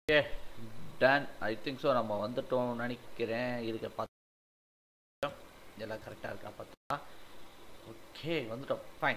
Okay done I think so நம்ம வந்துட்டோம்னு நினைக்கிறேன் இருக்க பார்த்து எல்லாம் கரெக்டாக இருக்கா பார்த்தா ஓகே வந்துட்டோம் ஃபைன்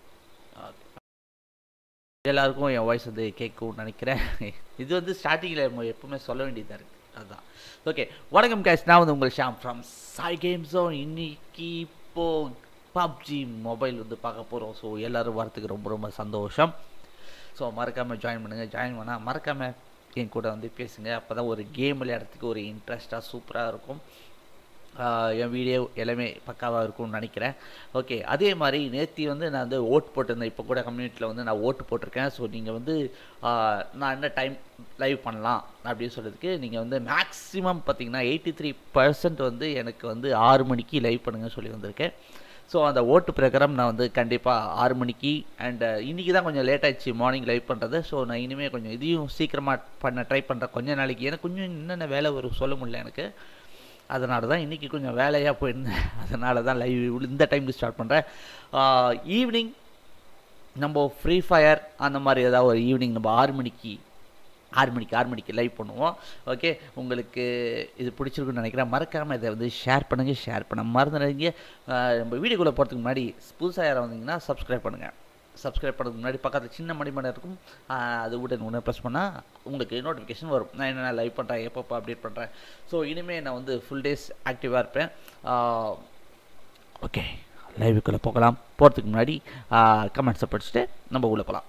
எல்லாருக்கும் என் வாய்ஸ் வந்து கேட்கும்னு நினைக்கிறேன் இது வந்து ஸ்டார்டிங்கில் நம்ம எப்பவுமே சொல்ல வேண்டியதாக இருக்குது அதுதான் ஓகே வணக்கம் கேஷ் நான் வந்து உங்கள் Sham from Sai game zone இன்னைக்கு இப்போ பப்ஜி மொபைல் வந்து பார்க்க போகிறோம் ஸோ எல்லோரும் வரத்துக்கு ரொம்ப ரொம்ப சந்தோஷம் ஸோ மறக்காமல் ஜாயின் பண்ணுங்கள் ஜாயின் பண்ணால் மறக்காமல் என் கூட வந்து பேசுங்க அப்போ தான் ஒரு கேம் விளையாடுறதுக்கு ஒரு இன்ட்ரெஸ்ட்டாக சூப்பராக இருக்கும் என் வீடியோ எல்லாமே பக்காவாக இருக்கும்னு நினைக்கிறேன் ஓகே அதே மாதிரி நேற்று வந்து நான் வந்து ஓட்டு போட்டிருந்தேன் இப்போ கூட கம்யூனிட்டியில் வந்து நான் ஓட்டு போட்டிருக்கேன் ஸோ நீங்கள் வந்து நான் என்ன டைம் லைவ் பண்ணலாம் அப்படின்னு சொல்கிறதுக்கு நீங்கள் வந்து மேக்ஸிமம் பார்த்தீங்கன்னா எயிட்டி த்ரீ பர்சன்ட் வந்து எனக்கு வந்து ஆறு மணிக்கு லைவ் பண்ணுங்கன்னு சொல்லி வந்திருக்கேன் ஸோ அந்த ஓட்டு பிரகாரம் நான் வந்து கண்டிப்பாக ஆறு மணிக்கு அண்ட் இன்றைக்கி தான் கொஞ்சம் லேட் ஆயிடுச்சு மார்னிங் லைவ் பண்ணுறது ஸோ நான் இனிமேல் கொஞ்சம் இதையும் சீக்கிரமாக பண்ண ட்ரை பண்ணுறேன் கொஞ்ச நாளைக்கு எனக்கு கொஞ்சம் என்னென்ன வேலை வரும் சொல்ல முடியல எனக்கு அதனால தான் இன்றைக்கி கொஞ்சம் வேலையாக போயிருந்தேன் அதனால தான் லைவ் இந்த டைமுக்கு ஸ்டார்ட் பண்ணுறேன் ஈவினிங் நம்ம ஃப்ரீ ஃபயர் அந்த மாதிரி ஏதாவது ஒரு ஈவினிங் நம்ம ஆறு மணிக்கு ஆறு மணிக்கு ஆறு மணிக்கு லைவ் பண்ணுவோம் ஓகே உங்களுக்கு இது பிடிச்சிருக்குன்னு நினைக்கிறேன் மறக்காமல் இதை வந்து ஷேர் பண்ணுங்கள் ஷேர் பண்ண மறந்துடுங்க நம்ம வீடியோக்குள்ளே போகிறதுக்கு முன்னாடி புதுசாக யாராவது வந்தீங்கன்னா சப்ஸ்கிரைப் பண்ணுங்கள் சப்ஸ்கிரைப் பண்ணுறதுக்கு முன்னாடி பக்கத்தில் சின்ன மணிமணி இருக்கும் அது உடனே உடனே ப்ரெஸ் பண்ணால் உங்களுக்கு நோட்டிஃபிகேஷன் வரும் நான் என்னென்ன லைவ் பண்ணுறேன் எப்பப்போ அப்டேட் பண்ணுறேன் ஸோ இனிமேல் நான் வந்து ஃபுல் டேஸ் ஆக்டிவாக இருப்பேன் ஓகே லைவுக்குள்ளே போகலாம் போகிறதுக்கு முன்னாடி கமெண்ட்ஸை படிச்சுட்டு நம்ம உள்ளே போகலாம்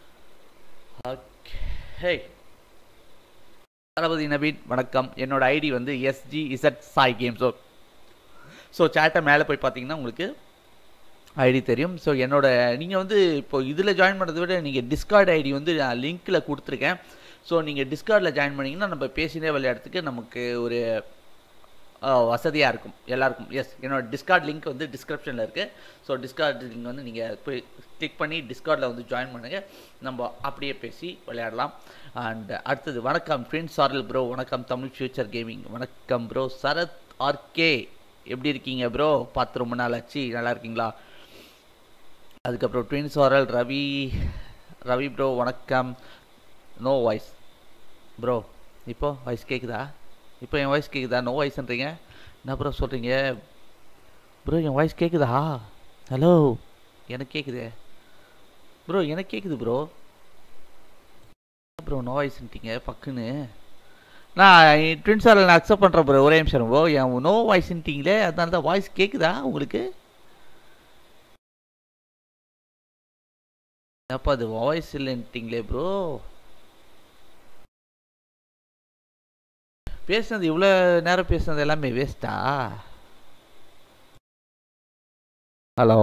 ஓகே தளபதி நவீன் வணக்கம் என்னோட ஐடி வந்து SG Z Sai game so so சேட்டை மேலே போய் பார்த்தீங்கன்னா உங்களுக்கு ஐடி தெரியும் ஸோ என்னோட நீங்கள் வந்து இப்போ இதில் ஜாயின் பண்ணுறதை விட நீங்கள் டிஸ்கார்ட் ஐடி வந்து நான் லிங்க்கில் கொடுத்துருக்கேன் ஸோ நீங்கள் டிஸ்கார்டில் ஜாயின் பண்ணிங்கன்னா நம்ம பேசினே விளையாடுறதுக்கு நமக்கு ஒரு வசதியாக இருக்கும் எல்லாருக்கும் எஸ் என்னோடய டிஸ்கார்ட் லிங்க் வந்து டிஸ்கிரிப்ஷனில் இருக்குது ஸோ டிஸ்கார்ட் லிங்க் வந்து நீங்கள் போய் கிளிக் பண்ணி டிஸ்கார்டில் வந்து ஜாயின் பண்ணுங்கள் நம்ம அப்படியே பேசி விளையாடலாம் அண்ட் அடுத்தது வணக்கம் ட்வின் சாரல் ப்ரோ வணக்கம் தமிழ் ஃபியூச்சர் கேமிங் வணக்கம் ப்ரோ சரத் ஆர்கே எப்படி இருக்கீங்க ப்ரோ பார்த்து ரொம்ப நாள் ஆச்சு நல்லா இருக்கீங்களா அதுக்கப்புறம் ட்வின் சாரல் ரவி ரவி ப்ரோ வணக்கம் நோ வாய்ஸ் ப்ரோ இப்போ வாய்ஸ் கேட்குதா இப்போ என் வாய்ஸ் கேட்குதா நோ வாய்ஸ்ன்றீங்க என்ன ப்ரோ சொல்கிறீங்க ப்ரோ என் வாய்ஸ் கேட்குதா ஹலோ எனக்கு கேட்குது ப்ரோ எனக்கு கேட்குது ப்ரோ ப்ரோ நோ வாய்ஸ்ன்ட்டீங்க பக்குன்னு நான் ட்வின்ஸ் ஆரில் நான் அக்செப்ட் பண்ணுறேன் ப்ரோ ஒரே நிமிஷம் ப்ரோ என் நோ வாய்ஸ்ன்ட்டீங்களே அதனால தான் வாய்ஸ் கேட்குதா உங்களுக்கு அப்போ அது வாய்ஸ் இல்லைன்ட்டிங்களே ப்ரோ பேசுனது இவ்வளோ நேரம் பேசுனது எல்லாமே வேஸ்ட்டா ஹலோ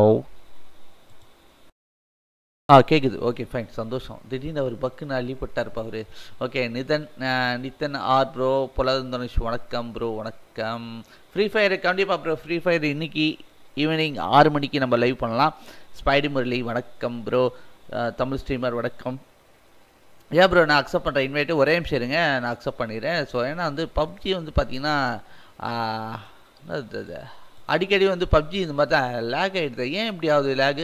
ஆ கேட்குது ஓகே ஃபைன் சந்தோஷம் திடீர்னு அவர் பக்குன்னு அள்ளிப்பட்டார்ப்பா அவர் ஓகே நிதன் நித்தன் ஆர் ப்ரோ பொலதனுஷ் வணக்கம் ப்ரோ வணக்கம் ஃப்ரீ ஃபயர் கண்டிப்பாக ப்ரோ ஃப்ரீ ஃபயர் இன்னைக்கு ஈவினிங் ஆறு மணிக்கு நம்ம லைவ் பண்ணலாம் ஸ்பைடி முரளி வணக்கம் ப்ரோ தமிழ் ஸ்ட்ரீமர் வணக்கம் ஏன் ப்ரோ நான் அக்செப்ட் பண்ணுறேன் இன்வைட்டு ஒரே நிமிஷம் இருங்க நான் அக்செப்ட் பண்ணிடுறேன் ஸோ ஏன்னா வந்து பப்ஜி வந்து பார்த்தீங்கன்னா அடிக்கடி வந்து பப்ஜி இந்த மாதிரி தான் லேக் ஆகிடுது ஏன் இப்படி ஆகுது லேகு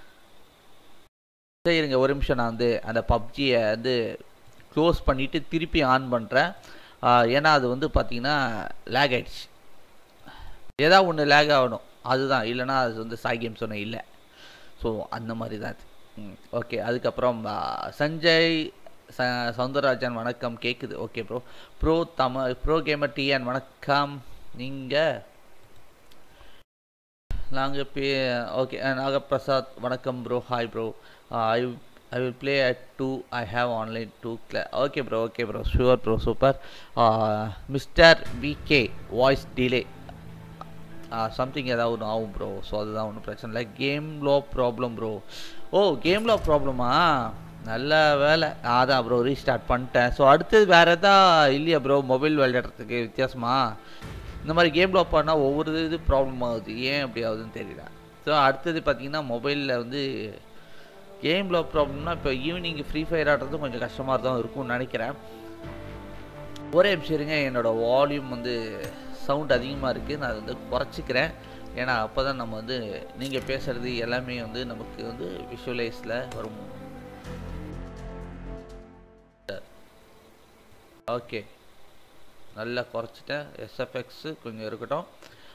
சரிங்க ஒரு நிமிஷம் நான் வந்து அந்த பப்ஜியை வந்து க்ளோஸ் பண்ணிவிட்டு திருப்பி ஆன் பண்ணுறேன் ஏன்னா அது வந்து பார்த்தீங்கன்னா லேக் ஆகிடுச்சு ஏதாவது ஒன்று லேக் ஆகணும் அதுதான் இல்லைனா அது வந்து சாய் கேம் சொன்ன இல்லை ஸோ அந்த மாதிரி தான் அது ஓகே அதுக்கப்புறம் சஞ்சய் ச சவுந்தரராஜன் வணக்கம் கேட்குது okay bro bro Tamil bro gamer TN வணக்கம் நீங்கள் நாங்கள் பே ஓகே நாகப்பிரசாத் வணக்கம் bro hi bro I I will play at two I have online two class okay bro okay bro sure bro super mister VK voice delay something ஏதாவது ஒன்று ஆகும் bro so அதுதான் ஒன்றும் பிரச்சனை இல்லை கேம் லோ ப்ராப்ளம் ப்ரோ ஓ கேம் லோ ப்ராப்ளமா நல்ல வேலை அதான் ப்ரோ ரீஸ்டார்ட் பண்ணிட்டேன் ஸோ அடுத்தது வேறு எதா இல்லையா ப்ரோ மொபைல் விளையாடுறதுக்கு வித்தியாசமா இந்த மாதிரி கேம் லோ பண்ணால் ஒவ்வொரு இது ப்ராப்ளம் ஆகுது ஏன் அப்படி ஆகுதுன்னு தெரியல ஸோ அடுத்தது பார்த்தீங்கன்னா மொபைலில் வந்து கேம் லோ ப்ராப்ளம்னா இப்போ ஈவினிங் ஃப்ரீ ஃபயர் ஆடுறது கொஞ்சம் கஷ்டமாக தான் இருக்கும்னு நினைக்கிறேன் ஒரே நிமிஷம் இருங்க என்னோடய வால்யூம் வந்து சவுண்ட் அதிகமாக இருக்குது நான் அதை வந்து குறைச்சிக்கிறேன் ஏன்னா அப்போ தான் நம்ம வந்து நீங்கள் பேசுகிறது எல்லாமே வந்து நமக்கு வந்து விஷுவலைஸில் வரும் ஓகே நல்லா குறைச்சிட்டேன் எஸ்எஃப்எக்ஸு கொஞ்சம் இருக்கட்டும்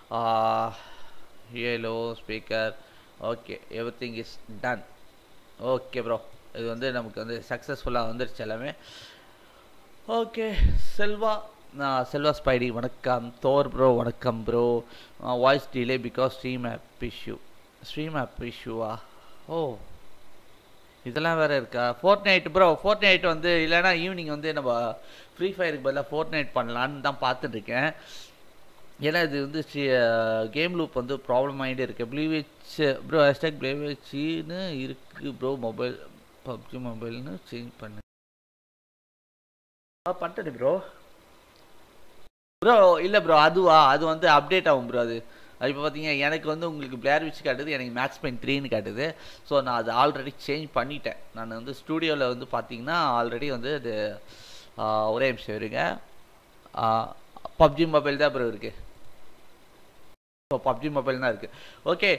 hello speaker okay everything is done okay bro இது வந்து நமக்கு வந்து சக்ஸஸ்ஃபுல்லாக வந்துருச்சு எல்லாமே ஓகே செல்வா நான் செல்வா ஸ்பைடி வணக்கம் தோர் ப்ரோ வணக்கம் bro voice delay because stream app issue stream app இஷ்யூவா ஓ இதெல்லாம் வேறு இருக்கா Fortnite bro Fortnite வந்து இல்லைன்னா ஈவினிங் வந்து நம்ம ஃப்ரீ ஃபயருக்கு பதிலாக ஃபோர்ட் நைட் பண்ணலான்னு தான் பார்த்துட்ருக்கேன் ஏன்னா இது வந்து கேம் லூப் வந்து ப்ராப்ளம் ஆகிட்டே இருக்கு ப்ளூவிச் ப்ரோ ஹேஷ்டாக் ப்ளூவிச்சின்னு இருக்குது ப்ரோ மொபைல் பப்ஜி மொபைல்னு சேஞ்ச் பண்ணு ஆ பண்ணிட்டேன் ப்ரோ ப்ரோ இல்லை ப்ரோ அதுவா அது வந்து அப்டேட் ஆகும் ப்ரோ அது அது இப்போ பார்த்தீங்க எனக்கு வந்து உங்களுக்கு பிளேர் விச் காட்டுது எனக்கு மேக்ஸ் பெயின் த்ரீன்னு காட்டுது ஸோ நான் அது ஆல்ரெடி சேஞ்ச் பண்ணிட்டேன் நான் வந்து ஸ்டூடியோவில் வந்து பார்த்தீங்கன்னா ஆல்ரெடி வந்து அது ஒரே நிமிஷம் இருங்க பப்ஜி மொபைல் தான் ப்ரோ இருக்குது ஸோ பப்ஜி மொபைல் தான் இருக்குது ஓகே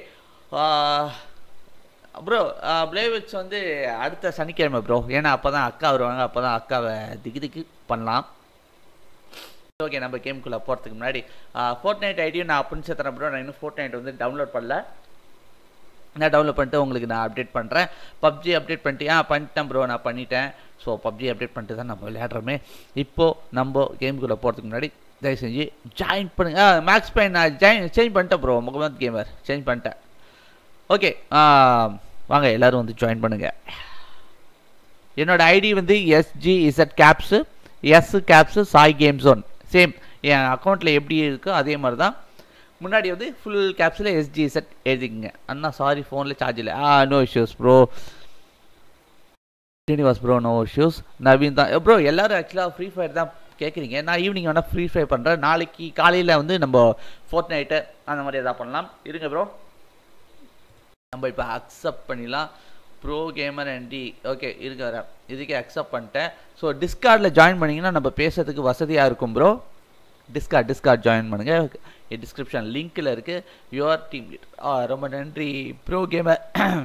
ப்ரோ பிளேவிட்ஸ் வந்து அடுத்த சனிக்கிழமை ப்ரோ ஏன்னா அப்போ தான் அக்கா வருவாங்க அப்போ தான் அக்காவை திக்கு திக்கு பண்ணலாம் ஓகே நம்ம கேமுக்குள்ளே போகிறதுக்கு முன்னாடி ஃபோர்ட் நைட் ஐடியும் நான் அப்படின்னு சேர்த்துறேன் ப்ரோ நான் இன்னும் ஃபோர்ட் நைட் வந்து டவுன்லோட் பண்ணல நான் டவுன்லோட் பண்ணிட்டு உங்களுக்கு நான் அப்டேட் பண்ணுறேன் பப்ஜி அப்டேட் பண்ணிட்டு ஆ பண்ணிட்டேன் ப்ரோ நான் பண்ணிட்டேன் ஸோ பப்ஜி அப்டேட் பண்ணிட்டு தான் நம்ம விளையாடுறோமே இப்போது நம்ம கேமுக்குள்ளே போகிறதுக்கு முன்னாடி தயவு செஞ்சு ஜாயின் பண்ணுங்க மேக்ஸ் பெயின் நான் ஜாயின் சேஞ்ச் பண்ணிட்டேன் ப்ரோ முகமது கேமர் சேஞ்ச் பண்ணிட்டேன் ஓகே வாங்க எல்லோரும் வந்து ஜாயின் பண்ணுங்கள் என்னோட ஐடி வந்து SG Z caps S caps Sai game zone same என் அக்கௌண்ட்டில் எப்படி இருக்கோ அதே மாதிரி தான் முன்னாடி வந்து ஃபுல் கேப்ஸில் எஸ்ஜி செட் எழுதிக்கங்க அண்ணா சாரி ஃபோனில் சார்ஜ் இல்லை ஆ no issues bro Srinivas bro no issues Naveen தான் ப்ரோ எல்லோரும் ஆக்சுவலாக ஃப்ரீ ஃபயர் தான் கேட்குறீங்க நான் ஈவினிங் வேணால் ஃப்ரீ ஃபயர் பண்ணுறேன் நாளைக்கு காலையில் வந்து நம்ம ஃபோர்த் நைட்டு அந்த மாதிரி எதாவது பண்ணலாம் இருங்க ப்ரோ நம்ம இப்போ அக்செப்ட் பண்ணிடலாம் ப்ரோ கேமர் அண்டி ஓகே இருக்க வரேன் இதுக்கே அக்செப்ட் பண்ணிட்டேன் ஸோ டிஸ்கார்டில் ஜாயின் பண்ணிங்கன்னா நம்ம பேசுறதுக்கு வசதியாக இருக்கும் ப்ரோ டிஸ்கார்ட் டிஸ்கார்ட் ஜாயின் பண்ணுங்கள் டிஸ்கிரிப்ஷன் லிங்க்கில் இருக்குது யுவர் டீம் ரொம்ப நன்றி ப்ரோ கேமர்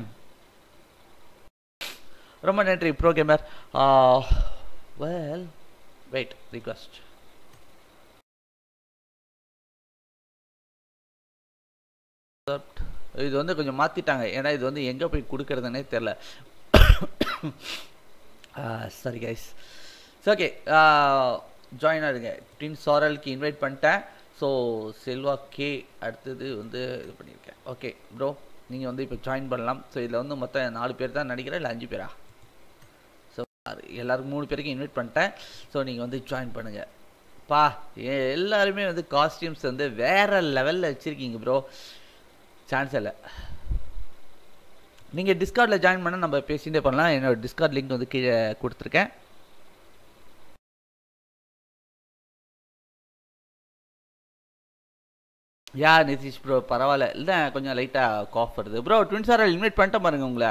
ரொம்ப நன்றி bro gamer well wait request இது வந்து கொஞ்சம் மாற்றிட்டாங்க ஏன்னா இது வந்து எங்கே போய் கொடுக்கறதுனே தெரில சரி கைஸ் ஓகே ஜாயின் ஆகுங்க டின் சாரலுக்கு இன்வைட் பண்ணிட்டேன் ஸோ செல்வா கே அடுத்தது வந்து இது பண்ணியிருக்கேன் ஓகே ப்ரோ நீங்கள் வந்து இப்போ ஜாயின் பண்ணலாம் ஸோ இதில் வந்து மொத்தம் நாலு பேர் தான் நடிக்கிறேன் இல்லை அஞ்சு பேரா ஸோ எல்லாருக்கும் மூணு பேருக்கு இன்வைட் பண்ணிட்டேன் ஸோ நீங்கள் வந்து ஜாயின் பண்ணுங்கள் பா எல்லாருமே வந்து காஸ்டியூம்ஸ் வந்து வேறு லெவலில் வச்சுருக்கீங்க ப்ரோ சான்ஸ் இல்லை நீங்கள் டிஸ்கார்டில் ஜாயின் பண்ணால் நம்ம பேசிகிட்டே பண்ணலாம் என்னோட டிஸ்கார்ட் லிங்க் வந்து கீழே கொடுத்துருக்கேன் யா நிதிஷ் ப்ரோ பரவாயில்ல இல்லை கொஞ்சம் லைட்டாக காஃப் வருது ப்ரோ ட்வின் சார் இன்வைட் பண்ணிட்டேன் பாருங்க உங்களை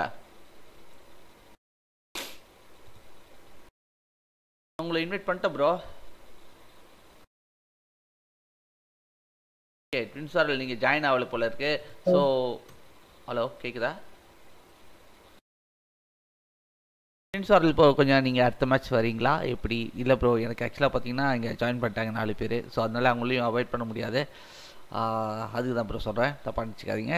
உங்களை இன்வைட் பண்ணிட்டேன் ப்ரோ ஓகே ட்வின் சாரில் நீங்கள் ஜாயின் ஆகல போல இருக்கு ஸோ ஹலோ கேட்குதா ட்வின் சாரில் இப்போ கொஞ்சம் நீங்கள் அடுத்த மேட்ச் வரீங்களா எப்படி இல்லை ப்ரோ எனக்கு ஆக்சுவலாக பார்த்தீங்கன்னா இங்கே ஜாயின் பண்ணிட்டாங்க நாலு பேர் ஸோ அதனால அவங்களையும் அவாய்ட் பண்ண முடியாது அதுக்கு தான் ப்ரோ சொல்கிறேன் தப்பாக நினச்சிக்காதீங்க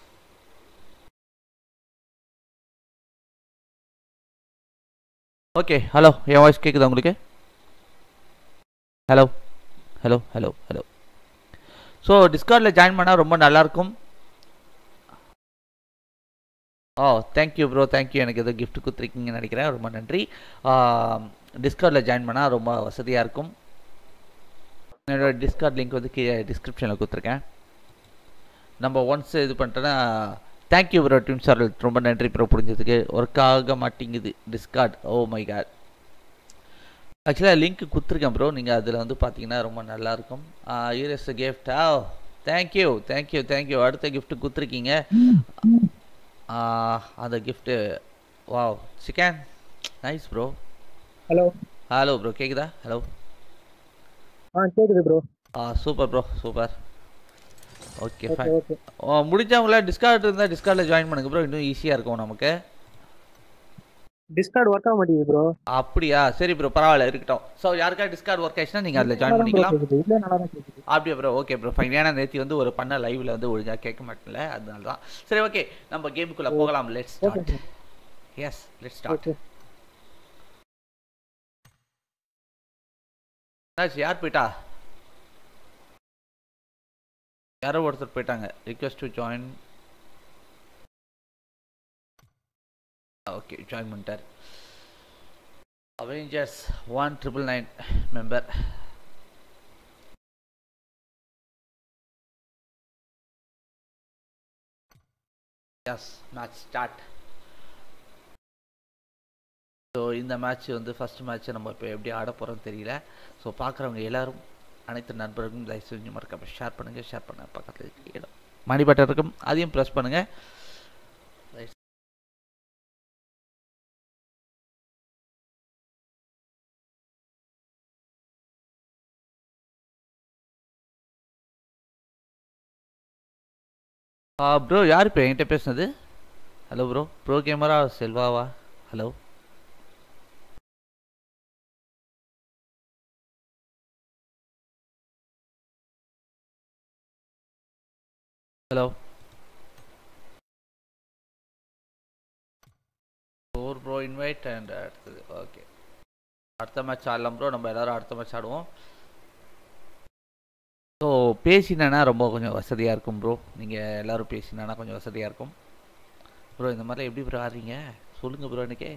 ஓகே ஹலோ என் வாய்ஸ் கேட்குதா உங்களுக்கு hello hello hello hello so டிஸ்கார்டில் ஜாயின் பண்ணால் ரொம்ப நல்லாயிருக்கும் ஓ தேங்க்யூ ப்ரோ தேங்க்யூ எனக்கு எதோ கிஃப்ட் கொடுத்துருக்கீங்கன்னு நினைக்கிறேன் ரொம்ப நன்றி டிஸ்கார்டில் ஜாயின் பண்ணால் ரொம்ப வசதியாக இருக்கும் என்னோடய டிஸ்கார்ட் லிங்க் வந்து கீழே டிஸ்கிரிப்ஷனில் கொடுத்துருக்கேன் நம்ம ஒன்ஸ் இது பண்ணிட்டோன்னா தேங்க்யூ ப்ரோ டிம் சார் ரொம்ப நன்றி ப்ரோ புரிஞ்சதுக்கு ஒர்க் ஆக மாட்டேங்குது டிஸ்கார்ட் ஓ மை காட் ஆக்சுவலாக லிங்க் கொடுத்துருக்கேன் ப்ரோ நீங்கள் அதில் வந்து பார்த்தீங்கன்னா ரொம்ப நல்லாயிருக்கும் யூஎஸ் கிஃப்ட் ஆ தேங்க்யூ தேங்க்யூ தேங்க்யூ அடுத்த கிஃப்ட் கொடுத்துருக்கீங்க அந்த gift wow chicken nice bro hello hello bro கேக்குதா ஹலோ ஆ கேக்குது ப்ரோ ஆ super bro super okay okay fine okay oh முடிஞ்சவங்கள டிஸ்கார்ட் இருந்தால் டிஸ்கார்டில் ஜாயின் பண்ணுங்க ப்ரோ இன்னும் ஈஸியாக இருக்கும் நமக்கு டிஸ்கார்ட் ஒர்க் ஆக மாட்டேங்குது ப்ரோ அப்படியா சரி ப்ரோ பரவாயில்ல இருக்கட்டும் ஸோ யாருக்கா டிஸ்கார்ட் ஒர்க் ஆயிடுச்சுன்னா நீங்கள் அதில் ஜாயின் பண்ணிக்கலாம் இல்ல நல்லா தான் கேக்குது அப்படியா ப்ரோ ஓகே ப்ரோ ஃபைன் ஏன்னா நேற்று வந்து ஒரு பண்ண லைவ்ல வந்து ஒழுங்காக கேட்க மாட்டேன்ல அதனால தான் சரி ஓகே நம்ம கேமுக்குள்ளே போகலாம் let's okay start yes let's start okay என்னாச்சு யார் போயிட்டா யாரோ ஒருத்தர் போயிட்டாங்க request to join okay join பண்ணிட்டார் Avengers one triple nine members match start so இந்த மேட்ச் வந்து ஃபர்ஸ்ட் மேட்ச்சை நம்ம இப்போ எப்படி ஆட போகிறோம்னு தெரியல ஸோ பார்க்குறவங்க எல்லாரும் அனைத்து நண்பர்களும் தயவு செஞ்சு மறக்காம ஷேர் பண்ணுங்கள் ஷேர் பண்ண பக்கத்தில் இருக்க இடம் மணி பட்டன் இருக்கும் அதையும் ப்ரெஸ் பண்ணுங்கள் ப்ரோ யார் இப்போ என்கிட்ட பேசுனது ஹலோ ப்ரோ ப்ரோ கேமரா செல்வாவா hello hello four bro invite and அடுத்தது ஓகே அடுத்த மேட்ச் ஆடலாம் ப்ரோ நம்ம எல்லாரும் அடுத்த மேட்ச் ஆடுவோம் ஸோ பேசினேன்னா ரொம்ப கொஞ்சம் வசதியாக இருக்கும் ப்ரோ நீங்கள் எல்லோரும் பேசினேன்னா கொஞ்சம் வசதியாக இருக்கும் ப்ரோ இந்த மாதிரிலாம் எப்படி ப்ரோ ஆடுறீங்க சொல்லுங்கள் ப்ரோ எனக்கே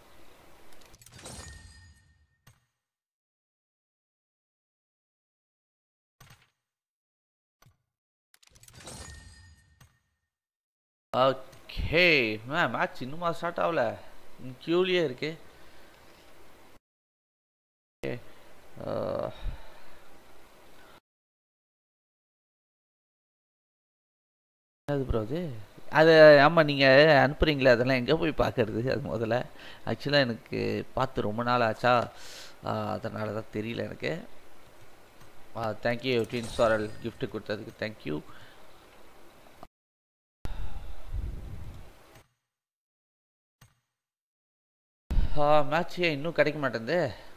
ஓகே மே மேட்ச் இன்னுமா ஸ்டார்ட் ஆகல க்யூலியே இருக்கு Okay. Uh, அது ப்ரோ அது அது ஆமாம் நீங்கள் அனுப்புகிறீங்களே அதெல்லாம் எங்கே போய் பார்க்கறது அது முதல்ல ஆக்சுவலாக எனக்கு பார்த்து ரொம்ப நாள் ஆச்சா அதனால தான் தெரியல எனக்கு தேங்க்யூ ட்வின் சாரல் gift கொடுத்ததுக்கு தேங்க்யூ மேட்ச் ஏன் இன்னும் கிடைக்க மாட்டேங்குது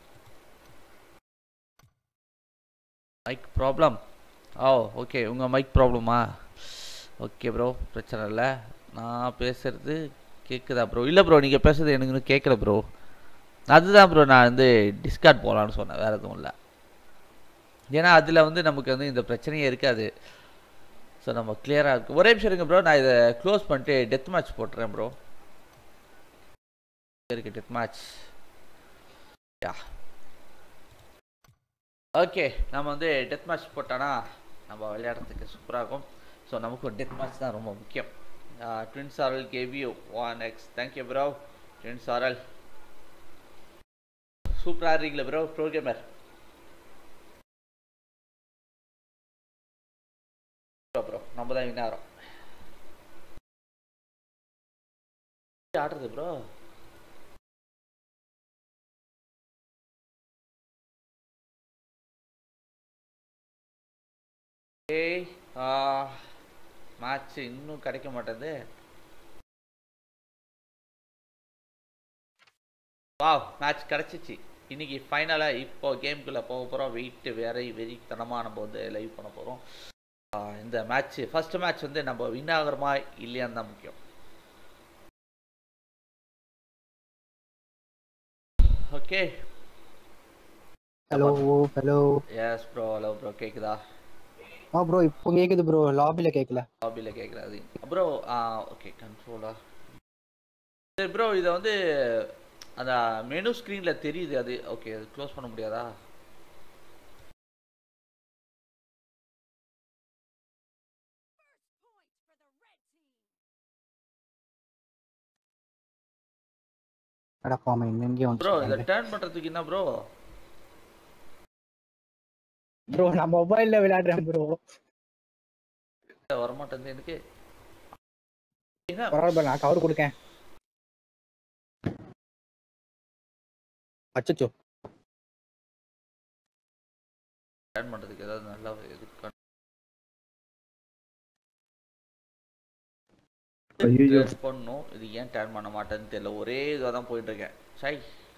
மைக் ப்ராப்ளம் ஓ ஓகே உங்கள் மைக் ப்ராப்ளமா ஓகே ப்ரோ பிரச்சனை இல்லை நான் பேசுகிறது கேட்குதா ப்ரோ இல்லை ப்ரோ நீங்கள் பேசுறது எனக்கு இன்னும் கேட்கல ப்ரோ அதுதான் ப்ரோ நான் வந்து டிஸ்கார்ட் போகலான்னு சொன்னேன் வேறு எதுவும் இல்லை ஏன்னா அதில் வந்து நமக்கு வந்து இந்த பிரச்சனையே இருக்காது ஸோ நம்ம கிளியராக இருக்கு ஒரே நிமிஷம் இருங்க ப்ரோ நான் இதை க்ளோஸ் பண்ணிட்டு டெத் மேட்ச் போட்டுறேன் ப்ரோ இருக்கு டெத் மேட்ச் யா ஓகே நம்ம வந்து டெத் மேட்ச் போட்டோன்னா நம்ம விளையாடுறதுக்கு சூப்பராக இருக்கும் ஸோ நமக்கு ஒரு டெத் மேட்ச் தான் ரொம்ப முக்கியம் ட்வின்ஸ் ஆரல் gave you one X thank you bro twins ஆரல் சூப்பராக ஆடுறீங்களே ப்ரோ ப்ரோ கேமர் ப்ரோ நம்ம தான் வின் ஆகிறோம் ஆடுறது ப்ரோ ஏய் மேட்ச் இன்னும் கிடைக்க மாட்டேது வாவ் மேட்ச் கிடச்சிச்சு இன்னைக்கு ஃபைனலாக இப்போ கேம்குள்ளே போக போகிறோம் வெயிட் வேற வெறித்தனமாக நம்ம வந்து லைவ் பண்ண போகிறோம் இந்த மேட்ச் ஃபர்ஸ்ட் மேட்ச் வந்து நம்ம வின் ஆகிறோமா இல்லையான்னு தான் முக்கியம் okay hello hello yes bro hello bro கேக்குதா ஆ ப்ரோ இப்போ கேக்குது ப்ரோ லாபில கேட்கல லாபியில் கேட்குறாது ப்ரோ ஆ ஓகே கண்ட்ரோலா சரி ப்ரோ இதை வந்து அந்த மெனு ஸ்க்ரீனில் தெரியுது அது ஓகே அது க்ளோஸ் பண்ண முடியாதா அட பாமா எங்கேயும் ப்ரோ இதை வந்து டேர்ன் பண்ணுறதுக்கு என்ன ப்ரோ ப்ரோ நான் மொபைல்ல விளையாடுறேன் ப்ரோ வரமாட்டேங்குது எனக்கு என்ன பரவாயில்ல bro, நான் கவர் கொடுக்கேன் அச்சச்சோ டேர்ன் பண்ணுறதுக்கு ஏதாவது நல்லா இது ஐயோ ட்ரெஸ் பண்ணணும் இது ஏன் டேர்ன் பண்ண மாட்டேன்னு தெரியல ஒரே இதாக தான் போயிட்டு இருக்கேன் சை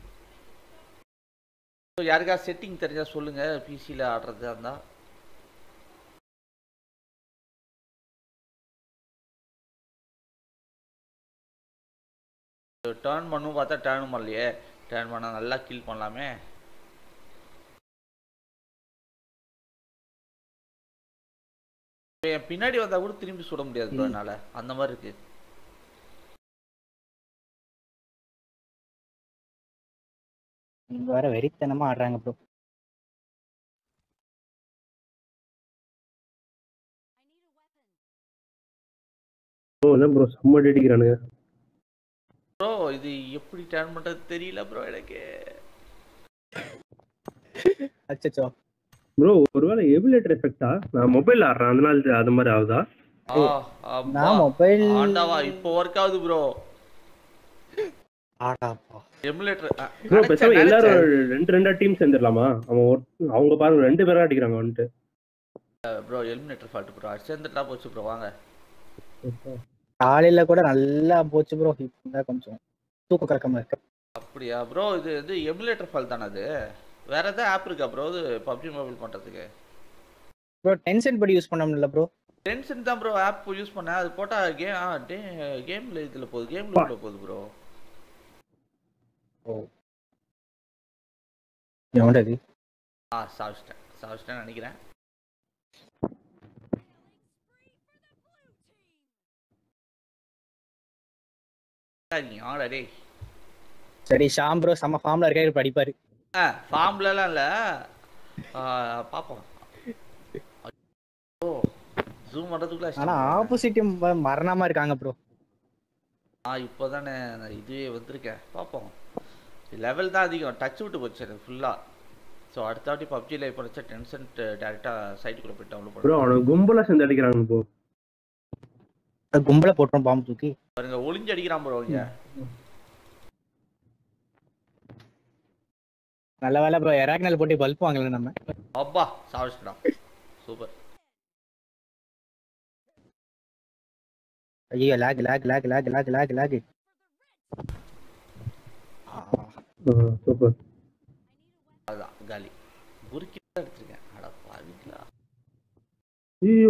ஸோ யாருக்கா செட்டிங் தெரிஞ்சா சொல்லுங்க பிசியில் ஆடுறதா இருந்தா டேர்ன் பண்ணும் பார்த்தா டேர்னும் பண்ணலையே டேர்ன் பண்ணால் நல்லா கில் பண்ணலாமே இப்ப என் பின்னாடி வந்தா கூட திரும்பி சுட முடியாது bro என்னால அந்த மாதிரி இருக்கு இங்க வேற வெறித்தனமா ஆடுறாங்க ப்ரோ ப்ரோ என்ன ப்ரோ செம்ம அடிக்கிறானுங்க ப்ரோ இது எப்படி டேர்ன் பண்றது தெரியல ப்ரோ எனக்கு அச்சச்சோ ப்ரோ ஒருவேளை எமுலேட்டர் எஃபெக்டா நான் மொபைல் ஆடுறேன் அதனால இது அது மாதிரி ஆகுதா ஆ, அப்பா. நான் மொபைல் ஆண்டாவா இப்போ ஒர்க் ஆகுது ப்ரோ ஆடாப்பா எமுலேட்டர் ப்ரோ பேசாம எல்லாரும் ரெண்டு ரெண்டா டீம் சேர்ந்துடலாமா அவன் ஒரு- அவங்க பாருங்க ரெண்டு பேரா அடிக்கிறாங்க வந்துட்டு ப்ரோ எலிமினேட்டர் ஃபால்ட் ப்ரோ சேர்ந்துட்டா போச்சு ப்ரோ வாங்க காலையில கூட நல்லா போச்சு ப்ரோ இப்போ கொஞ்சம் தூக்க கலக்கமா இருக்கு அப்படியா ப்ரோ இது வந்து எமுலேட்டர் ஃபால்ட் தானே அது வேற ஏதாவது ஆப் இருக்கா ப்ரோ இது பப்ஜி மொபைல் பண்றதுக்கு ப்ரோ டென்ஷன் படி யூஸ் பண்ணோம்ல ப்ரோ டென்ஷன் தான் ப்ரோ ஆப் யூஸ் பண்ணேன் அது போட்டா கேம் ஆ டே கேம்ல இதுல போகுது கேம்ல உள்ள போகுது ப்ரோ ஓ எவ்வளவு ஆ சாவிச்சிட்டேன் சாவிச்சிட்டேன் நினைக்கிறேன் நீ ஆடா டேய் சரி ஷாம் ப்ரோ செம்ம ஃபார்ம்ல இருக்காரு இப்ப அடிப்பாரு ஆ ஃபார்ம்லலாம் இல்லை பார்ப்போம் ஓ ஜூம் பண்ணுறதுக்குள்ள ஆனா ஆப்போசிட் மரணமா இருக்காங்க ப்ரோ ஆ இப்போ தானே இதுவே வந்திருக்கேன் பார்ப்போம் லெவல் தான் அதிகம் டச் விட்டு போச்சு எனக்கு ஃபுல்லாக ஸோ அடுத்த வாட்டி பப்ஜி லைவ் படிச்சா டென்ஷன் டேரெக்டாக சைட்டுக்குள்ளே போய் டவுன்லோட் ப்ரோ பண்ணுறோம் அவனுக்கு கும்பலா சேர்ந்து அடிக்கிறாங்க ப்ரோ கும்பல போட்டுரும் பாம்பு தூக்கி பாருங்க ஒளிஞ்சு அடிக்கிறான் ப்ரோ இங்க நல்ல வேலை ப்ரோ எராக்னல் போட்டு பல்ப் வாங்கல நம்ம அப்பா சாவிச்சிடா சூப்பர் ஐயோ lock lock lock lock lock lock lock super அதுதான் காலி குறுக்கி தான் எடுத்திருக்கேன் அட பாவிங்களா ஐயோ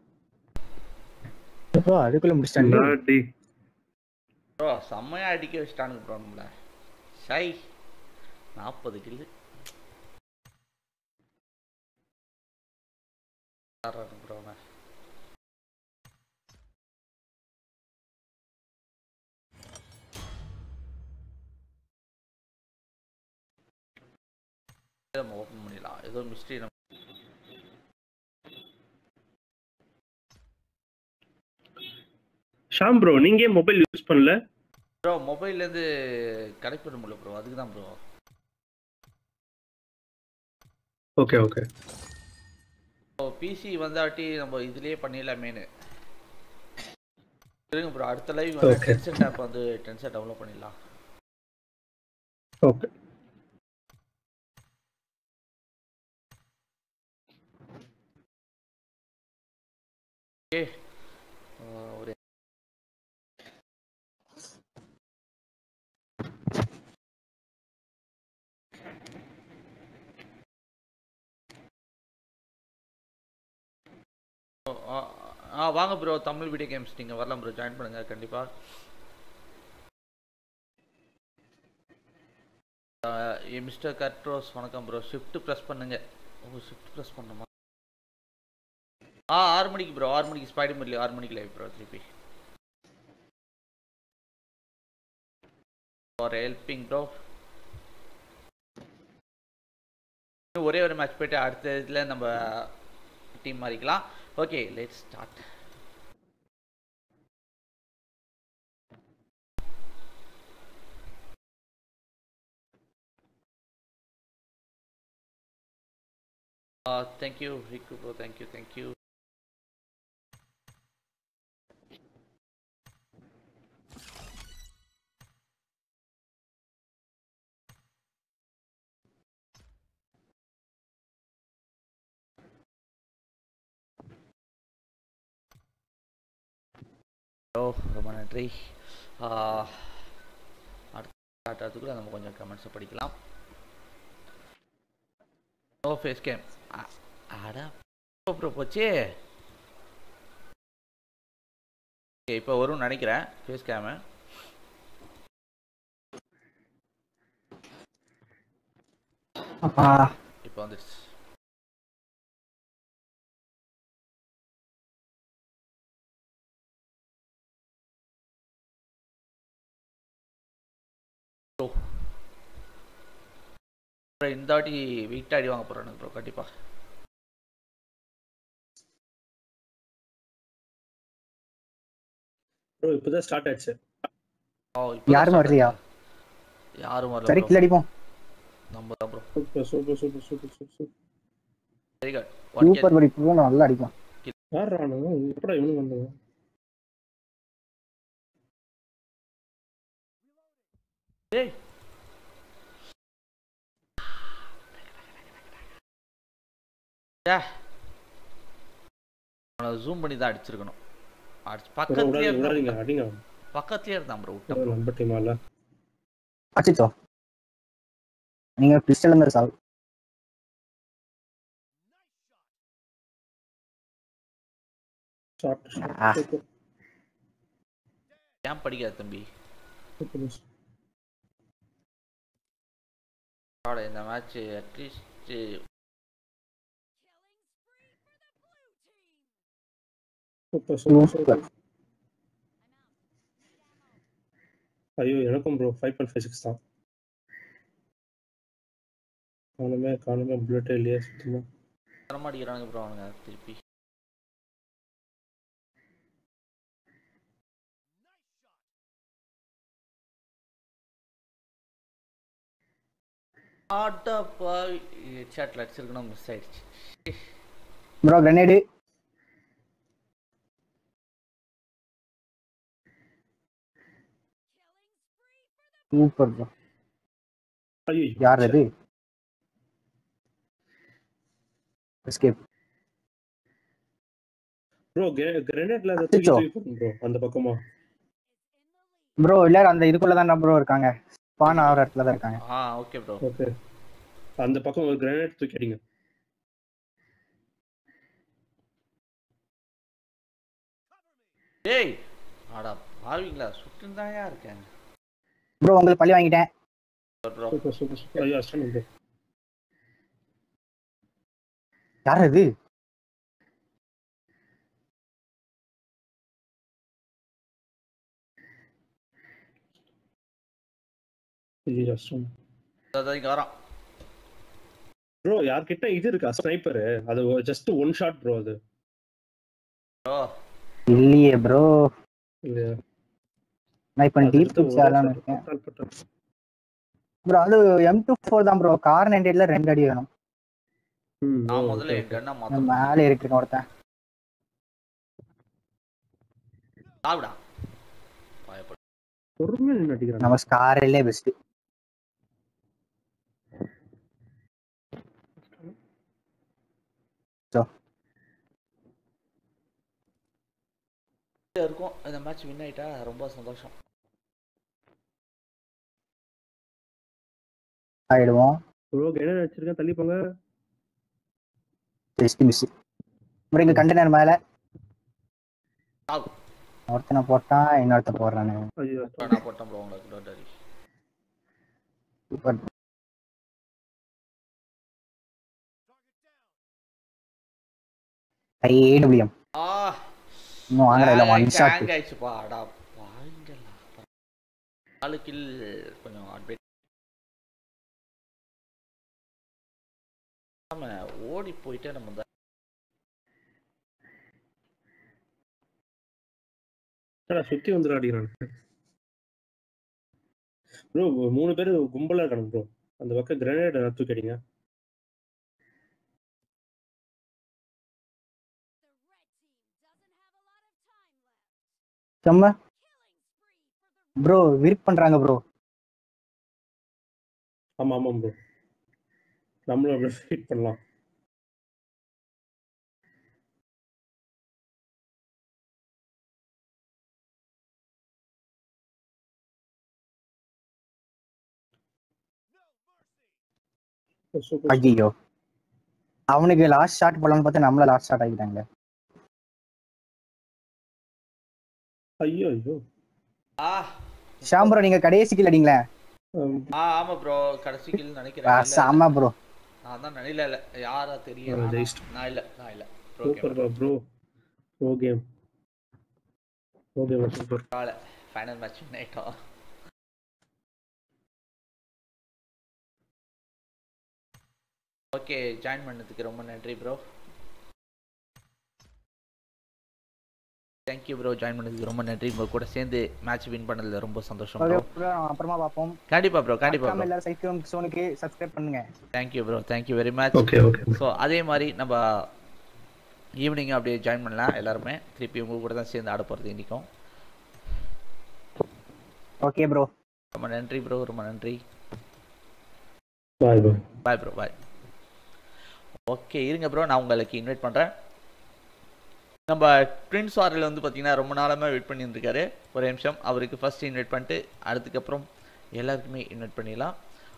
ப்ரோ அதுக்குள்ள முடிச்சிட்டாங்க நாட்டி ப்ரோ செம்மையா அடிக்க வச்சிட்டானுங்க ப்ரோ நம்மள ஷை நாற்பது கில்லு ப்ரோ அவன் நம்ம ஓப்பன் பண்ணிடலாம் ஏதோ மிஸ்ட்ரி நம்ம ஷாம் ப்ரோ நீங்க ஏன் மொபைல் யூஸ் பண்ணல ப்ரோ மொபைல்லேருந்து கனெக்ட் பண்ண முடியல ப்ரோ அதுக்கு தான் bro okay okay so PC வந்தாட்டி நம்ம இதுலயே பண்ணிடலாமேனு இருங்க ப்ரோ அடுத்த லைவ் வந்து Okay. டென்சன் ஆப் வந்து டென்சன் டவுன்லோட் பண்ணிடலாம் ஓகே ஒரு ஓ, ஆ, ஆ வாங்க ப்ரோ தமிழ் வீடியோ கேம்ஸ் நீங்கள் வரலாம் ப்ரோ ஜாயின் பண்ணுங்க கண்டிப்பாக ஏ மிஸ்டர் கட்ரோஸ் வணக்கம் ப்ரோ ஷிஃப்ட் ப்ரெஸ் பண்ணுங்க ஓ ஷிஃப்ட் ப்ரெஸ் பண்ணுமா ஆ ஆறு மணிக்கு ப்ரோ ஆறு மணிக்கு ஸ்பைடர் மில்லி ஆறு மணிக்கு லைவ் ப்ரோ திருப்பி ஃபார் ஹெல்பிங் ப்ரோ ஒரே ஒரு மேட்ச் போயிட்டு அடுத்த இதில் நம்ம டீம் மாறிக்கலாம் okay let start Uh, thank you, Riku bro. Thank you, thank you. Bro ரொம்ப நன்றி ஆஹ், அடுத்த ஸ்டார்ட் ஆகிறதுக்குள்ள நம்ம கொஞ்சம் கமெண்ட்ஸை படிக்கலாம் ஓ ஃபேஸ் கேம் அடா ப்ரோ போச்சு ஓகே இப்போ வரும்னு நினைக்கிறேன் ஃபேஸ் கேமு அப்பா இப்போ வந்துடுச்சு ப்ரோ இந்த வாட்டி வீட்டை அடி வாங்க போகிறேன் ப்ரோ கண்டிப்பா ப்ரோ இப்போதான் ஸ்டார்ட் ஆச்சு ஓ இப்போ யாரும் வரலையா? யாரும் வரல சரி bro. கில் அடிப்போம் நம்ம தான் bro super super super super super super very good super படி இப்போ நல்லா அடிப்போம் யார் ஆனுங்க எப்படா இவனு வந்தாங்க டேய் டே அவனை ஜூம் பண்ணி தான் அடிச்சிருக்கணும் அடிச்சு ப்ரோ பக்கத்துலயே விடாதீங்க விடாதீங்க இருந்தான் அடிங்க பக்கத்துலயே இருந்தான் ப்ரோ விட்டேன் bro. நம்ம டீமா இல்ல அச்சிச்சோ நீங்க பிஸ்டல் இருந்தாரு சாவு ஷார்ட் ஆ. சூப்பர் ஏன் படிக்காத தம்பி சூப்பர் ஆட இந்த match at least super super super super ஐயோ எனக்கும் bro five point five six தான் காணுமே காணுமே புல்லட்டே இல்லையா சுத்தமா தரமா அடிக்கிறானுங்க ப்ரோ அவனுங்க திருப்பி ஆட்டப்பா சேட்டில் அடிச்சிருக்கணும் மிஸ் ஆயிடுச்சு ப்ரோ கிரனேடு சூப்பர் ப்ரோ ஐயோ யார் அது எஸ்கேப் ப்ரோ கிரனேட்ல அதை அச்சச்சோ. தூக்கி தூக்கி ப்ரோ அந்த பக்கமா ப்ரோ இல்ல அந்த இதுக்குள்ள தான் ப்ரோ இருக்காங்க ஸ்பான் ஆகிற இடத்துல தான் இருக்காங்க ஆ ஓகே ப்ரோ ஓகே அந்த பக்கம் ஒரு கிரனேட் தூக்கி அடிங்க டேய் ஆடா பாவீங்களா சுட்டுன்னு தான்யா இருக்கேன் ப்ரோ உங்களுக்கு பழி வாங்கிட்டேன் ப்ரோ சூப்பர் சூப்பர் சூப்பர் ஐயோ அஷ்டம் ப்ரோ யார் அது ஐயோ அஷ்டம் அதான் இங்கே வரான் ப்ரோ யார்கிட்ட இது இருக்கா ஸ்னைப்பர் அது ஜஸ்ட் ஒன் ஷாட் ப்ரோ அது ப்ரோ இல்லையே ப்ரோ இல்லையா நான் இப்போ அது டீப் எடுத்து ஒரே சாலாம் shot இருக்கேன் பட்டால் பட்டால். ப்ரோ அது எம் டூ ஃபோர் தான் ப்ரோ கார் நைன்டேட்ல ரெண்டு அடி வேணும் ம், நான் ஓ, முதல்ல okay, என் okay. கண்ணை நான் மாற்றணும் மேலே இருக்கிறேன் ஒருத்தன் சாவிடா பயப்பட பொறுமையா நின்னு அடிக்கிறான் நம்ம ஸ்காரிலே பெஸ்ட் இருக்கும் இந்த மேட்ச் வின் ஆயிட்டா ரொம்ப சந்தோஷம் ஆயிடுவோம் ப்ரோ என்ன வச்சிருக்கேன் தள்ளி போங்க ஜஸ்ட் மிஸ் ப்ரோ இங்க கண்டெய்னர் மேல சாவு ஒருத்தனை போட்டான் இன்னொருத்த போடுறானு ஐயோ இப்ப நான் போட்டேன் ப்ரோ உங்களுக்கு டோன்ட் வரி சூப்பர் ஐஏடபிள்யூஎம் ஆ இன்னும் வாங்குற இல்ல ஒன் ஷாட் ஹேங் ஆயிடுச்சுப்பா அடா வாங்கலாம் நாலு கில் கொஞ்சம் அட்வைட் ஆமா ஓடி போயிட்டே நம்ம இந்த என்னடா சுத்தி வந்துடும் அடிக்கிறான் ப்ரோ மூணு பேர் கும்பலா இருக்கானுங்க ப்ரோ அந்த பக்கம் கிரனேட் தூக்கி அடிங்க செம்ம ப்ரோ விரிப் பண்றாங்க ப்ரோ ஆமா ஆமா ப்ரோ நம்மளும் அப்படியே ஃபீட் பண்ணலாம் சூப்பர் ஐயோ அவனுக்கு லாஸ்ட் ஷாட் போடலாம்னு பார்த்தா நம்மள லாஸ்ட் ஷாட் ஆகிட்டாங்க ஐயோ ஐயோ ஆ ஷாம் ப்ரோ நீங்க கடைசி கில் அடிங்களேன் ஆம், ஆ ஆமா ப்ரோ கடைசி கில் ஆ, நினைக்கிறேன் இல்ல, செம ப்ரோ நான் தான் நினைல இல்ல யாரா தெரியும் ஆ, ஆனா, ஜெயிச்சிட்டோம். நான் இல்ல நான் இல்ல bro super bro bro bro game okay super final match win ஆயிட்டோம் ஓகே ஜாயின் பண்ணதுக்கு ரொம்ப நன்றி ப்ரோ தேங்க்யூ ப்ரோ ஜாயின் பண்ணதுக்கு ரொம்ப நன்றி உங்க கூட சேர்ந்து மேட்ச் வின் பண்ணதுல ரொம்ப சந்தோஷம் ஓகே ப்ரோ ப்ரோ அப்புறமா பார்ப்போம் கண்டிப்பா ப்ரோ கண்டிப்பா மறக்காம ப்ரோ எல்லாரும் சைக்கிள் சோனுக்கு சப்ஸ்கிரைப் பண்ணுங்க thank you bro thank you very much okay okay so அதே மாதிரி நம்ம ஈவினிங் அப்படியே ஜாயின் பண்ணலாம் எல்லாருமே திருப்பி உங்க கூட தான் சேர்ந்து ஆட போகிறது இன்றைக்கும் ஓகே ப்ரோ ரொம்ப நன்றி ப்ரோ ரொம்ப நன்றி bye bye bye bro bye okay இருங்க ப்ரோ நான் உங்களுக்கு இன்வைட் பண்ணுறேன் நம்ம ட்வின்ஸ் வாரில் வந்து பார்த்தீங்கன்னா ரொம்ப நாளாக வெயிட் பண்ணிட்டு இருக்காரு ஒரு நிமிஷம் அவருக்கு ஃபர்ஸ்ட் இன்வைட் பண்ணிட்டு அதுக்கப்புறம் எல்லாருக்குமே இன்வைட் பண்ணிடலாம்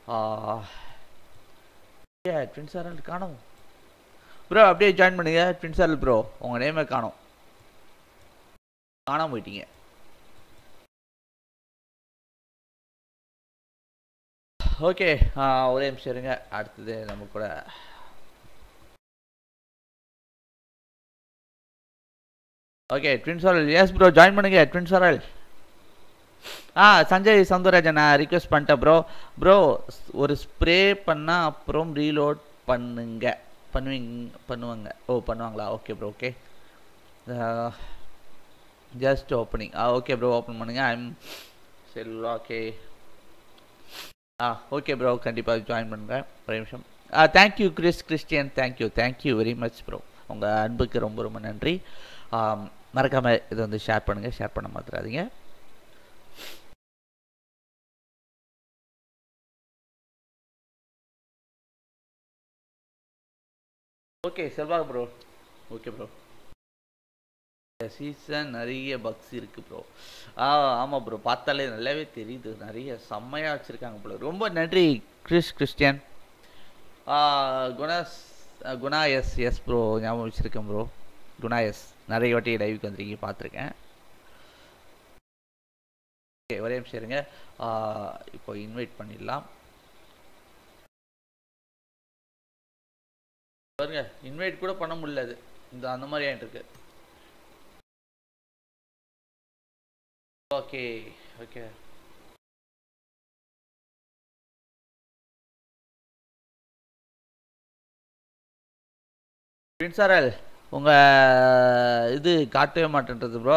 ஏ ட்வின்ஸ் வாரல் காணும் ப்ரோ அப்படியே ஜாயின் பண்ணுங்க ட்வின்ஸ் வாரல் ப்ரோ உங்கள் நேமே காணோம் காணாம போயிட்டீங்க ஓகே ஒரே நிமிஷம் இருங்க அடுத்தது நம்ம கூட ஓகே ட்வின்ஸ் ஆரல் எஸ் ப்ரோ ஜாயின் பண்ணுங்க ட்வின்ஸ் ஆரல் ஆ சஞ்சய் சந்துராஜன் நான் ரிக்வெஸ்ட் பண்ணிட்டேன் ப்ரோ ப்ரோ ஒரு ஸ்ப்ரே பண்ணால் அப்புறம் ரீலோட் பண்ணுங்க பண்ணுவீங்க பண்ணுவாங்க ஓ பண்ணுவாங்களா okay bro okay just opening ஆ ஓகே ப்ரோ ஓப்பன் பண்ணுங்க ஐம் சரி ஓகே ஆ ஓகே ப்ரோ கண்டிப்பாக ஜாயின் பண்ணுறேன் ஒரு நிமிஷம் ஆ thank you Chris Christian thank you thank you very much bro உங்கள் அன்புக்கு ரொம்ப ரொம்ப நன்றி மறக்காமல் இதை வந்து ஷேர் பண்ணுங்கள் ஷேர் பண்ண மாத்திராதீங்க okay Selva bro okay bro season நிறைய பக்ஸ் இருக்கு ப்ரோ ஆ ஆமாம் ப்ரோ பார்த்தாலே நல்லாவே தெரியுது நிறைய செம்மையாக வச்சுருக்காங்க ப்ரோ ரொம்ப நன்றி Chris Christian Gunas Guna S yes bro ஞாபகம் வச்சுருக்கேன் ப்ரோ குணா எஸ் நிறைய வாட்டி லைவுக்கு வந்திருக்கீங்க பார்த்துருக்கேன் ஓகே ஒரே நிமிஷம் இருங்க இப்போ இன்வைட் பண்ணிடலாம் பாருங்க இன்வைட் கூட பண்ண முடியல அது இந்த அந்த மாதிரி ஆகிட்டு இருக்கு ஓகே ஓகே பின்சாரல் உங்க இது காட்டவே மாட்டேன்றது ப்ரோ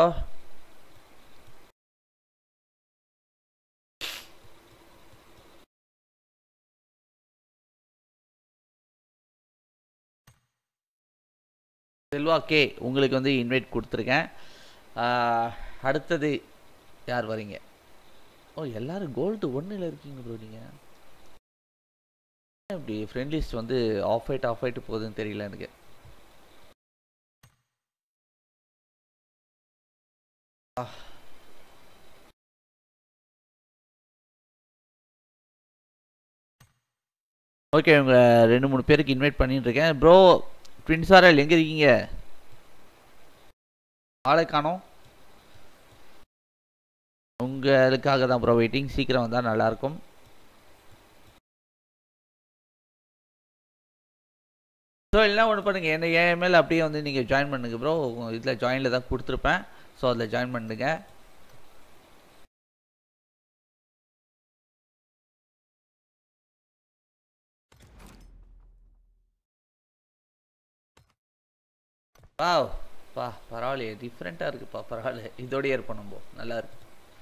செல்வா கே உங்களுக்கு வந்து இன்வைட் கொடுத்துருக்கேன் அடுத்தது யார் வரீங்க ஓ எல்லாரும் கோல்டு ஒன்றில் இருக்கீங்க ப்ரோ நீங்கள் இப்படி ஃப்ரெண்ட் லிஸ்ட் வந்து ஆஃப் ஆயிட்டு ஆஃப் ஆயிட்டு போகுதுன்னு தெரியல எனக்கு ஓகே உங்க ரெண்டு மூணு பேருக்கு இன்வைட் பண்ணிட்டு இருக்கேன் ப்ரோ ட்வின்ஸாரல் எங்கே இருக்கீங்க ஆளை காணோம் உங்களுக்காக தான் ப்ரோ வெயிட்டிங் சீக்கிரம் வந்தால் நல்லாயிருக்கும் ஸோ எல்லாம் ஒன்று பண்ணுங்கள் என்ன என் மேல் அப்படியே வந்து நீங்கள் ஜாயின் பண்ணுங்க ப்ரோ இதில் ஜாயினில் தான் கொடுத்துருப்பேன் ஸோ அதில் ஜாயின் பண்ணுங்க வாவ் பா பரவாயில்லையே டிஃப்ரெண்ட்டாக இருக்குப்பா பரவாயில்ல இதோடயே இருப்போம் நம்ம நல்லா இருக்கு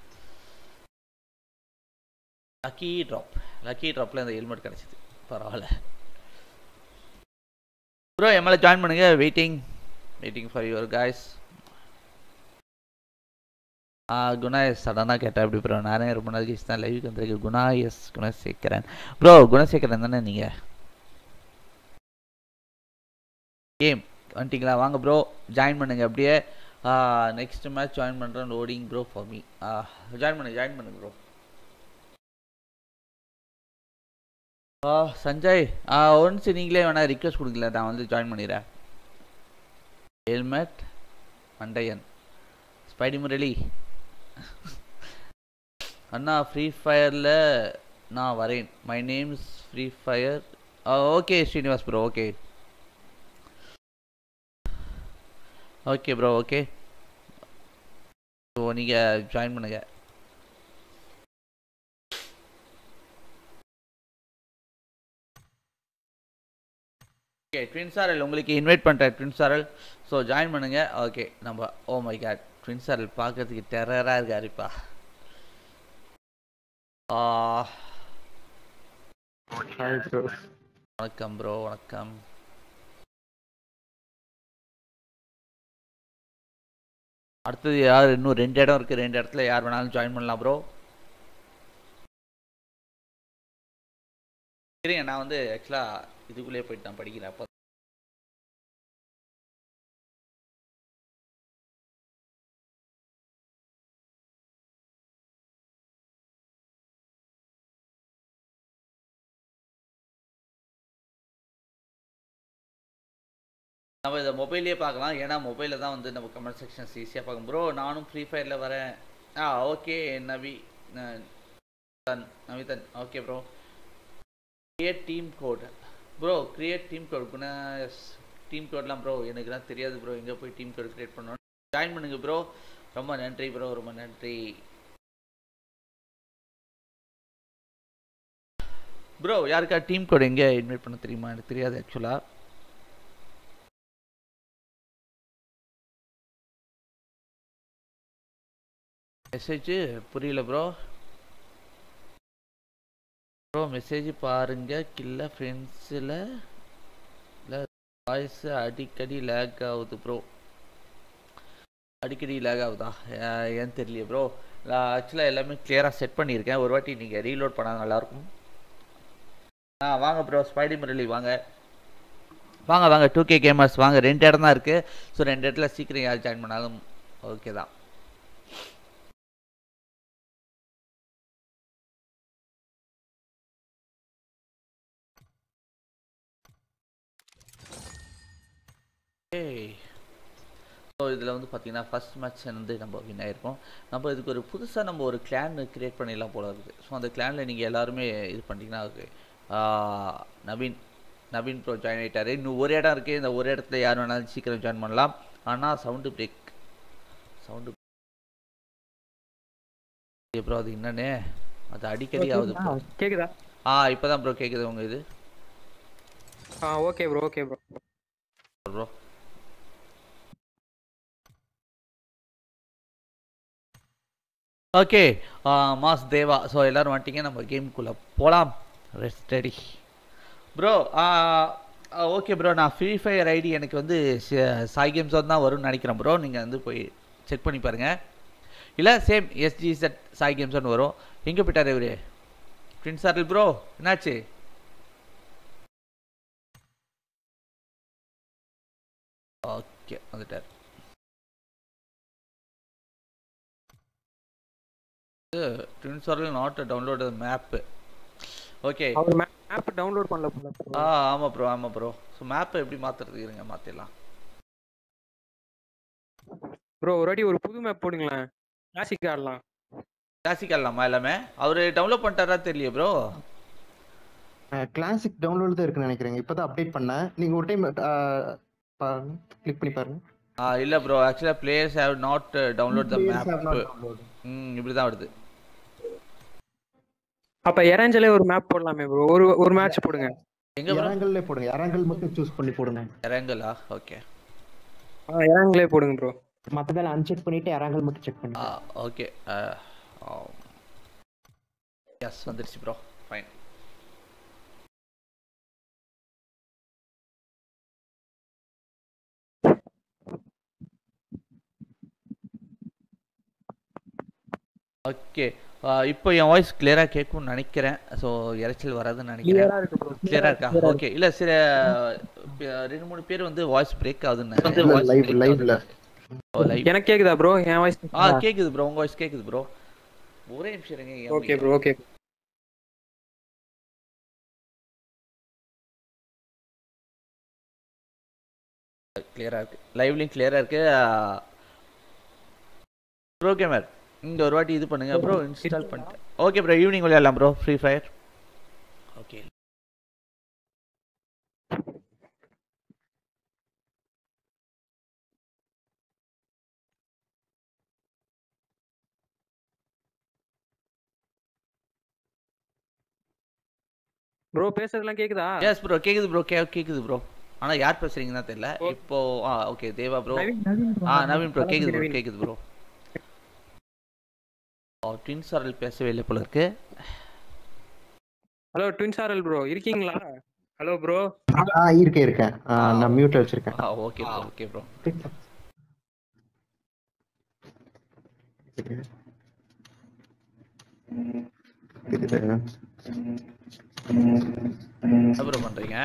லக்கி ட்ராப் லக்கி ட்ராப்பில் இந்த ஹெல்மெட் கிடச்சிது பரவாயில்ல ப்ரோ எம்எல்ஏ ஜாயின் பண்ணுங்க waiting waiting for your guys ஆ குணா எஸ் சடனாக கேட்டேன் எப்படி ப்ரோ நானே ரொம்ப நாள் கழிச்சு தான் லைவுக்கு வந்திருக்கு குணா எஸ் குணசேகரன் ப்ரோ குணசேகரன் தானே நீங்கள் கேம் வந்துட்டிங்களா வாங்க ப்ரோ ஜாயின் பண்ணுங்க அப்படியே நெக்ஸ்ட் மேட்ச் ஜாயின் பண்ணுறேன் loading bro for me join பண்ணுங்க ஜாயின் பண்ணுங்க ப்ரோ ஆ சஞ்சய் ஆ ஒன்ஸ் நீங்களே வேணா ரிக்வெஸ்ட் கொடுக்கல நான் வந்து ஜாயின் பண்ணிடுறேன் ஹெல்மெட் மண்டையன் ஸ்பைடி முரளி அண்ணா ஃப்ரீ ஃபயரில் நான் வரேன் my name's free fire okay Srinivas bro okay okay bro okay so நீங்கள் ஜாயின் பண்ணுங்க ஓகே ட்வின் சாரல் உங்களுக்கு இன்வைட் பண்ணுறேன் ட்வின் சாரல் ஸோ ஜாயின் பண்ணுங்க ஓகே நம்ம ஓ மை காட் ட்வின் சாரல் பார்க்கறதுக்கு டெரராக இருக்காருப்பா ஆ வணக்கம் ப்ரோ வணக்கம் அடுத்தது யார் இன்னும் ரெண்டு இடம் இருக்குது ரெண்டு இடத்துல யார் வேணாலும் ஜாயின் பண்ணலாம் ப்ரோ சரிங்க நான் வந்து ஆக்சுவலாக இதுக்குள்ளேயே போயிட்டு நான் படிக்கிறேன் அப்போ நம்ம இதை மொபைல்லே பார்க்கலாம் ஏன்னா மொபைலில் தான் வந்து நம்ம கமெண்ட் செக்ஷன்ஸ் ஈஸியாக பார்க்கும் ப்ரோ நானும் ஃப்ரீ ஃபயரில் வரேன் ஆ ஓகே நவி ந- தன் Navithan okay bro create team code bro create team code Guna team கோட்லாம் ப்ரோ எனக்குலாம் தெரியாது ப்ரோ எங்கே போய் டீம் கோட் கிரியேட் பண்ணணும் ஜாயின் பண்ணுங்க ப்ரோ ரொம்ப நன்றி ப்ரோ ரொம்ப நன்றி ப்ரோ யாருக்கா டீம் கோட் எங்கே இன்வைட் பண்ண தெரியுமா எனக்கு தெரியாது ஆக்சுவலாக மெசேஜ் புரியல ப்ரோ ப்ரோ மெசேஜ் பாருங்க கில்ல ஃப்ரெண்ட்ஸில் இல்லை வாய்ஸ் அடிக்கடி லேக் ஆகுது ப்ரோ அடிக்கடி லேக் ஆகுதா ஏ- ஏன்னு தெரியலையே ப்ரோ நான் ஆக்சுவலாக எல்லாமே கிளியராக செட் பண்ணியிருக்கேன் ஒரு வாட்டி நீங்கள் ரீலோட் பண்ணால் நல்லாயிருக்கும் ஆ வாங்க ப்ரோ ஸ்பைடி முரளி வாங்க வாங்க வாங்க டூ கே கேமர்ஸ் வாங்க ரெண்டு இடம் தான் இருக்குது ஸோ ரெண்டு இடத்துல சீக்கிரம் யார் ஜாயின் பண்ணாலும் ஓகே தான் ஸோ இதில் வந்து பார்த்தீங்கன்னா ஃபர்ஸ்ட் மேட்ச் வந்து நம்ம வின் ஆயிருக்கோம் நம்ம இதுக்கு ஒரு புதுசாக நம்ம ஒரு கிளான் கிரியேட் பண்ணிடலாம் போல இருக்குது ஸோ அந்த கிளானில் நீங்கள் எல்லாருமே இது பண்ணிட்டீங்கன்னா okay Naveen Naveen bro join ஆகிட்டாரு இன்னும் ஒரு இடம் இருக்குது இந்த ஒரு இடத்துல யார் வேணாலும் சீக்கிரம் ஜாயின் பண்ணலாம் ஆனால் சவுண்டு பிரேக் சவுண்டு ப்ரோ அது என்னன்னு அது அடிக்கடி ஆகுது ப்ரோ கேக்குதா ஆ இப்போ தான் ப்ரோ கேட்குது உங்கள் இது ஆ okay bro okay bro bro okay mass Deva so எல்லாரும் வந்துட்டீங்க நம்ம கேமுக்குள்ளே போகலாம் ரெஸ்டடி ப்ரோ ஓகே ப்ரோ நான் ஃப்ரீ ஃபயர் ஐடி எனக்கு வந்து ச- சாய் கேம்ஸ் தான் வரும்னு நினைக்கிறேன் ப்ரோ நீங்கள் வந்து போய் செக் பண்ணி பாருங்கள் இல்லை சேம் எஸ்ஜி செட் சாய் கேம்ஸ்னு வரும் எங்கே போயிட்டார் இவரு ட்வின் சார்ல் ப்ரோ என்னாச்சு ஓகே வந்துட்டார் twin Saral not download map okay அவர் மேப் டவுன்லோட் பண்ணல போல bro. ஆ ஆமாம் ப்ரோ ஆமாம் ப்ரோ ஸோ மேப்பை எப்படி மாற்றுறதுக்கு இருங்க மாற்றிடலாம் ப்ரோ ஒரு வாட்டி ஒரு புது மேப் போடுங்களேன் கிளாசிக் ஆடலாம் கிளாசிக் ஆடலாமா எல்லாமே அவர் டவுன்லோட் பண்ணிட்டாரா தெரியலையே ப்ரோ கிளாசிக் டவுன்லோட் தான் இருக்குன்னு நினைக்கிறேன் இப்பதான் அப்டேட் பண்ணேன் நீங்க ஒரு டைம் கிளிக் பண்ணி பாருங்க ஆ இல்லை ப்ரோ ஆக்சுவலாக players have not download the Players have not map downloaded. ம் இப்படி தான் வருது அப்ப எரேஞ்சலே ஒரு மேப் போடலாமே ப்ரோ ஒரு ஒரு மேட்ச் போடுங்க எங்கே ப்ரோ இறங்கல்லே போடுங்க இறங்கல் மட்டும் சூஸ் பண்ணி போடுங்க இறங்கலா ஓகே ஆ இறங்களே போடுங்க ப்ரோ மத்ததெல்லாம் அன்செக் பண்ணிட்டு இறங்கல் மட்டும் செக் ஆ பண்ணுங்க ஓகே எஸ் வந்துருச்சு ப்ரோ ஃபைன் ஓகே இப்போ என் வாய்ஸ் கிளியராக கேட்கும்னு நினைக்கிறேன் ஸோ இறைச்சல் வராதுன்னு நினைக்கிறேன் கிளியரா இருக்கு ப்ரோ கிளியரா இருக்கா ஓகே இல்ல சில ப- ரெண்டு மூணு பேர் வந்து வாய்ஸ் பிரேக் ஆகுதுன்னு லைவ் லைவ்ல லைவ் எனக்கு கேக்குதா ப்ரோ என் வாய்ஸ் ஆ கேக்குது ப்ரோ உங்க வாய்ஸ் கேக்குது ப்ரோ ஒரே நிமிஷம் இருங்க என் ஓகே ப்ரோ ஓகே கிளியராக இருக்கு லைவ்லையும் கிளியராக இருக்கு ப்ரோ கேமர் இங்க ஒரு வாட்டி இது பண்ணுங்க ப்ரோ இன்ஸ்டால் பண்ணிட்டேன் ஓகே ப்ரோ ஈவினிங் விளையாடலாம் bro free fire okay bro பேசுறதெல்லாம் கேக்குதா எஸ் ப்ரோ கேக்குது ப்ரோ கே கேக்குது ப்ரோ ஆனா யார் பேசுறீங்கன்னு தான் தெரியல ஓ. இப்போ ஆ okay Deva bro Naveen, Naveen bro. ஆ நவீன் ப்ரோ கேக்குது ப்ரோ நவீன். கேக்குது ப்ரோ ஓ ட்வின்ஸ் ஆரல் பேசவே இல்லை போல இருக்கு ஹலோ ட்வின்ஸ் ஆர்எல் ப்ரோ இருக்கீங்களா ஹலோ ப்ரோ ஆ இருக்கேன் இருக்கேன் ஆ, நான் மியூட்ல வச்சிருக்கேன் ஆ ஓகே ப்ரோ ஓகே ப்ரோ இது என்ன ப்ரோ பண்றீங்க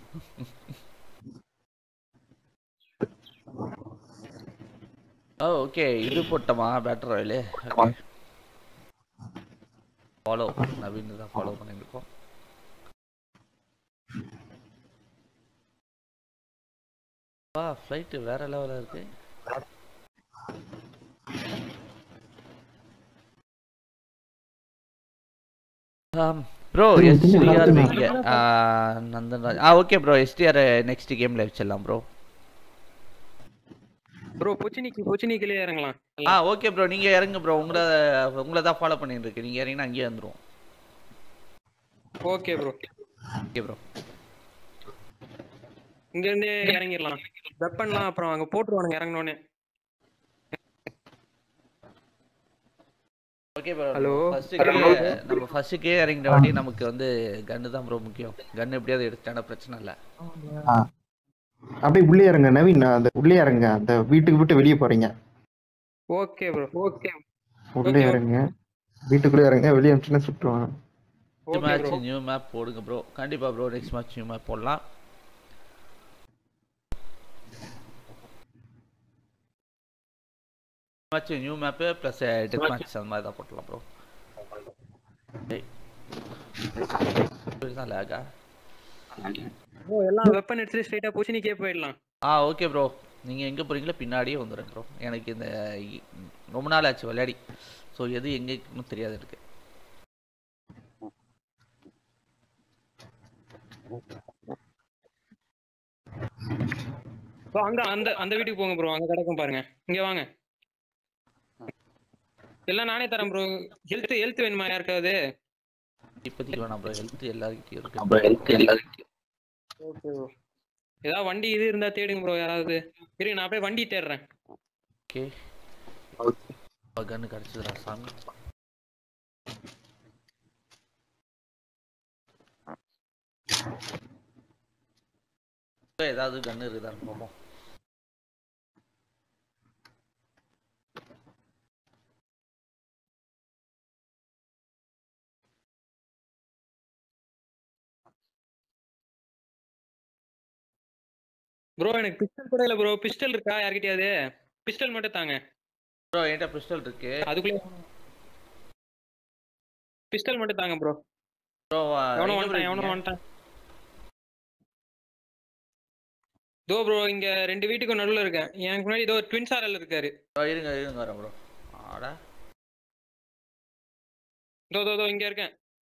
ஓ ஓகே இது போட்டோமா பேட்டர் ஆயிலு ஃபாலோ நவீன் தான் ஃபாலோ பண்ணிருக்கோம் வா ஃப்ளைட்டு வேற லெவலில் இருக்கு ப்ரோ எஸ்டிஆர் வைங்க நந்தன்ராஜ் ஆ ஓகே ப்ரோ எஸ்டிஆர் நெக்ஸ்ட் கேம்ல வச்சிடலாம் ப்ரோ ப்ரோ பொச்சினிக்கு பொச்சினிக்கிலே இறங்கலாம் ஆ ஓகே ப்ரோ நீங்க இறங்க ப்ரோ உங்களை உங்களை தான் ஃபாலோ பண்ணிட்டு இருக்கு நீங்க இறங்கினா அங்கேயே வந்துரும் ஓகே ப்ரோ ஓகே ப்ரோ இங்க இருந்தே இறங்கிடலாம் வெப்பன்லாம் அப்புறம் அங்க போட்டுருவானுங்க இறங்கினோடனே ஓகே ப்ரோ Hello? ஃபர்ஸ்ட்டுக்கே நம்ம ஃபர்ஸ்ட்டுக்கே இறங்கிட்ட வாட்டி நமக்கு வந்து கன்னு தான் ப்ரோ முக்கியம் கன் எப்படியாவது எடுத்துட்டானா பிரச்சனை இல்லை அப்படியே உள்ளே இறங்க நவீன் அந்த உள்ளே இறங்க அந்த வீட்டுக்கு விட்டு வெளியே போறீங்க ஓகே ப்ரோ ஓகே உள்ளே Okay. இறங்க வீட்டுக்குள்ளே இறங்க வெளியே அனுப்பிச்சுன்னா சுட்டுவாங்க next okay match bro new map போடுங்க ப்ரோ கண்டிப்பா bro next match new map போடலாம் match new map plus death match அந்த மாதிரி தான் போட்டலாம் ப்ரோ தான் லேகா ப்ரோ எல்லாம் வெப்பன் எடுத்துட்டு ஸ்ட்ரைட்டா பொச்சினிக்கே போயிடலாம் ஆ ஓகே ப்ரோ நீங்க எங்க போறீங்களோ பின்னாடியே வந்துடுறேன் ப்ரோ எனக்கு இந்த இ- ரொம்ப நாள் ஆச்சு விளையாடி ஸோ எது எங்க இருக்குன்னு தெரியாது எனக்கு ப்ரோ அங்க அந்த அந்த வீட்டுக்கு போங்க ப்ரோ அங்க கிடக்கும் பாருங்க இங்க வாங்க எல்லாம் நானே தரேன் ப்ரோ ஹெல்த் ஹெல்த் வேணுமா யாருக்காவது இப்போதைக்கு வேணாம் ப்ரோ ஹெல்த் எல்லாருக்கிட்டையும் இருக்கு ஓகே ப்ரோ ஏதாவது வண்டி இது இருந்தா தேடுங்க ப்ரோ யாராவது இருங்க நான் அப்படியே வண்டி தேடுறேன் ஓகே கன்னு கிடச்சிதுடா சாமி ஏதாவது கன்னு இருக்குதான்னு பார்ப்போம் ப்ரோ எனக்கு பிஸ்டல் கூட இல்ல ப்ரோ பிஸ்டல் இருக்கா யார்கிட்டயாவது பிஸ்டல் மட்டும் தாங்க ப்ரோ என்கிட்ட பிஸ்டல் இருக்கு அதுக்குள்ளே பிஸ்டல் மட்டும் தாங்க ப்ரோ ப்ரோ எவனோ வந்துட்டான் எவனோ வந்துட்டான் தோ ப்ரோ இங்க ரெண்டு வீட்டுக்கும் நடுவுல இருக்கேன் எனக்கு முன்னாடி இதோ ட்வின்ஸ் ஆர்எல் இருக்காரு இருங்க இருங்க வரேன் ப்ரோ ஆடா இதோ இதோ, இதோ இங்க இருக்கேன்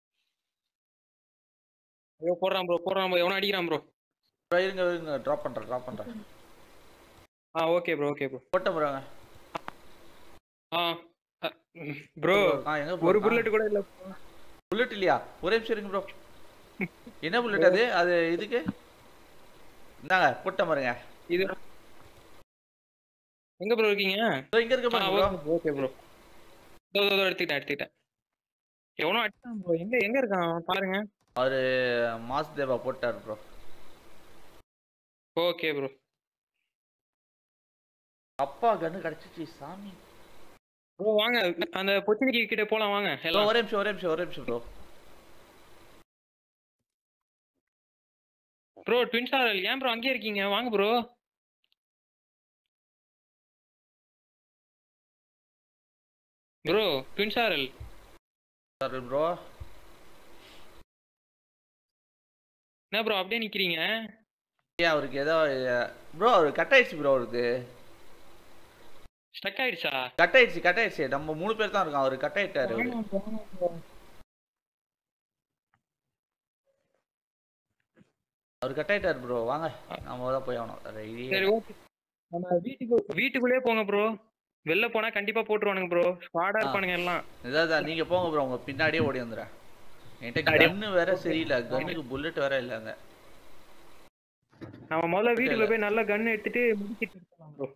ஐயோ போடுறான் ப்ரோ போடுறான் ப்ரோ எவனோ அடிக்கிறான் ப்ரோ ப்ரோ இருங்க இருங்க ட்ராப் பண்றேன் ட்ராப் பண்றேன் ஆ ஓகே ப்ரோ ஓகே ப்ரோ போட்டேன் ப்ரோங்க ஆ ப்ரோ ஆ எங்க ஒரு புல்லட் கூட இல்ல புல்லட் இல்லையா ஒரே நிமிஷம் இருங்க ப்ரோ என்ன புல்லட் அது அது இதுக்கு இந்தாங்க போட்டேன் பாருங்க இது எங்க ப்ரோ இருக்கீங்க இதோ இங்க இருக்க பாருங்க ப்ரோ ஓகே ப்ரோ இதோ இதோ, இதோ எடுத்துக்கிட்டேன் எடுத்துக்கிட்டேன் எவனோ அடிச்சான் ப்ரோ எங்க எங்க இருக்கான் பாருங்க அவரு மாஸ் தேவா போட்டார் ப்ரோ ஓகே ப்ரோ அப்பா கண்ணு கிடைச்சிச்சு சாமி ப்ரோ வாங்க அந்த பொச்சினிக்கு கிட்ட போலாம் வாங்க ப்ரோ எல்லாம் ஒரே நிமிஷம் ஒரே நிமிஷம் ஒரே நிமிஷம் ப்ரோ ப்ரோ ட்வின்ஸ் ஆர்எல் ஏன் ப்ரோ அங்கேயே இருக்கீங்க வாங்க bro bro twins RL sir bro என்ன ப்ரோ அப்படியே நிக்கிறீங்க ஏன் அவருக்கு ஏதோ ப்ரோ அவரு கட் ஆயிடுச்சு ப்ரோ அவருக்கு ஸ்டக் ஆயிடுச்சா கட் ஆயிடுச்சு கட் ஆயிடுச்சு நம்ம மூணு பேர் தான் இருக்கோம் அவரு கட் ஆயிட்டாரு அவரு. அவர் கட் ஆயிட்டாரு ப்ரோ வாங்க நம்ம தான் போய் ஆகணும் வேற idea சரி ஓகே நம்ம வீட்டுக்கு வீட்டுக்குள்ளே போங்க ப்ரோ வெளில போனா கண்டிப்பா போட்டுருவானுங்க ப்ரோ ஸ்குவாடா இருப்பானுங்க எல்லாம் இதான் நீங்க போங்க ப்ரோ உங்க பின்னாடியே ஓடி வந்துடுறேன் என்கிட்ட கன்னு வேற சரியில்லை கன்னுக்கு புல்லட் வேற இல்லைங்க நம்ம முதல்ல வீட்டுக்குள்ள போய் நல்ல கன் எடுத்துட்டு முடிச்சிட்டு இருக்கலாம் ப்ரோ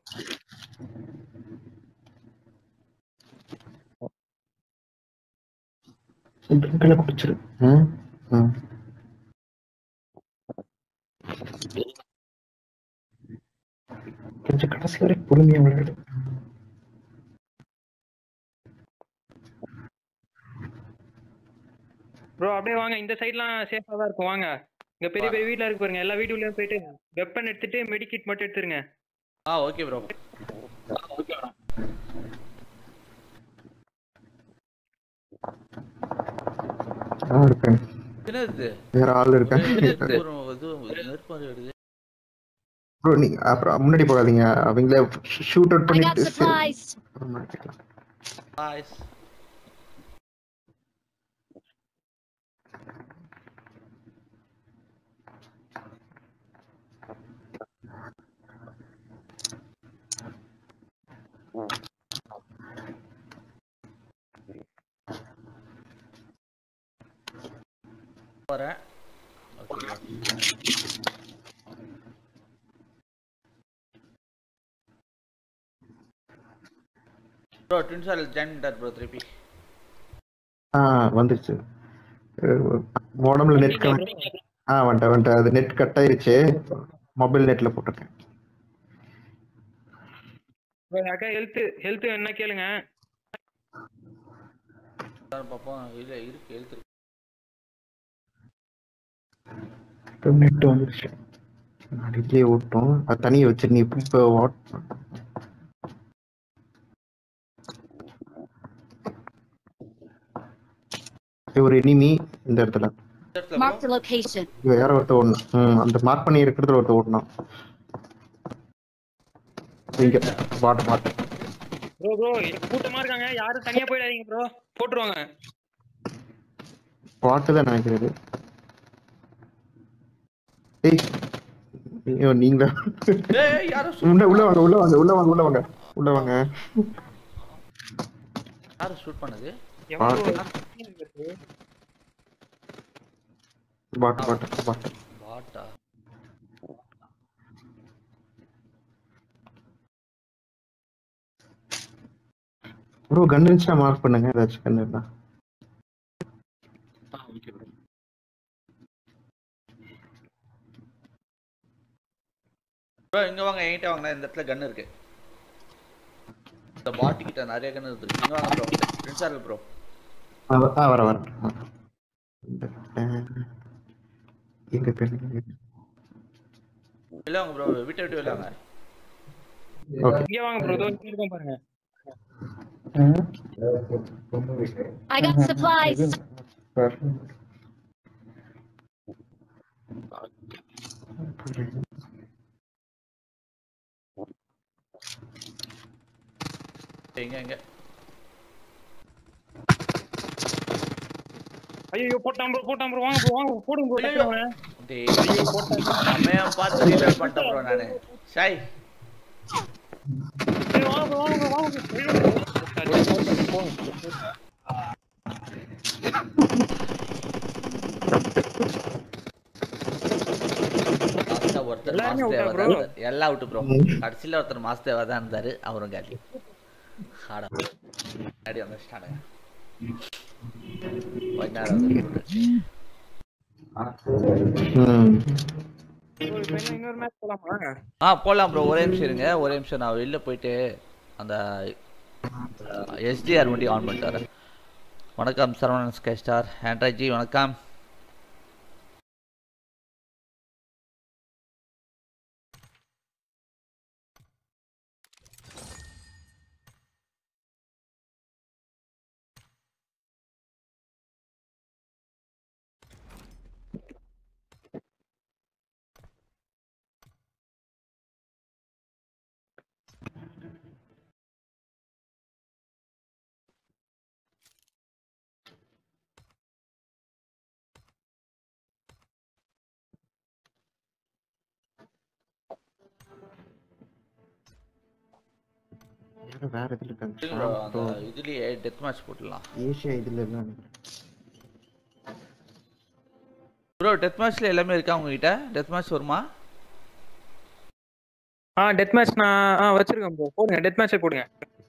ட்ரிங்க்ல குடிச்சிரு ம் ம் கொஞ்சம் கடைசி வரைக்கும் பொறுமையா விளையாடு ப்ரோ அப்படியே வாங்க இந்த சைட்லாம் சேஃபா தான் இருக்கும் வாங்க இங்க பெரிய பெரிய வீட்ல இருக்கு பாருங்க எல்லா வீட்டுக்குள்ளேயும் போயிட்டு வெப்பன் எடுத்துட்டு மெடிக்கிட் மட்டும் எடுத்துருங்க ஆ ஓகே ப்ரோ நான் இருக்கேன் என்னது வேற ஆள் இருக்கேன் ஒரு இது நெருப்பு மாதிரி வருது ப்ரோ நீங்க அப்புறம் முன்னாடி போகாதீங்க அவங்களே ஷூட் அவுட் I got பண்ணிட்டு supplies. அப்புறமா எடுத்துக்கலாம். பாய்ஸ் வரேன் okay bro twin sir join பண்ணிட்டார் ப்ரோ திருப்பி ஆ வந்துருச்சு மோடம்ல நெட் கனெக்ட் ஆ வந்துட்டேன் வந்துட்டேன் அது நெட் கட் ஆயிருச்சு மொபைல் நெட்ல போட்டிருக்கேன் ப்ரோ அக்கா ஹெல்த் ஹெல்த் என்ன கேளுங்க சார் பார்ப்போம் இல்லை இருக்கு எழுத்து நெட் வந்துருச்சு அடிக்கே ஓட்டும் அது தனியை வச்சு நீ இப்போ வாட் ஒரு எனிமி இந்த இடத்துல Marked a location. இங்க வேற ஒருத்தர் ஓடணும் ம் அந்த மார்க் பண்ணி இருக்கிறதுல ஒருத்தர் ஓடணும் இங்க பாட்டு பாட்டு ப்ரோ ப்ரோ கூட்டமா இருக்காங்க யாரும் தனியா போயிடாதீங்க ப்ரோ போட்டுருவாங்க பாட்டு தான் நினைக்கிறது ஏய் ஐயோ நீங்க ஏய் யாரும் உள்ள உள்ள வாங்க உள்ள வாங்க உள்ள வாங்க உள்ள வாங்க உள்ள வாங்க யாரும் ஷூட் பண்ணது எவ்வளவு பாட்டு பாட்டு பாட்டு பாட்டா ப்ரோ கன் இருந்துச்சுன்னா மார்க் பண்ணுங்க ஏதாச்சும் கன் இருந்தா ப்ரோ இங்க வாங்க என்கிட்ட வாங்க இந்த இடத்துல கன் இருக்கு இந்த பாட்டி கிட்ட நிறைய கன் இருக்கு இங்க வாங்க ப்ரோ ட்வின் சார் ப்ரோ ஆ, வ- ஆ வர வர எங்க பேர் வெளில வாங்க ப்ரோ வீட்டை விட்டு வெளில வாங்க ஓகே இங்க வாங்க ப்ரோ இதோ இங்க இருக்கோம் பாருங்க I got supplies. எங்க எங்க ஐயோ போட்டான் ப்ரோ போட்டான் ப்ரோ வாங்க ப்ரோ வாங்க bro, போடுங்க ப்ரோ ஐயோ. டேய் அம்மையா பார்த்து ரீலோட் பண்ணிட்டேன் ப்ரோ நானு ஷாய் வாங்க bro, வாங்க bro, வாங்க bro. ஐயோ. லாஸ்டா ஒருத்தர் எல்லாருமே மாஸ் out ஆ தேவா bro? தான் இருந்தாரு. எல்லாம் அவுட் ப்ரோ கடைசியில ஒருத்தர் மாஸ் தேவா தான் இருந்தாரு அவரும் காலி ஆடா அடி வந்துட்டானுங்க கொஞ்ச நேரம் வந்து ம் bro, இப்ப என்ன இன்னொரு மேட்ச் போலாமா ஆ போலாம் ப்ரோ ஒரே நிமிஷம் இருங்க ஒரே நிமிஷம் நான் வெளில போயிட்டு அந்த எஸ்டிஆர் வண்டி ஆன் பண்ணிட்டு வரேன் வணக்கம் Saravanan sky star Android ji வணக்கம் வேற இதுல இருக்காங்க இல்ல bro, அந்த இதுலயே டெத் மேட்ச் போட்டுடலாம் ஏஷியா இதுல இல்ல நினைக்கிறேன் ப்ரோ டெத் மேட்ச்ல எல்லாமே இருக்கா உங்ககிட்ட டெத் மேட்ச் வருமா ஆ டெத் மேட்ச் நான் ஆ வச்சிருக்கேன் ப்ரோ போடுங்க டெத் மேட்சே போடுங்க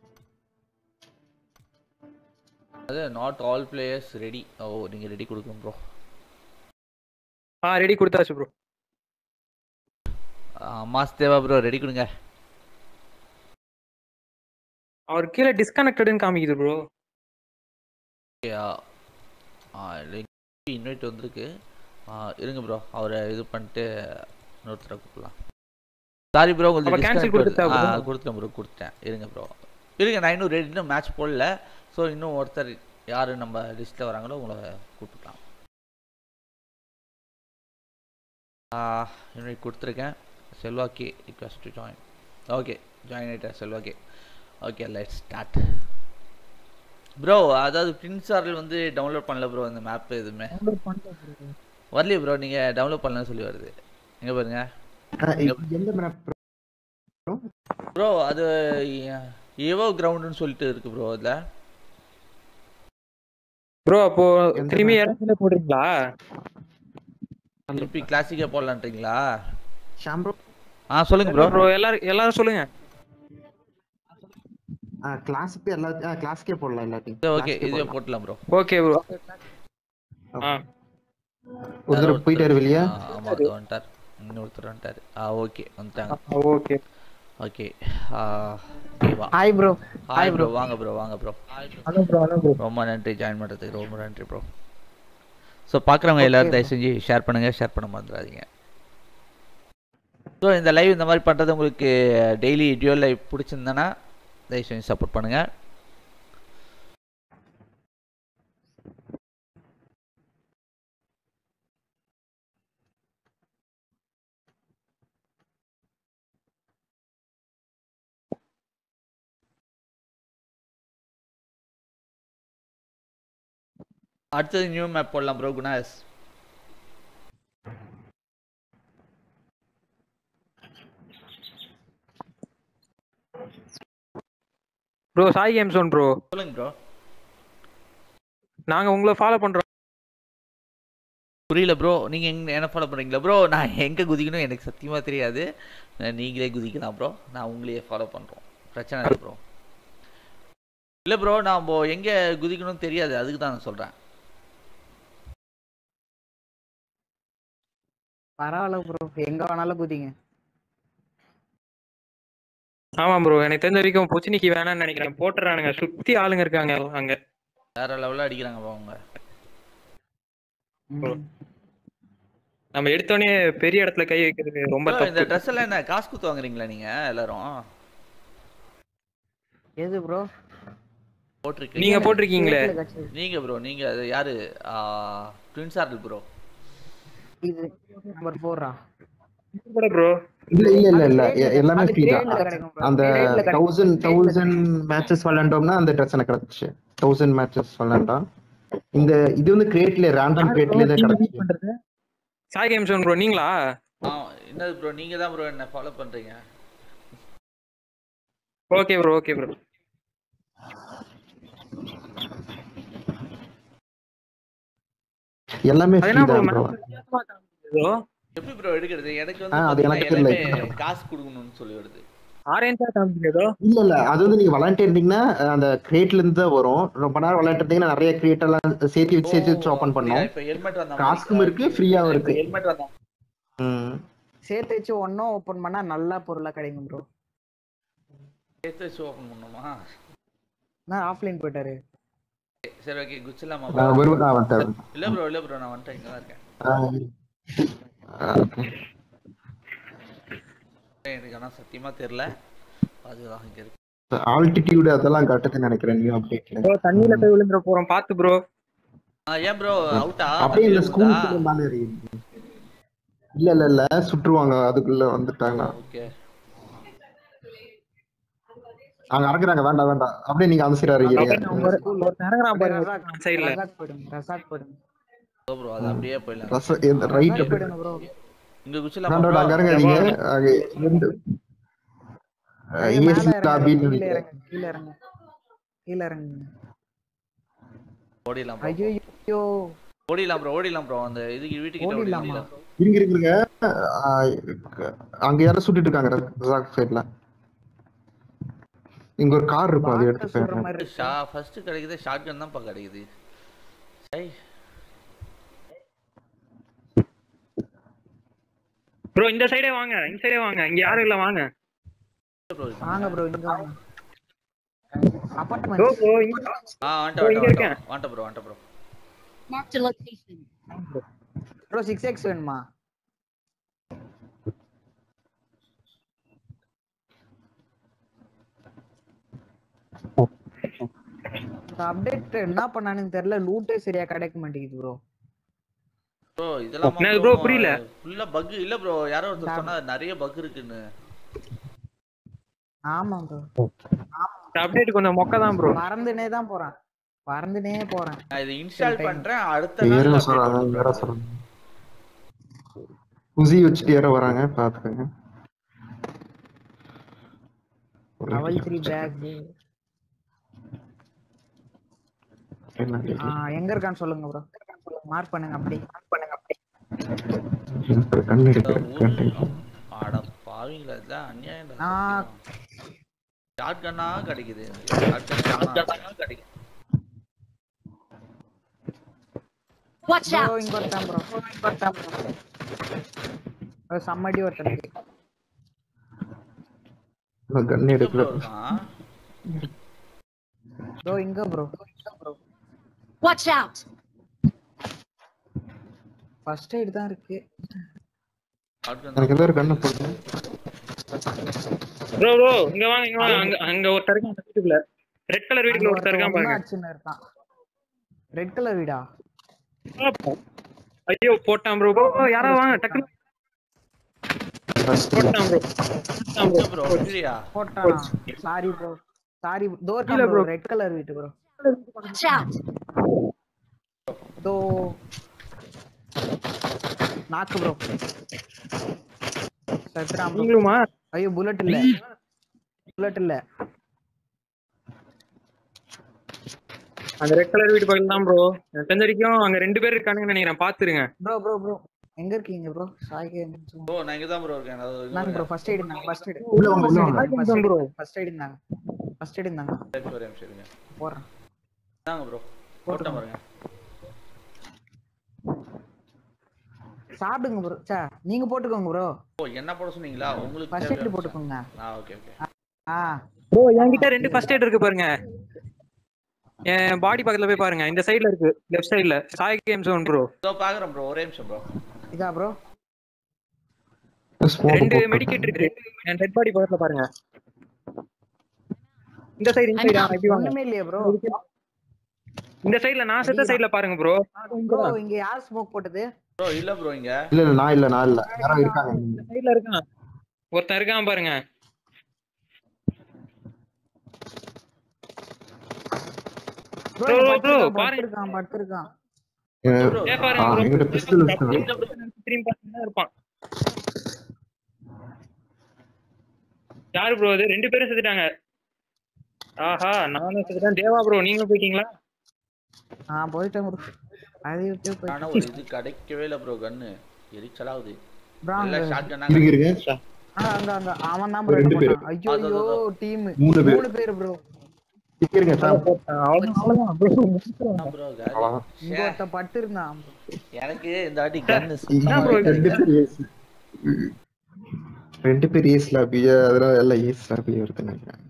அது நாட் ஆல் பிளேயர்ஸ் ரெடி ஓ நீங்க ரெடி கொடுக்கணும் ப்ரோ ஆ ரெடி கொடுத்தாச்சு bro mass Deva bro ready கொடுங்க அவர் கீழே டிஸ்கனெக்டட்னு காமிக்குது ப்ரோ இன்வைட் வந்திருக்கு ஆ, இருங்க ப்ரோ அவரை இது பண்ணிட்டு இன்னொருத்தரை கூப்பிடலாம் சாரி ப்ரோ அப்ப உங்களுக்கு cancel disconnect கொடுத்துட்டா வருது. ஆ bro? கொடுத்தேன் ப்ரோ கொடுத்தேன் இருங்க ப்ரோ இருங்க நான் இன்னும் ரெண்டு இன்னும் மேட்ச் போடல ஸோ இன்னும் ஒருத்தர் யார் நம்ம லிஸ்ட்டில் வராங்களோ உங்களை கூப்பிட்டுக்கலாம் இன்வைட் கொடுத்துருக்கேன் Selvakki request to join okay join ஆகிட்டேன் Selvakki okay let start bro அதாவது பிரின்ஸ் ஆர்எல் வந்து டவுன்லோட் பண்ணல ப்ரோ இந்த மேப் எதுவுமே வரலையே ப்ரோ நீங்கள் டவுன்லோட் பண்ணலன்னு சொல்லி வருது எங்கே பாருங்க ஆ, இ- எந்த மேப் ப்ரோ அது ஏவோ கிரவுண்டுன்னு சொல்லிட்டு இருக்கு ப்ரோ அதில் ப்ரோ அப்போ எந்த திரும்பி match? இடத்துல போடுறீங்களா திருப்பி கிளாசிக்கே போடலான்றீங்களா ஷாம் ப்ரோ ஆ சொல்லுங்க ப்ரோ ப்ரோ எல்லாரும் எல்லாரும் சொல்லுங்க ஆ கிளாஸுக்கு எல்லா ஆ கிளாஸ்க்கே போடலாம் எல்லாத்தையும் ஓகே Class க்கே இதுவே போடலாம். போட்டலாம் ப்ரோ ஓகே ப்ரோ ஆ ஒரு தடவை போயிட்டாரு வெளியே ஆமாம் அது வந்துட்டார் இன்னொருத்தர் வந்துட்டார் ஆ ஓகே வந்துட்டாங்க okay okay Deva hi bro hi bro வாங்க ப்ரோ வாங்க bro hello bro hello bro ரொம்ப நன்றி ஜாயின் பண்ணுறதுக்கு ரொம்ப நன்றி ப்ரோ ஸோ பார்க்குறவங்க எல்லாரும் தயவு செஞ்சு ஷேர் பண்ணுங்கள் ஷேர் பண்ண மறந்துடாதீங்க ஸோ இந்த லைவ் இந்த மாதிரி பண்ணுறது உங்களுக்கு டெய்லி டியூல் லைவ் பிடிச்சிருந்தேன்னா தயவு செஞ்சு சப்போர்ட் பண்ணுங்கள் அடுத்தது நியூ மேப் போடலாம் bro Gunas bro Sai games one bro சொல்லுங்க ப்ரோ நாங்க உங்களை ஃபாலோ பண்றோம் புரியல ப்ரோ நீங்கள் எங்க என்ன ஃபாலோ பண்ணுறீங்களா ப்ரோ நான் எங்கே குதிக்கணும் எனக்கு சத்தியமாக தெரியாது அஹ் நீங்களே குதிக்கலாம் ப்ரோ நான் உங்களையே ஃபாலோ பண்ணுறோம் பிரச்சனை இல்லை ப்ரோ இல்லை ப்ரோ நான் இப்போ எங்கே குதிக்கணும்னு தெரியாது அதுக்கு தான் நான் சொல்கிறேன் பரவாயில்ல ப்ரோ எங்க வேணாலும் குதிங்க ஆமா ப்ரோ எனக்கு தெரிஞ்ச வரைக்கும் பொச்சினிக்கு வேணாம்னு நினைக்கிறேன் போட்டுறானுங்க சுத்தி ஆளுங்க இருக்காங்க அங்க வேற லெவலில் அடிக்கிறாங்க பா அவங்க Bro. நம்ம எடுத்தோடனே பெரிய இடத்துல கை வைக்கிறது ரொம்ப Bro, இந்த தப்பு ட்ரெஸ் எல்லாம் என்ன காசு கொடுத்து வாங்குறீங்களா நீங்கள் எல்லாரும் எது ப்ரோ போட்டிருக்கீங்க நீங்க போட்டிருக்கீங்களே நீங்கள் ப்ரோ நீங்கள் அது யார் ட்வின்ஸ் ஆர்டல் ப்ரோ இது நம்பர் போடுறா கூட ப்ரோ இல்ல இல்ல இல்ல இல்ல எ- எல்லாமே அது ஃப்ரீ trade ல தான் கிடைக்கும் bro. அந்த Trade ல கிடைக்கும். தௌசண்ட் Trade ல தௌசண்ட் மேட்சஸ் விளையாண்டோம்னா அந்த ட்ரெஸ் எனக்கு கிடைச்சிச்சு தௌசண்ட் மேட்சஸ் விளையாண்டோம் இந்த இது வந்து கிரேட்ல ரேண்டம் கிரேட்ல தான் கிடைச்சிச்சு சாய் கேம்ஸ் ஒன் ப்ரோ நீங்களா ஆ என்னது ப்ரோ நீங்கள் தான் ப்ரோ என்ன ஃபாலோ பண்ணுறீங்க ஓகே ப்ரோ ஓகே ப்ரோ எல்லாமே அது ஃப்ரீ என்ன ப்ரோ தான் ப்ரோ ப்ரோ எப்படி ப்ரோ எடுக்கிறது எனக்கு வந்து ஆ, அது பாத்தீங்கன்னா எனக்கு தெரியல. எல்லாமே காசு கொடுக்கணும்னு சொல்லி வருது ஆரஞ்சா காமிக்கிறதோ இல்ல இல்ல அது வந்து நீங்க விளையாண்டு இருந்தீங்கன்னா அந்த கிரேட்ல இருந்து தான் வரும் ரொம்ப நேரம் விளையாண்டு இருந்தீங்கன்னா நிறைய கிரேட் எல்லாம் சேர்த்து வச்சு சேர்த்து வச்சு ஓபன் பண்ணோம் இப்போ ஹெல்மெட் வந்த காசுக்கும் இருக்கு ஃப்ரீயாவும் இருக்கு ஹெல்மெட் வந்தா ம். சேர்த்து வச்சு ஒன்னும் ஓபன் பண்ணா நல்ல பொருளா கிடைக்கும் ப்ரோ சேர்த்து வச்சு ஓப்பன் பண்ணுமா நான் ஆஃப்லைன் போயிட்டாரு சரி ஓகே குச்சிலாமா ஆ, வருவ- ஆ, வந்துட்டாரு. இல்ல ப்ரோ இல்ல ப்ரோ நான் வந்துட்டேன் இங்க தான் இருக்கேன் ஆ, ஆ, okay. எனக்கு ஆனா சத்தியமா தெரியல அதுதான் இங்க இருக்கு ஆல்டிடியூட் அதெல்லாம் காட்டுதுன்னு நினைக்கிறேன் நியூ அப்டேட்ல ப்ரோ தண்ணியில போய் விழுந்துற போறோம் பாத்து ப்ரோ ஆ, ஏன் ப்ரோ அவுட்டா அப்படியே இந்த ஸ்கூலுக்கு மேலே எறியுது. இல்ல இல்ல இல்ல சுற்றுவாங்க அதுக்குள்ள வந்துட்டாங்கன்னா ஓகே அங்க இறக்குறாங்க வேண்டாம் வேண்டாம் அப்படியே நீங்க அந்த சைடு அறிகிறீங்க ஒரு இறங்குறான் பாருங்க சைடுல ரசாக் போயிடுங்க ரசாக் போயிடுங்க ப்ரோ அது அப்படியே போயிடலாம் ரைட் ரசாக் போயிடுங்க ப்ரோ இங்க குச்சிலாமா வேண்டாம் bro? அங்க இறங்காதீங்க அங்க ரெண்டு ஏய், மேல ஏசி இறங்கு, லாபின்னு கீழ நினைக்கிறேன் இறங்கு கீழ இறங்கு கீழ இறங்கு ஓடிடலாம் bro. ஐயோ ஓடிடலாம் ப்ரோ ஓடிடலாம் ப்ரோ அந்த இதுக்கு வீட்டுக்கிட்ட ஓடிடலாமா? ஓடிடலாம் இருங்க இருங்க இருங்க ஆஹ் அங்க யாரும் சுட்டுட்டு இருக்காங்க ரெசார்ட் சைடுல இங்க ஒரு கார் இருக்கும் அது எடுத்து சொல்ற போயிடுறேன் மாதிரி இருக்கு. ஷா ஃபர்ஸ்ட் கிடைக்குது ஷார்ட் கன் தான்ப்பா கிடைக்குது ஐ ப்ரோ இந்த சைடே வாங்க இந்த சைடே வாங்க இங்க யாரும் இல்ல வாங்க ப்ரோ வாங்க ப்ரோ இங்க வாங்க ப்ரோ அபார்ட்மெண்ட் ப்ரோ இங்க ஆ வாண்ட இதோ இங்க வாண்ட இருக்கேன். வாண்ட ப்ரோ வாண்ட bro Marked a location. Bro six X வேணுமா இந்த அப்டேட் என்ன பண்ணானுன்னு தெரியல லூட்டே சரியா கிடைக்க மாட்டேங்குது ப்ரோ ப்ரோ இதெல்லாம் என்னது bro? புரியல. ஃபுல்லா பக் இல்ல ப்ரோ யாரோ ஒருத்தர் சொன்னா நிறைய பக் இருக்குன்னு ஆமா ப்ரோ அப்டேட் கொஞ்சம் மொக்க தான் ப்ரோ பறந்துனே தான் போறேன் பறந்துனே போறேன் நான் இதை இன்ஸ்டால் time. பண்றேன் அடுத்த நாள் பேரும் update சொல்றாங்க வருது வேற bro. சொல்றாங்க உசி வச்சுட்டு யாரோ வராங்க பாத்துக்கோங்க அவல் த்ரீ பேக் எங்க இருக்கான்னு சொல்லுங்க ப்ரோ மார்க் பண்ணுங்க அப்படி மார்க் பண்ணுங்க அப்படி கண் இந்த எடுக்கிறேன் ஊரு- அட பாவிங்களா இதுதான் அநியாயம் ஆ. ஷார்ட் கன்னா கிடைக்குது ஷார்ட் கன்னா கிடைக்குது Watch ப்ரோ out! இங்க ஒருத்தன் ப்ரோ இங்க ஒருத்தன் ப்ரோ சம்மடி ஒருத்தனுக்கு கண் எங்க எடுக்கல bro இருக்கான் ப்ரோ இங்க bro bro Watch out! First aid தான் இருக்கு ஷார்ட் கன் எனக்கு எல்லாரும் கண்ணை போடுங்க ப்ரோ ப்ரோ இங்க வாங்க இங்க வாங்க அங்க அங்க ஒருத்தர் இருக்கான் அந்த வீட்டுக்குள்ள ரெட் கலர் வீட்டுக்குள்ள ஒருத்தர் இருக்கான் பாருங்க அடிச்சுன்னு இருக்கான் ரெட் கலர் வீடா ஐயோ போட்டான் ப்ரோ ப்ரோ யாரோ வாங்க டக்குனு போட்டான் ப்ரோ போட்டான் ப்ரோ ப்ரோ இல்லையா போட்டானா சாரி ப்ரோ சாரி தோ இல்ல இருக்கான் ப்ரோ bro. ரெட் கலர் வீட்டு ப்ரோ Watch out! தோ நாக்கு ப்ரோ சத்ராம் ப்ரோ நீங்களுமா ஐயோ புல்லட் இல்ல புல்லட் இல்ல அந்த ரெட் கலர் வீட்டு பக்கத்துல தான் ப்ரோ எனக்கு தெரிஞ்ச வரைக்கும் அங்க ரெண்டு பேர் இருக்கானுங்கன்னு நினைக்கிறேன் பாத்துருங்க ப்ரோ ப்ரோ ப்ரோ எங்க இருக்கீங்க ப்ரோ சாய்கே ப்ரோ நான் இங்க தான் ப்ரோ இருக்கேன் அது இது நாங்க ப்ரோ ஃபர்ஸ்ட் எய்ட் இருந்தாங்க ஃபர்ஸ்ட் எய்ட் உள்ள வாங்க, உள்ள வாங்க. ப்ரோ ஃபர்ஸ்ட் எய்ட் இருந்தாங்க ஃபர்ஸ்ட் எய்ட் இருந்தாங்க சரி, ஒரே நிமிஷம் இருங்க போறேன் தாங்க ப்ரோ போட்டேன் பாருங்க சாப்பிடுங்க ப்ரோ சே நீங்க போட்டுக்கோங்க ப்ரோ ஓ என்ன போட சொன்னீங்களா உங்களுக்கு ஃபர்ஸ்ட் எய்ட் தேவையான போட்டுக்கோங்க ஆ ஓகே ஓகே ஆ ப்ரோ என்கிட்ட ரெண்டு ஃபர்ஸ்ட் எய்ட் இருக்கு பாருங்க என் பாடி பக்கத்துல போய் பாருங்க இந்த சைடுல இருக்கு லெஃப்ட் சைடுல சாய் கேம் ஜோன் ப்ரோ இதோ பாக்குறேன் ப்ரோ ஒரே நிமிஷம் ப்ரோ இதா ப்ரோ Smoke ரெண்டு போட்டு மெடிக்கெட் இருக்கு என் டெட் பாடி பக்கத்துல பாருங்க இந்த சைடு இந்த சைடு எப்படி வாங்க ஒண்ணுமே இல்லையா ப்ரோ இந்த சைடுல நான் செத்த சைடுல பாருங்க ப்ரோ ப்ரோ இங்க யார் ஸ்மோக் போட்டது ப்ரோ இல்ல ப்ரோ இங்க இல்ல இல்ல நான் இல்ல நான் இல்ல யாரோ இருக்காங்க இந்த சைடுல இருக்கான் ஒருத்தன் இருக்கான் பாருங்க ப்ரோ Bro, bro, பாருங்க. படுத்திருக்கான் படுத்திருக்கான் அஹ் ப்ரோ ஏ ஆ, பாருங்க bro. என்கிட்ட பிஸ்டல் இருக்கு திரும்பி பார்த்தீங்கன்னா இருப்பான் யாரு ப்ரோ இது ரெண்டு பேரும் செத்துட்டாங்க ஆஹா நானும் செத்துட்டேன் தேவா ப்ரோ நீங்க போயிட்டீங்களா ஆ போயிட்டேன் ப்ரோ அது விட்டு ஆனா போயிட்டேன் ஒரு இது கிடைக்கவே இல்ல ப்ரோ கன்னு எரிச்சலாகுது ப்ரோ இல்ல அங்க ஷார்ட் கன்னா இருங்க இருங்க ஆ, அங்க அங்க அவன் தான் ப்ரோ ரெண்டு பேரு. ஐயோ அது, ஐயோ அது, டீம் மூணு பேரு. மூணு பேர் ப்ரோ இருங்க சார் அவ்வளவுதான் ப்ரோ ப்ரோ அவ்வளவுதான். இங்க ஒருத்த பட்டு இருந்தான் எனக்கு இந்த வாட்டி கன்னு என்ன bro இது? ரெண்டு பேர் ஏசி ரெண்டு பேர் ஏஸ் லாபி அதெல்லாம் எல்லாம் ஏஸ் லாபி வருது நினைக்கிறேன்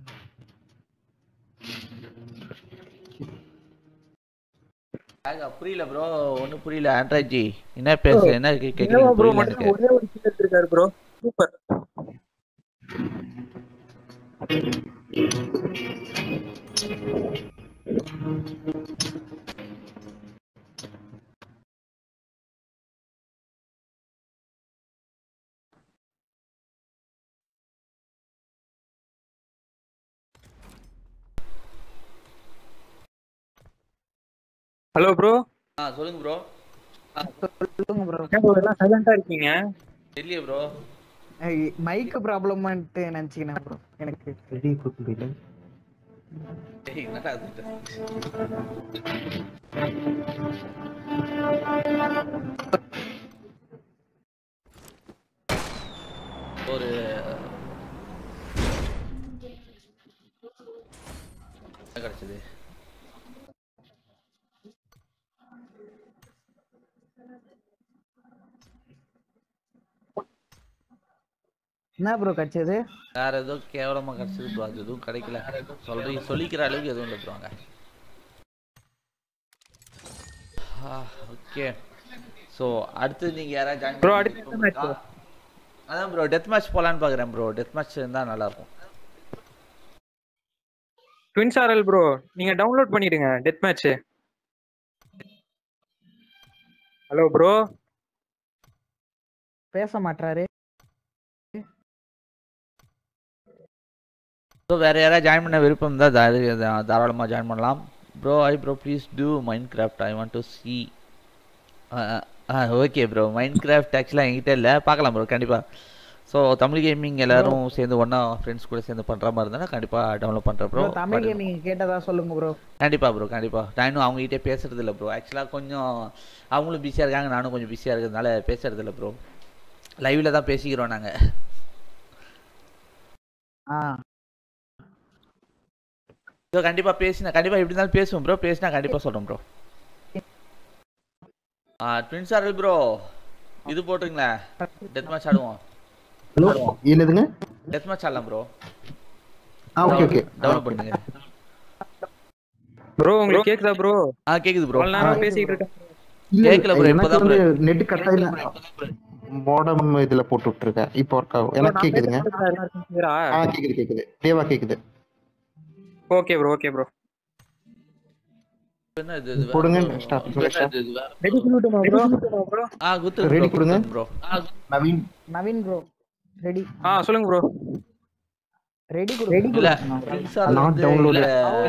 புரியல ப்ரோ ஒண்ணும் புரியல ஆண்ட்ராய்ட் ஜி என்ன பேச என்ன கே- தேவா கேக்குறீங்க ப்ரோ புரியல மட்டும் எனக்கு ஒரே ஒரு கில் எடுத்திருக்காரு ப்ரோ சூப்பர் ஹலோ ப்ரோ ஆ சொல்லுங்க ப்ரோ சொல்லுங்க ப்ரோ ஏன் ப்ரோ எல்லாம் சைலண்டா இருக்கீங்க தெரியல ப்ரோ மைக் ப்ராப்ளம்ன்ட்டு நினைச்சுக்கினேன் ப்ரோ எனக்கு ரெடி கொடுக்க முடியல டேய், என்னடா இது? ஒரு என்ன கிடைச்சது என்ன ப்ரோ கிடைச்சது வேற ஏதோ கேவலமா கிடைச்சது ப்ரோ அது எதுவும் கிடைக்கல சொல்றீங்க சொல்லிக்கிற அளவுக்கு எதுவும் இல்லை ப்ரோ அங்க ஓகே ஸோ அடுத்து நீங்க யாராவது ஜாயின் Bro, அடுத்து என்ன match bro? அதான் ப்ரோ டெத் மேட்ச் போலான்னு பார்க்குறேன் ப்ரோ டெத் மேட்ச் இருந்தா நல்லா இருக்கும் ட்வின்ஸ் ஆர்எல் ப்ரோ நீங்க டவுன்லோட் பண்ணிடுங்க டெத் மேட்ச் ஹலோ ப்ரோ பேச மாட்டாரு ஸோ வேற யாராவது ஜாயின் பண்ண விருப்பம் இருந்தால் தாராள- தா- தாராளமா ஜாயின் பண்ணலாம் bro I bro please do Minecraft I want to see okay bro Minecraft ஆக்சுவலாக என்கிட்ட இல்லை பார்க்கலாம் ப்ரோ கண்டிப்பாக ஸோ தமிழ் கேமிங் எல்லாரும் சேர்ந்து ஒன்றா ஃப்ரெண்ட்ஸ் கூட சேர்ந்து பண்ணுற மாதிரி இருந்தால் கண்டிப்பாக டவுன்லோட் பண்ணுறேன் ப்ரோ ப்ரோ தமிழ் கேமிங் கேட்டதா சொல்லுங்க ப்ரோ கண்டிப்பாக ப்ரோ கண்டிப்பாக நான் இன்னும் அவங்ககிட்டே பேசுறது இல்லை ப்ரோ ஆக்சுவலாக கொஞ்சம் அவங்களும் பிஸியாக இருக்காங்க நானும் கொஞ்சம் பிஸியாக இருக்கிறதுனால பேசுறது இல்லை ப்ரோ லைவில் தான் பேசிக்கிறோம் நாங்கள் ஆ ஸோ கண்டிப்பாக பேசினா கண்டிப்பாக எப்படி இருந்தாலும் பேசுவோம் ப்ரோ பேசினா கண்டிப்பாக சொல்கிறேன் ப்ரோ ஆ ட்வின்ஸ் ஆர்எல் ப்ரோ இது போட்டுங்களேன் டெத் மேட்ச் ஆடுவோம் ஹலோ என்னதுங்க டெத் மேட்ச் ஆடலாம் ப்ரோ ஆ ஓகே ஓகே டவுன்லோட் பண்ணுங்க ப்ரோ உங்களுக்கு கேக்குதா ப்ரோ ஆ கேக்குது ப்ரோ அவ்வளவு நேரம் பேசிட்டு இருக்கேன் இல்ல கேக்கல bro, எனக்கு இப்பதான் வந்து நெட் கட் ஆயில மோடம் இதுல போட்டு விட்டுருக்கேன் இப்போ ஒர்க் ஆகும் எனக்கு கேக்குதுங்க ஆ கேக்குது கேக்குது தேவா கேக்குது ஓகே ப்ரோ ஓகே ப்ரோ என்ன இது இது கொடுங்க ஸ்டாப் ரெடி பண்ணிட்டுமா ப்ரோ ப்ரோ ஆ குத்து Ready கொடுங்க. Bro Naveen Naveen bro ready ஆ சொல்லுங்க ப்ரோ ரெடி கொடு ரெடி இல்ல ட்வின்ஸ் ஆர்எல் Not வந்து downloaded.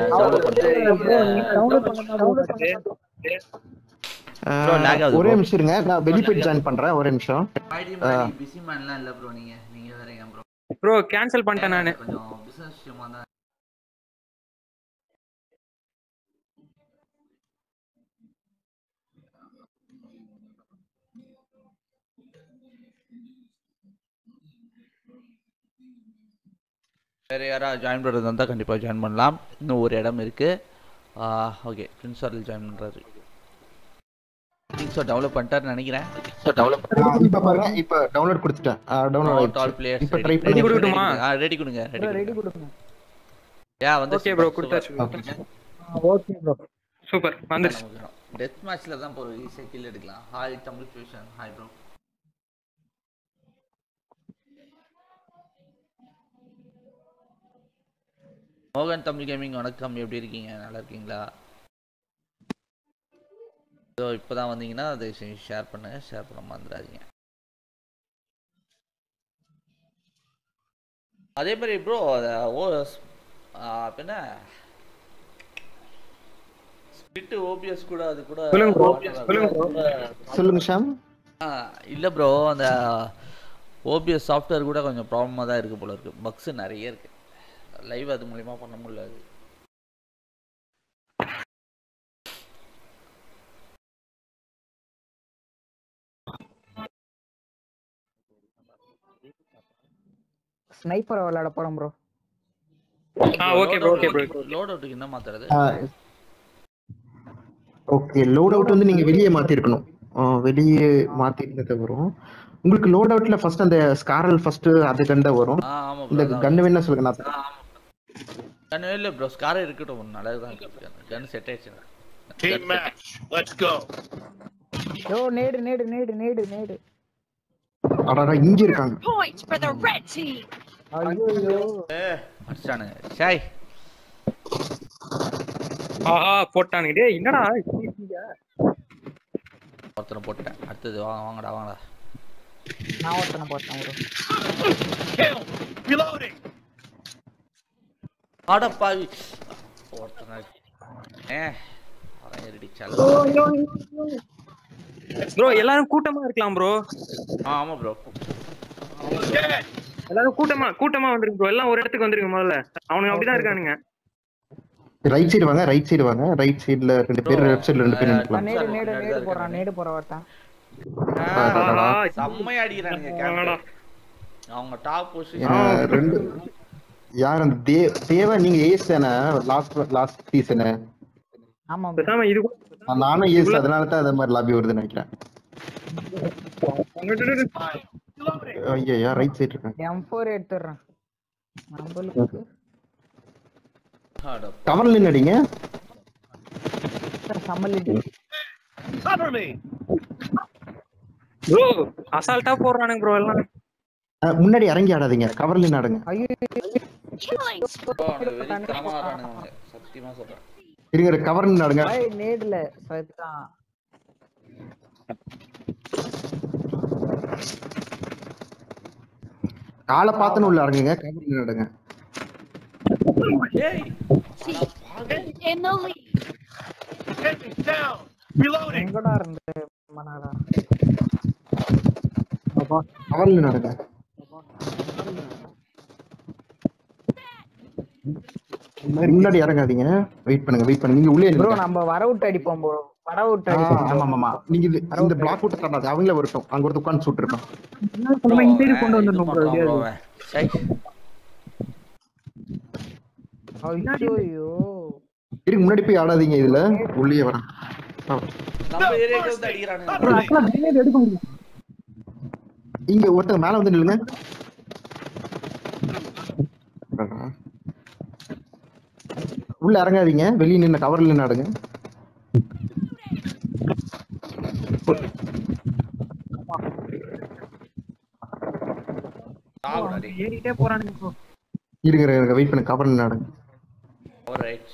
Bro, lag ஆகுது ஒரே bro. நிமிஷம் இருங்க நான் வெளிய போய் ஜாயின் பண்றேன் ஒரே நிமிஷம் பிஸி மேன்லாம் இல்ல ப்ரோ நீங்க நீங்க வேறங்க ப்ரோ ப்ரோ கேன்சல் பண்ணிட்டேன் நானு கொஞ்சம் பிசினஸ் விஷயமா தான் வேற யாராவது ஜாயின் பண்ணுறது இருந்தால் கண்டிப்பாக ஜாயின் பண்ணலாம் இன்னும் ஒரு இடம் இருக்கு ஓகே பிரின்ஸ் ஆர்ல ஜாயின் பண்ணுறாரு ஸோ டெவலப் பண்ணிட்டாருன்னு நினைக்கிறேன் இப்ப பாருங்க இப்ப டவுன்லோட் கொடுத்துட்டேன் டவுன்லோட் ஆல் பிளேயர்ஸ் இப்ப ட்ரை Ready பண்ணி கொடுக்கட்டுமா? ரெடி கொடுங்க ரெடி ரெடி கொடுங்க யா வந்து ஓகே ப்ரோ கொடுத்தாச்சு ஓகே ப்ரோ சூப்பர் வந்துருச்சு டெத் மேட்ச்ல தான் போற ஈஸியா கில் எடுக்கலாம் hi Tamil fusion hi bro மோகன் தமிழ் கேமிங் வணக்கம் எப்படி இருக்கீங்க நல்லா இருக்கீங்களா ஸோ இப்போ தான் வந்தீங்கன்னா அதை ஷேர் பண்ணுங்க ஷேர் பண்ண மறந்துடாதீங்க அதே மாதிரி ப்ரோ ஓ ஆ, அப்ப என்ன ஸ்பிட் ஓபிஎஸ் கூட அது கூட சொல்லுங்க ப்ரோ சொல்லுங்க ப்ரோ சொல்லுங்க ஷாம் ஆ, இல்ல ப்ரோ அந்த ஓபிஎஸ் சாஃப்ட்வேர் கூட கொஞ்சம் ப்ராப்ளமாக தான் இருக்கு போல இருக்கு பக்ஸ் நிறைய இருக்கு லைவ் அது மூலியமா பண்ண முடியல ஸ்னைப்பர் விளையாட போறோம் ப்ரோ ஆ okay bro okay bro load அவுட்டுக்கு என்ன மாத்துறது ஓகே லோட் அவுட் வந்து நீங்க வெளியே மாத்திருக்கணும் ஆ, வெளியே மாத்திருந்தது வரும் உங்களுக்கு லோட் அவுட்ல ஃபர்ஸ்ட் அந்த ஸ்காரல் ஃபர்ஸ்ட் அது கண்ட வரும் ஆ ஆமா இந்த ப்ரோ கன்னு வேணா சொல்லுங்க நான் தரேன். கண்ணு இல்ல ப்ரோ ஸ்கார் இருக்கட்டும் நல்லா தான் இருக்கு கன் செட் ஆயிடுச்சு Team match. Let's go. Yo நேடு நேடு நேடு நேடு நேடு அடடா இங்க இருக்காங்க Points for the red team. ஐயோ ஐயோ அடிச்சானுங்க ஷாய் ஆஹா போட்டானுங்க டேய் என்னடா இப்படி இருக்கீங்க? ஒருத்தனை போட்டேன் அடுத்தது வாங்க வாங்கடா வாங்கடா நான் ஒருத்தனை போட்டேன் ப்ரோ Kill. Reloading. ஆட பாவி ஒருத்தனை ஏ அவன் ஏறிடிச்சால ப்ரோ எல்லாரும் கூட்டமா இருக்கலாம் ப்ரோ ஆ ஆமா ப்ரோ Dead. எல்லாரும் கூட்டமா கூட்டமா வந்துருங்க ப்ரோ எல்லாம் ஒரு இடத்துக்கு வந்துருங்க முதல்ல அவனுங்க அப்படிதான் இருக்கானுங்க ரைட் சைடு வாங்க ரைட் சைடு வாங்க ரைட் சைடுல ரெண்டு பேர் லெஃப்ட் சைடுல ரெண்டு பேர் நிக்கலாம் நேடு நேடு நேடு போறான் நேடு போற வரட்டான் ஆஹா, செம்மையா அடிக்கிறானுங்க ஆமாடா. கேப்டன் அவங்க டாப் ஆ, பொசிஷன் ரெண்டு யார் அந்த தே தேவா நீங்க ஏஸ் தானே லாஸ்ட் லாஸ்ட் சீசனு ஆமா bro. பேசாம இது கூட நானும் ஏஸ் அதனால தான் அது மாதிரி லாபி வருதுன்னு நினைக்கிறேன் ஐயா ரைட் சைடு இருக்காங்க M4 எடுத்துடுறேன் நம்மளுக்கு கவர்ல நின்னடிங்க சம்மலிட்டி Cover me. ப்ரோ அசால்ட்டா போடுறானுங்க ப்ரோ எல்லாம் அஹ், முன்னாடி இறங்கி ஆடாதீங்க கவர்ல நடுங்க ஐயோ Killing. தரமா ஆடுறானுங்க அவங்க சத்தியமா சொல்றேன் இருங்க கவர்ல நடுங்க ஐய் நேடுல சத்தான் காலை பார்த்துன்னு உள்ள இறங்குங்க கவர்ல நடுங்க ஏய் In the lead. Enemy down. Reloading. எங்கடா இருந்து மனாடா கவர்ல நடுங்க முன்னாடி இறங்காதீங்க வெயிட் பண்ணுங்க வெயிட் பண்ணுங்க நீங்க உள்ளே ப்ரோ நில்லுங்க. நம்ம வர விட்டு அடிப்போம் ப்ரோ வர விட்டு ஆ, அடிப்போம் ஆமா ஆமா ஆமா நீங்க இது இந்த பிளாக் விட்டு தராது அவங்களே வரட்டும் அங்க ஒருத்தர் உட்கார்ந்து சுட்டு இருக்கோம் நம்ம இந்த சைடு கொண்டு வந்துடணும் ப்ரோ ஐயோ ஐயோ இருக்கு முன்னாடி போய் ஆடாதீங்க இதுல உள்ளே வரேன் ஆ. நம்ம ஏரியாக்கு வந்து அடிக்கிறானுங்க எடுக்க முடியும் இங்க ஒருத்தர் மேல வந்து நில்லுங்க அடடா. உள்ள இறங்காதீங்க வெளிய நின்னு கவர்ல நடுங்க சாவுடா டேய் ஏறிட்டே போறானுங்க ப்ரோ இருங்க இருங்க வெயிட் பண்ணு கவர்ல நடுங்க ஆல்ரைட்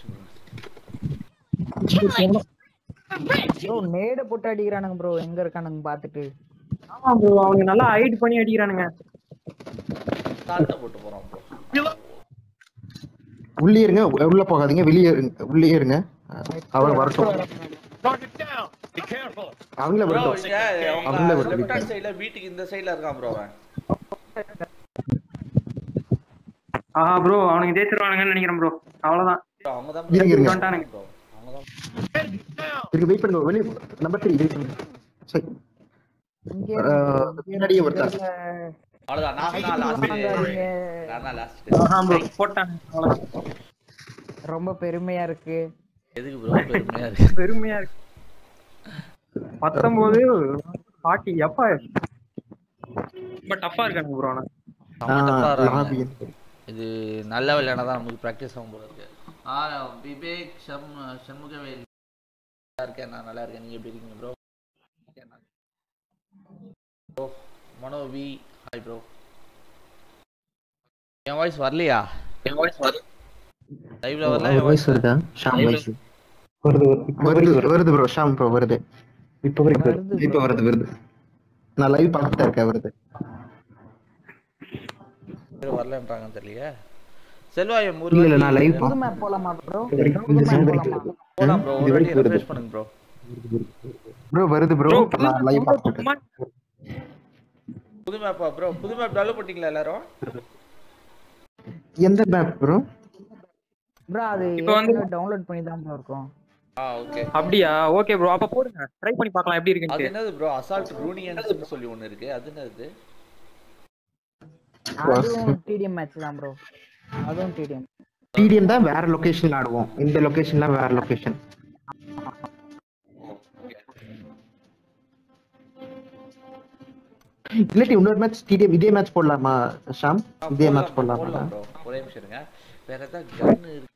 ப்ரோ நேட போட்டு அடிக்கிறானுங்க ப்ரோ எங்க இருக்கானுங்க பாத்துட்டு ஆமா ப்ரோ அவங்க நல்லா ஹைட் பண்ணி அடிக்கிறானுங்க சால்ட்ட போட்டு போறோம் ப்ரோ உள்ளே இருங்க உள்ள போகாதீங்க வெளியே இருங்க உள்ளே இருங்க அவர் வரட்டும் Target down. Be careful. அவங்கள ப்ரோ வரட்டும் இங்க அவங்களே அவங்க வரட்டும் லெஃப்ட் ஹேண்ட் சைடுல வீட்டுக்கு இந்த சைடுல இருக்கான் ப்ரோ அவன் ஆஹா ப்ரோ அவனுங்க ஜெயிச்சிருவானுங்கன்னு நினைக்கிறேன் ப்ரோ அவ்வளவுதான் Bro, அவங்க தான் இருங்க, இருங்க. வந்துட்டானுங்க. bro. அவங்க தான் Enemy down. இருங்க வெயிட் பண்ணுங்க வெளியே நம்பர் த்ரீ வெயிட் பண்ணுங்க சரி இங்கே ஆ, பின்னாடியே ஒருத்தர். அவ்வளவுதான் நான் தான் லாஸ்ட் நான் தான் லாஸ்ட் ஆஹா ப்ரோ போட்டானுங்க அவ்வளவுதான். ரொம்ப பெருமையா இருக்கு எதுக்கு ப்ரோ பெருமையா இருக்கு பெருமையா இருக்கு பத்தொன்பது பாட்டி எப்பா ரொம்ப டஃப்பா இருக்கானுங்க ப்ரோ ஆனா செம்ம tough ஆ ஆடுறாங்க. லாபி இது நல்ல விளையாட தான் நமக்கு ப்ராக்டிஸ் ஆகும் போல இருக்கு ஆ விவேக் சம் சண்முகவேல் நல்லா இருக்கேன் நான் நல்லா இருக்கேன் நீங்க எப்படி இருக்கீங்க bro bro Mano V hi bro என் வாய்ஸ் வரலையா என் வாய்ஸ் வரல லைவ்ல வரல என் voice வருதா ஷாம் வாய்ஸ் வருது வருது வருது ப்ரோ ஷாம் ப்ரோ வருது இப்போ வரைக்கும் வருது வருது இப்போ வருது வருது நான் லைவ் பார்த்துட்டு இருக்கேன் வருது பேர் வரலன்றாங்கன்னு தெரியலையே செல்வா என் இல்ல இல்ல நான் லைவ் புது மேப் போலாமா ப்ரோ இந்த புது மேப் sound போலாமா போலாம் ப்ரோ இது ஒரு வாட்டி வரைக்கும் வருது. ரெஃப்ரெஷ் பண்ணுங்க ப்ரோ ப்ரோ வருது ப்ரோ ப்ரோ நான் லைவ் பார்த்துட்டு இருக்கேன். புது மேப்பா ப்ரோ புது மேப் டெவலப் பண்ணிட்டீங்களா எல்லாரும் எந்த மேப் ப்ரோ ப்ரோ அது இப்ப வந்து- டவுன்லோட் பண்ணி தான் ப்ரோ இருக்கும் ஆ ஓகே அப்படியா ஓகே ப்ரோ அப்ப போடுங்க ட்ரை பண்ணி பார்க்கலாம் எப்படி அது இருக்குன்னு என்னது ப்ரோ அசால்ட் ரூனியன்ஸ் சொல்லி ஒன்னு இருக்கு அது என்னது அதுவும் டிடிஎம் மேட்ச் தான் ப்ரோ அதுவும் டிடிஎம் டிடிஎம் தான் வேற லொகேஷன்ல ஆடுவோம் இந்த லொகேஷன்ல வேற லொகேஷன் இல்லாட்டி இன்னொரு மேட்ச் டிடிஎம் இதே மேட்ச் போடலாமா ஷாம் இதே மேட்ச் போடலாமா போடலாம் ப்ரோ ஒரே நிமிஷம் இருங்க வேற ஏதாவது கன் இருக்கு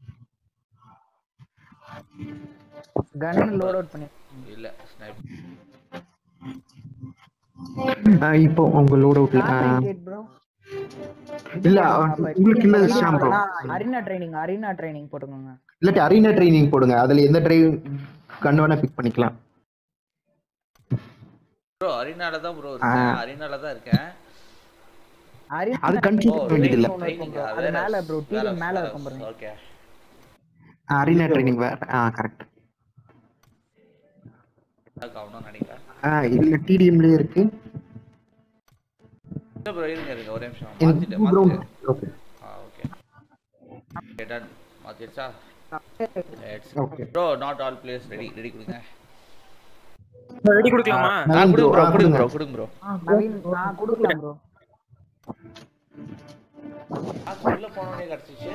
கன் லோட் அவுட் பண்ணி இல்ல ஸ்னைப் ஆஹ் இப்போ உங்க லோட் அவுட்ல ப்ரோ இல்ல உங்களுக்கு இல்ல Sham bro arena training arena training போட்டுக்கோங்க இல்லாட்டி அரீனா ட்ரைனிங் போடுங்க அதுல எந்த ட்ரைவ் கன் வேணா பிக் பண்ணிக்கலாம் ப்ரோ அரினால தான் ப்ரோ இருக்கேன் அரினால தான் இருக்கேன் அரினா அது கன்ஃபியூஸ் பண்ண வேண்டியதில்ல இருக்கும் bro. அது மேல ப்ரோ டிடிஎம் மேல இருக்கும் பாருங்க ஓகே அரீனா ட்ரைனிங் வேற ஆ கரெக்ட் ஆகணும்னு நினைக்கிறேன் ஆ இதுல டிடிஎம்லயே இருக்கு இல்ல ப்ரோ இருங்க இருங்க ஒரே நிமிஷம் In மாத்திட்டேன் two ground. மாத்திட்டேன் Okay. ஆ ஓகே ஓகே டன் மாத்திடுச்சா let's Okay. Bro not all players ready ready கொடுங்க ரெடி கொடுக்கலாமா ஆ நவீன் கொடுங்க bro, ப்ரோ ஆ, கொடுங்க கொடுங்க. ப்ரோ கொடுங்க ப்ரோ நவீன் நான் கொடுக்கலாம் ப்ரோ காசு உள்ள போனோடனே கிடச்சிச்சு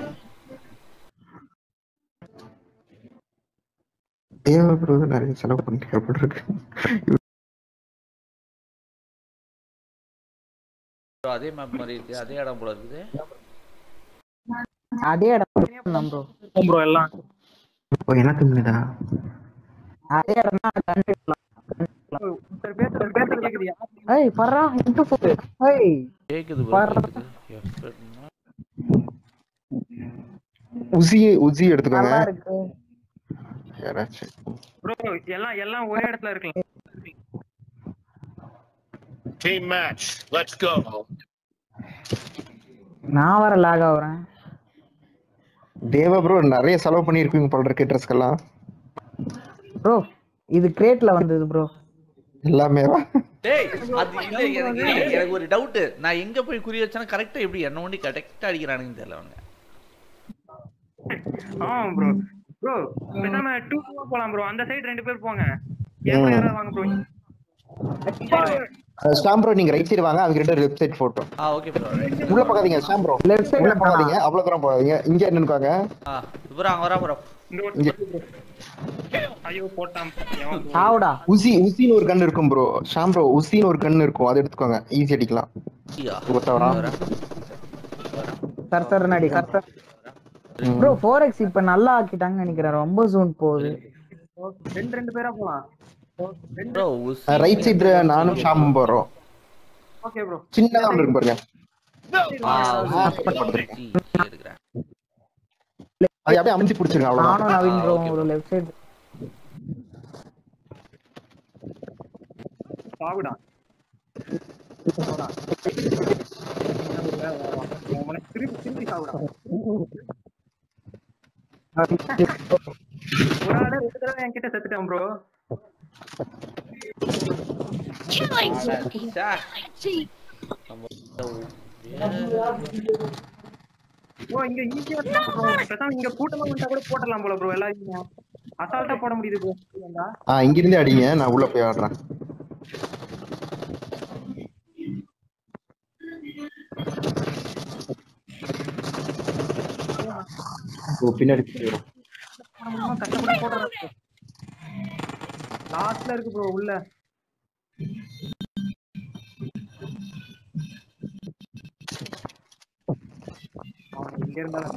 தேவை ப்ரோ நிறைய செலவு பண்ணிட்டு எப்படி இருக்கு ப்ரோ அதே மேப் மாதிரி இருக்கு அதே இடம் போல இருக்குது அதே இடம் ப்ரோ ப்ரோ எல்லாம் ஓ எனக்கு முன்னதா அதே இடம் தான் ஒருத்தர் பேசுறது பேசுறது கேக்குதியா ஏய் பர்றா இன்டு ஃபோர் ஏய் கேக்குது ப்ரோ பாரு. கேக்குது எப்படின்னா உசி உசி எடுத்துக்கோங்க நல்லா இருக்கு யாராச்சும் ப்ரோ எல்லாம் எல்லாம் ஒரே இடத்துல இருக்கலாம் Team match. Let's go. நான் வர லாக் ஆகுறேன் தேவா ப்ரோ நிறைய செலவு பண்ணியிருப்பீங்க போல இருக்கு ட்ரெஸ்க்கெல்லாம் ப்ரோ இது கிரேட்ல வந்தது ப்ரோ எல்லாமே டேய் அது இல்ல எனக்கு எனக்கு ஒரு டவுட் நான் எங்க போய் குறி வச்சேன்னா கரெக்டா எப்படி என்ன ஒண்டி கரெக்டா அடிக்கிறானுங்க தெரியல அவனுங்க ஆமா ப்ரோ ப்ரோ பேசாம டூ போலாம் ப்ரோ அந்த சைடு ரெண்டு பேர் போங்க ஏன் கூட யாராவது வாங்க ப்ரோ ஸ்டாம் ப்ரோ நீங்க ரைட் சைடு வாங்க அவங்க ரெண்டு லெஃப்ட் சைடு போட்டோ ஆ ஓகே ப்ரோ உள்ள போகாதீங்க ஸ்டாம் ப்ரோ லெஃப்ட் உள்ள சைடு போகாதீங்க அவ்வளவு தூரம் போகாதீங்க இங்க என்னன்னு ஆ ப்ரோ அங்க வரா ப்ரோ இங்க ஒரு இங்க ஐயோ போட்டான் எவன் bro? சாவுடா உசி உசின்னு ஒரு கன் இருக்கும் ப்ரோ ஷாம் ப்ரோ உசின்னு ஒரு கன் இருக்கும் அதை எடுத்துக்கோங்க ஈஸி அடிக்கலாம் ஐயா ஒருத்தவரா? வரா. சர் சர் நடி கரெக்டா ப்ரோ ஃபோர் எக்ஸ் இப்ப நல்லா ஆக்கிட்டாங்கன்னு நினைக்கிறேன் ரொம்ப ஜூன் போகுது ரெண்டு ரெண்டு பேரா போலாம் ப்ரோ உசி ரைட் சைடு நானும் ஷாமும் போறோம் ஓகே ப்ரோ சின்னதா ஒன்று இருக்கும் பாருங்க ஆ ஆ, உசி பக்கத்துல. உசி எடுக்கிறேன் அது அப்படியே அமைச்சு பிடிச்சிருங்க அவ்வளவுதான் நானும் நவீன் ப்ரோ okay, ஒரு லெஃப்ட் சைடு சாகுடா உனக்கு திருப்பி திருப்பி சாகுடா ஒரு ஆளு ரெண்டு தடவை என்கிட்ட செத்துட்டான் ப்ரோ Killing அட, spree. சே. Gee, ப்ரோ இங்க ஈஸியா பேசாம இங்க கூட்டமா வந்தா கூட போட்டுடலாம் போல ப்ரோ எல்லாரும் அசால்ட்டா போட முடியுது ப்ரோ ஆ இங்க இருந்தே அடிங்க நான் உள்ள போய் ஆடுறேன் ஓ பின்னாடி போயிடும் கஷ்டப்பட்டு போடுறேன் லாஸ்ட்ல இருக்கு ப்ரோ உள்ள அவன் இங்க இருந்தாலும்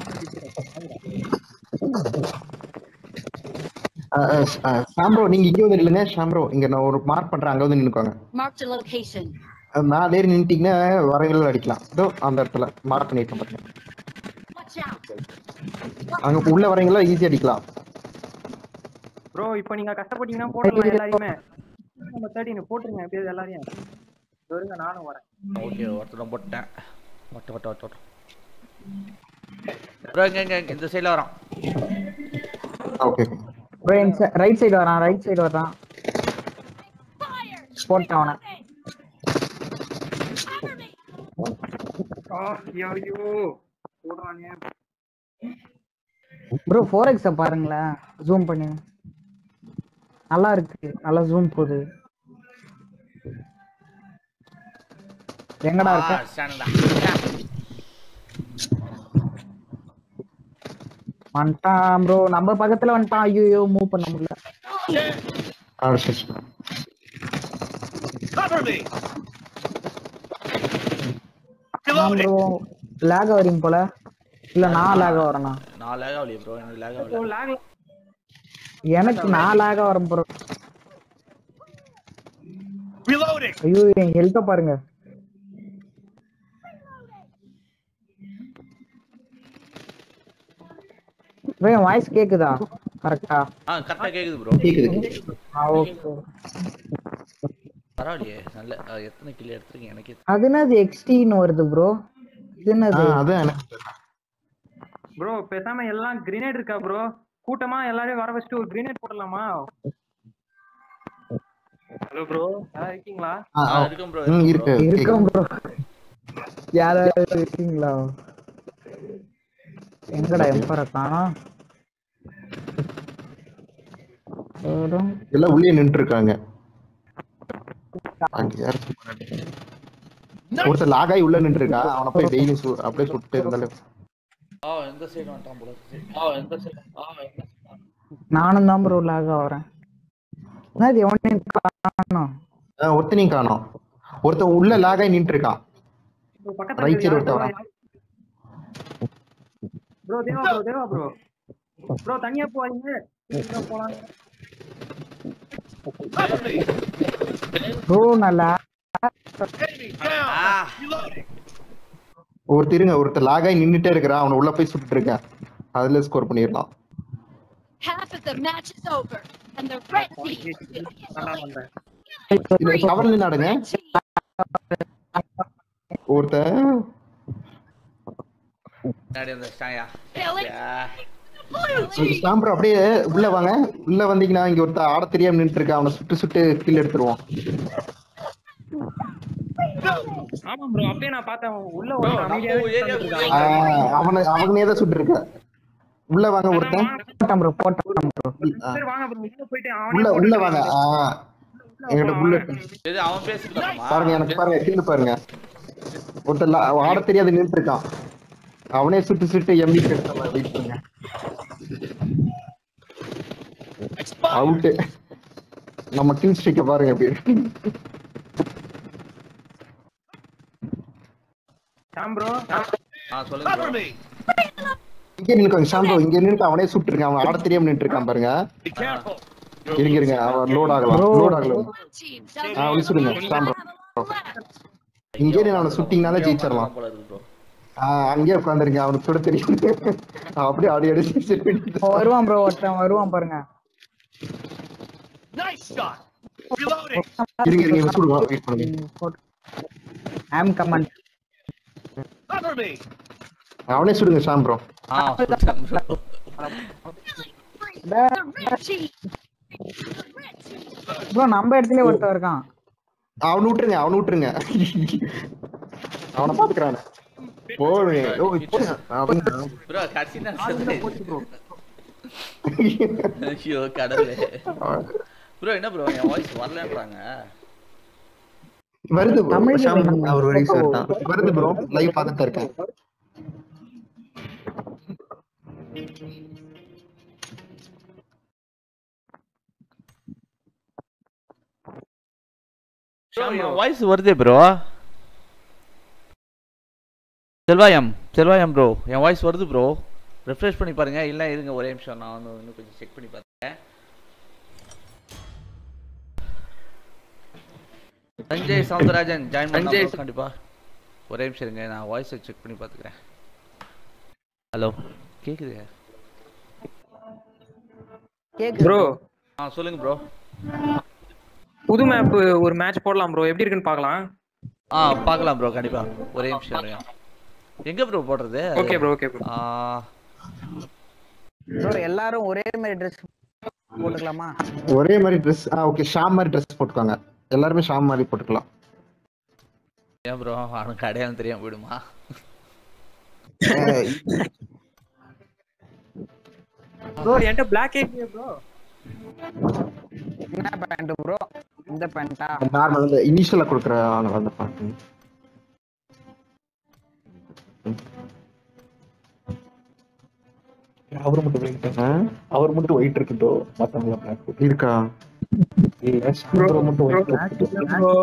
ஷாம்ப்ரோ நீங்க இங்க வந்து நில்லுங்க ஷாம்ப்ரோ இங்க நான் ஒரு மார்க் பண்றேன் அங்க வந்து நின்னுக்கோங்க marked a location. அஹ் மேல ஏறி நின்னுட்டீங்கன்னா வரைகள் அடிக்கலாம் இதோ அந்த இடத்துல மார்க் பண்ணிருக்கேன் பாருங்க Watch out. அங்க உள்ள வரீங்களா ஈஸி அடிக்கலாம் ப்ரோ இப்போ நீங்க கஷ்டப்பட்டீங்கன்னா போடலாம் எல்லாரையுமே நம்ம தேர்ட்டின் போட்டுருங்க எப்படியாவது எல்லாரையும் வருங்க நானும் வரேன் ஓகே ஒருத்தனை போட்டேன் ஒட்ட ஒட்ட ஒட்ட ஒட்ட ப்ரோ இங்க இங்க இங்க, இந்த சைடுல வரான் ஓகே ப்ரோ ரைட் சைடு வரான் ரைட் சைடு வரான் Fire. போட்டான் அவனை Cover me. ஆ ஐயோ போடுறானே ப்ரோ ஃபோர் எக்ஸ பாருங்களேன் ஜூம் பண்ணி நல்லா இருக்கு நல்லா ஜூம் போகுது எங்கடா இருக்க ஆ, ஸ்டாண்டா. வந்துட்டான் ப்ரோ நம்ம பக்கத்துல வந்துட்டான் ஐயோ மூவ் பண்ண முடியல அடிச்சு Cover me. நான் ப்ரோ லேக வரீங்க போல இல்ல நான் லேக வரேனா நான் லேக் ஆகலையே ப்ரோ எனக்கு லேக் ப்ரோ ஆகல லாக்ல எனக்கு நான் லேக வரேன் ப்ரோ Reloading. ஐயோ என் ஹெல்த்த பாருங்க வாய்ஸ் கேக்குதா கரெக்டா ஆ கரெக்டா கேக்குது ப்ரோ கேக்குது ஓகே பரவாயில்லையே நல்ல ஆ, எத்தனை கிலோ எடுத்துருக்கீங்க எனக்கே அது என்னது எக்ஸ்டின்னு வருது ப்ரோ இது ஆ, என்னது அதான் எனக்கு தெரியல. ப்ரோ பேசாம எல்லாம் கிரேனேட் இருக்கா ப்ரோ கூட்டமா எல்லாரையும் வர வச்சுட்டு ஒரு கிரேனேட் போடலாமா ஹலோ ப்ரோ யாரா இருக்கீங்களா ஆ, ஆ, ஆ. இருக்கும் ப்ரோ ம், இருக்கு இருக்கும் ப்ரோ யாராவது இருக்கீங்களா எங்கடா எம்பரை காணோம் வரும். எல்லாம் உள்ளே நின்று இருக்காங்க அங்க யாரு ஒருத்தர் லாகாய் உள்ள நின்று இருக்கா அவனை போய் டெய்லி அப்படியே சுட்டு இருந்தாலே ஆ எந்த சைடு வந்துட்டான் போல இருக்கு. ஆ எந்த சைடு ஆ எந்த நானும் தான் ப்ரோ லாக வரேன் என்னது எவனையும் காணோம் ஆஹ் ஒருத்தனையும் காணோம் ஒருத்தன் உள்ள லாகாய் நின்று இருக்கான் ரைட் சைடு ஒருத்தன் வரான் bro Deva bro Deva bro bro தனியா போவாதீங்க சீக்கிரம் போலாம் Cover me. ப்ரோ நல்லா Enemy down. ஆ Reloading. ஒருத்தர் இருங்க ஒருத்தர் லாகாய் நின்னுட்டே இருக்கிறான் அவனை உள்ள போய் சுட்டு இருக்கேன் அதுல ஸ்கோர் பண்ணிடலாம் Half of the match is over, and the red team நல்லா வந்தேன் இல்ல கவர்ல நடங்க ஒருத்தன் முன்னாடி அந்த ஸ்டாயா Billy, blue அந்த team. ஸ்டாம்பர் அப்படியே உள்ள வாங்க உள்ள வந்தீங்கன்னா இங்க ஒருத்தன் ஆட தெரியாம நின்று இருக்கான் அவனை சுட்டு சுட்டு கீழ எடுத்துருவான் ஆமா ப்ரோ அப்படியே நான் பார்த்தேன் உள்ள Bro, ஒரு நம்ம area குள்ளே ஆஹ் அவனை அவனே தான் சுட்டு இருக்க உள்ள வாங்க ஒருத்தன் போட்டேன் ப்ரோ போட்டேன் ப்ரோ ஆ, சரி வாங்க ப்ரோ உள்ள போயிட்டு உள்ள அவனே உள்ள வாங்க ஆஹ் என்கிட்ட புல்லட் இது அவன் பேசிக்கலாமா பாருங்க எனக்கு பாருங்க கீழே பாருங்க ஒருத்தன் லா- அவன் ஆட தெரியாது நின்று இருக்கான் அவனே சுட்டு சுட்டு எம்பி எடுத்த வெயிட் பண்ணுங்க Expired. அவுட்டு நம்ம கில் ஸ்ட்ரிக்க பாருங்க எப்படி சாம் ப்ரோ ஆ சொல்லுங்க Cover bro. me. இங்க நின்னுக்கோங்க ஷாம்போ இங்க நின்று அவனே சுட்டு இருக்கான் அவன் ஆட தெரியாம நின்று இருக்கான் பாருங்க Be careful. இருங்க இருங்க அவன் லோட் ஆகலாம் Bro. லோட் ஆகலாம் Blue team doesn't ஆ அவனு சுடுங்க ஷாம்போ left. இங்கே நீ அவனை சுட்டிங்கனாலே ஜெயிச்சிடலாம் போல இருக்கு bro. ஆஹ் அங்கேயே உட்காந்துருங்க அவனுக்கு சுட தெரியும் அவன் அப்படியே ஆடி ஆடி செட் பண்ணிட்டு வருவான் ப்ரோ ஒருத்தன் வருவான் பாருங்க Nice shot. Reloading. இருங்க இருங்க இவன் சுடுவான் வெயிட் பண்ணுங்க ஆம் கமாண்ட் Cover me. அவனே சுடுங்க ஷாம் ப்ரோ ஆ சுட்டேன் bro. The red team. The red team. Bro நம்ம இடத்துல ஒருத்தன் இருக்கான் அவனை விட்டுருங்க அவனை விட்டுருங்க அவனை பாத்துக்கிறான் போடு ஓ போடுங்க அவன் bro கடைசி நேரத்துல ஐயோ கடவுளே ப்ரோ என்ன ப்ரோ என் வாய்ஸ் வரலன்றாங்க வருது bro. தமிழ்ல ஷாம் வேணுமா? அவர் வரைக்கும் சார் வருது ப்ரோ லைவ் பார்த்துட்டு இருக்கேன் ப்ரோ என் வாய்ஸ் வருதே ப்ரோ செல்வாயம் செல்வாயம் ப்ரோ என் வாய்ஸ் வருது ப்ரோ ரெஃப்ரெஷ் பண்ணி பாருங்க இல்லை இருங்க ஒரே நிமிஷம் நான் வந்து இன்னும் கொஞ்சம் செக் பண்ணி பார்த்தேன் சஞ்சய் சவுந்தரராஜன் ஜாயின் பண்ண கண்டிப்பா ஒரே நிமிஷம் இருங்க நான் வாய்ஸை செக் பண்ணி பார்த்துக்கிறேன் ஹலோ கேக்குது ப்ரோ ஆ சொல்லுங்க ப்ரோ புது மேப் ஒரு மேட்ச் போடலாம் ப்ரோ எப்படி இருக்குன்னு பார்க்கலாம் ஆ பார்க்கலாம் ப்ரோ கண்டிப்பா ஒரே நிமிஷம் இருங்க எங்க ப்ரோ போடுறது ஓகே ப்ரோ ஓகே ப்ரோ ஆ ப்ரோ எல்லாரும் ஒரே மாதிரி ட்ரெஸ் போட்டுக்கலாமா ஒரே மாதிரி ட்ரெஸ் ஆ ஓகே ஷாம் மாதிரி ட்ரெஸ் போட்டுக்கோங்க எல்லாருமே ஷாம் மாதிரி போட்டுக்கலாம் ஏன் ப்ரோ அவனுக்கு அடையாளம் தெரியாம போயிடுமா அஹ் ப்ரோ என்கிட்ட பிளாக் ஏரியா ப்ரோ என்ன பேண்ட் ப்ரோ இந்த பேண்டா நார்மல் இந்த இனிஷியலா கொடுக்குற ஆளுங்க அந்த பாட்டு அவர் மட்டும் ஒயிட் அவர் மட்டும் ஒயிட் இருக்கட்டும் மத்தவங்க பிளாக் இருக்கா இல்ல சாந்தரம் மட்டும் white bro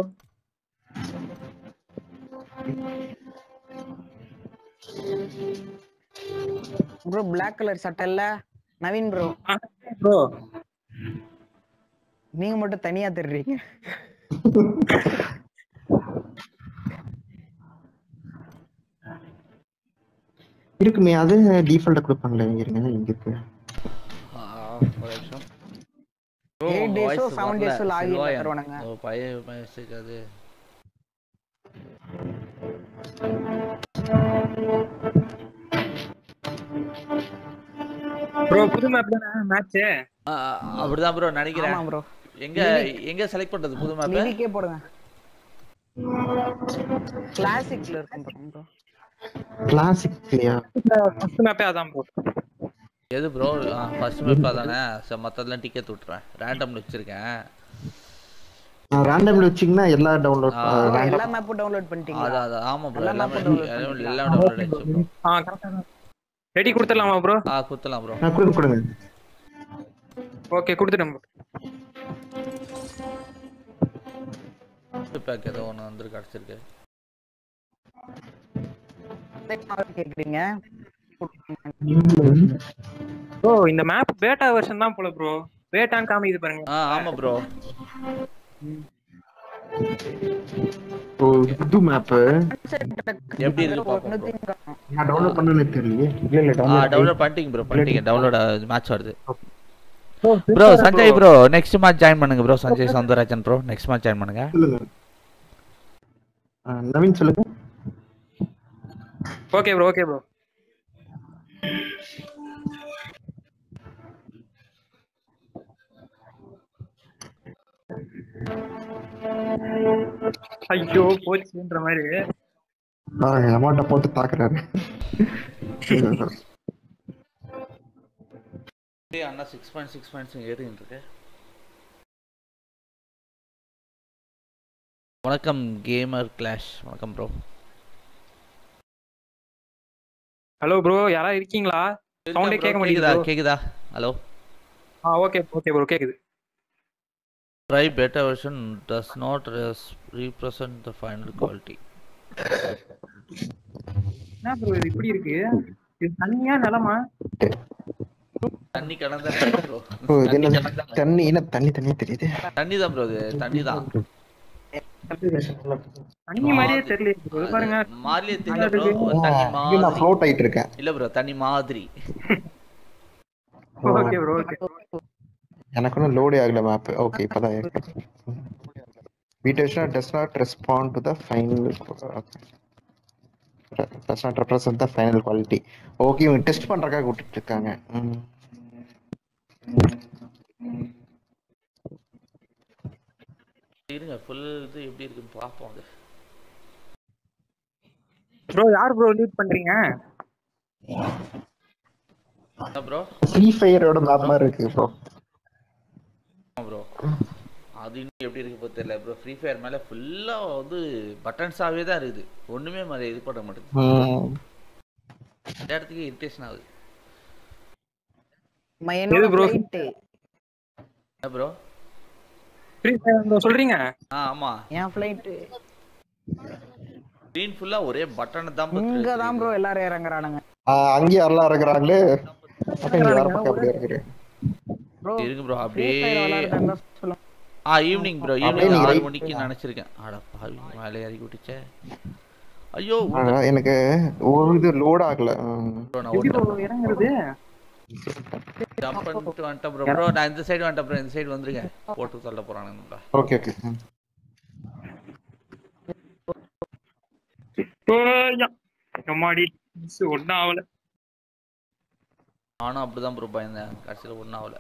bro Black colour சட்டை இல்ல நவீன் ப்ரோ ப்ரோ நீங்க மட்டும் தனியா தெரிறீங்க இருக்குமே அது டிஃபால்ட்டா கொடுப்பாங்களே இருங்க இங்க இருக்கு ஆ, ஒரு நிமிஷம் Eight days ஓ, voice seven வரல. days ஓ login செல்வாயன். தருவானுங்க. ஓ, பழைய மெசேஜ் அது ப்ரோ புது மேப் தானே மேட்ச் ஆ, அப்படிதான் ப்ரோ நினைக்கிறேன் ஆமா ப்ரோ எங்க எங்க செலக்ட் பண்றது புது மேப் லிவிக்கே போடுங்க கிளாசிக்ல இருக்கும் bro. கிளாசிக்லையா ஃபர்ஸ்ட் மேப்பே அதான் ப்ரோ எது ப்ரோ ஃபர்ஸ்ட் மேப் அதானே சரி மற்றதெல்லாம் டிக்கெட் விட்டுறேன் ரேண்டம்ல வச்சிருக்கேன் ரேண்டம்ல வச்சீங்கன்னா எல்லா டவுன்லோட் ஆ. எல்லா மேப்பும் டவுன்லோட் பண்ணிட்டீங்களா அதான் அதான் ஆமாம் ப்ரோ எல்லா எல்லாமே map download எல்லாம் எல்லாம் டவுன்லோட் ஆயிடுச்சு ப்ரோ ஆ கரெக்டா ரெடி கொடுத்துடலாமா ப்ரோ ஆ குத்தலாம் ப்ரோ நான் கொடுங்க கொடுங்க ஓகே கொடுத்துட்டேன் bro. பேக் ஏதோ ஒன்று வந்து கிடச்சிருக்கு கேக்குறீங்க ப்ரோ இந்த மேப் பேட்டா வெர்ஷன் தான் போல ப்ரோ பேட்டான்னு காமிக்குது பாருங்க ஆ ஆமாம் ப்ரோ ஓ புது மேப் எப்படி இருக்கு பார்ப்போம் bro. நான் டவுன்லோட் பண்ணனே தெரியலையே இல்ல இல்ல ஆ download டவுன்லோட் பண்ணிட்டீங்க ப்ரோ பண்ணிட்டீங்க டவுன்லோட் மேட்ச் வருது bro Sanjay bro next match join பண்ணுங்க bro Sanjay Soundararajan bro next match join பண்ணுங்க சொல்லுங்க ஆ, நவீன் சொல்லுங்க ஓகே ப்ரோ ஓகே ப்ரோ ஐயோ போச்சுன்ற மாதிரி அமௌண்ட்டை போட்டு தாக்குறாரு அண்ணா சிக்ஸ் பாயிண்ட் சிக்ஸ் பாயிண்ட்ஸ் ஏறிட்டு இருக்கு வணக்கம் கேமர் கிளாஷ் வணக்கம் ப்ரோ ஹலோ ப்ரோ யாரா இருக்கீங்களா சவுண்டே கேட்க கேக்குதா மாட்டேங்குதா கேக்குதா ஹலோ ஆ ஓகே ஓகே ப்ரோ கேக்குது try better version does not represent the final quality என்ன ப்ரோ இது இப்படி இருக்கு இது தனியா நிலமா தண்ணி கடந்த ப்ரோ ஓ இது என்ன தண்ணி என்ன தண்ணி தண்ணியா தெரியுது தண்ணி தான் ப்ரோ இது தண்ணி தான் தண்ணி மாதிரியே தெரியல bro. இது பாருங்க மாதிரியே தெரியல ப்ரோ ஆ, தண்ணி இங்க நான் மாதிரி ஃப்ளோட் ஆயிட்டு இருக்கேன் இல்ல ப்ரோ தண்ணி மாதிரி ஓகே ப்ரோ ஓகே எனக்கு ஒன்றும் லோடே ஆகல மேப் ஓகே இப்பதான் இருக்கு வீட்டேஷன் does not respond to the final does not represent the final quality okay இவங்க டெஸ்ட் பண்றதுக்காக விட்டுட்டு இருக்காங்க ம். இருங்க ஃபுல் இது எப்படி இருக்குன்னு பார்ப்போம் அது ப்ரோ யார் ப்ரோ லீட் பண்றீங்க ப்ரோ ஃப்ரீ ஃபயரோட மேப் மாதிரி இருக்கு ப்ரோ ப்ரோ அது இன்னும் எப்படி இருக்கு போது தெரியல ப்ரோ ஃப்ரீ ஃபயர் மேல ஃபுல்லா வந்து பட்டன்ஸாவே தான் இருக்குது ஒண்ணுமே மாதிரி இது பண்ண மாட்டேங்குது இந்த இடத்துக்கு இரிட்டேஷன் ஆகுது ம- என்னோட bro? flight. என்ன ப்ரோ ஃப்ரீ ஃபயர் ப்ரோ சொல்றீங்க ஆ ஆமா என் ஃபிளைட் ஸ்க்ரீன் ஃபுல்லா ஒரே பட்டன் தான் இங்க தான் ப்ரோ எல்லாரும் இறங்குறானுங்க அங்கேயும் எல்லாம் இருக்கிறாங்களே அப்ப இங்க வேற பக்கம் அப்படியே இருக்கிறேன் ப்ரோ இருக்கு ப்ரோ ஃப்ரீ அப்படியே ஃபயர் விளையாடுறதா சொல்லுங்க ஆ ஈவினிங் ப்ரோ அப்படியே ஈவினிங் நீங்க ஆறு right- மணிக்கு நினைச்சிருக்கேன் அட பாவி மேலே இறக்கி விட்டுச்சே ஐயோ ஆனா, எனக்கு ஒரு இது லோட் ஆகல ம். ப்ரோ நான் எப்படி ஓட்டேன் ப்ரோ இறங்குறது ஜம்ப் பண்ணிட்டு வந்துட்டேன் ப்ரோ ப்ரோ நான் இந்த சைடு வந்துட்டேன் ப்ரோ இந்த சைடு வந்துருங்க போட்டு தள்ள போறானுங்களா ஓகே ஓகே ம். அம்மாடி ஒன்னும் ஆகல நானும் அப்படிதான் ப்ரோ பயந்தேன் கடைசியில் ஒன்றும் ஆகல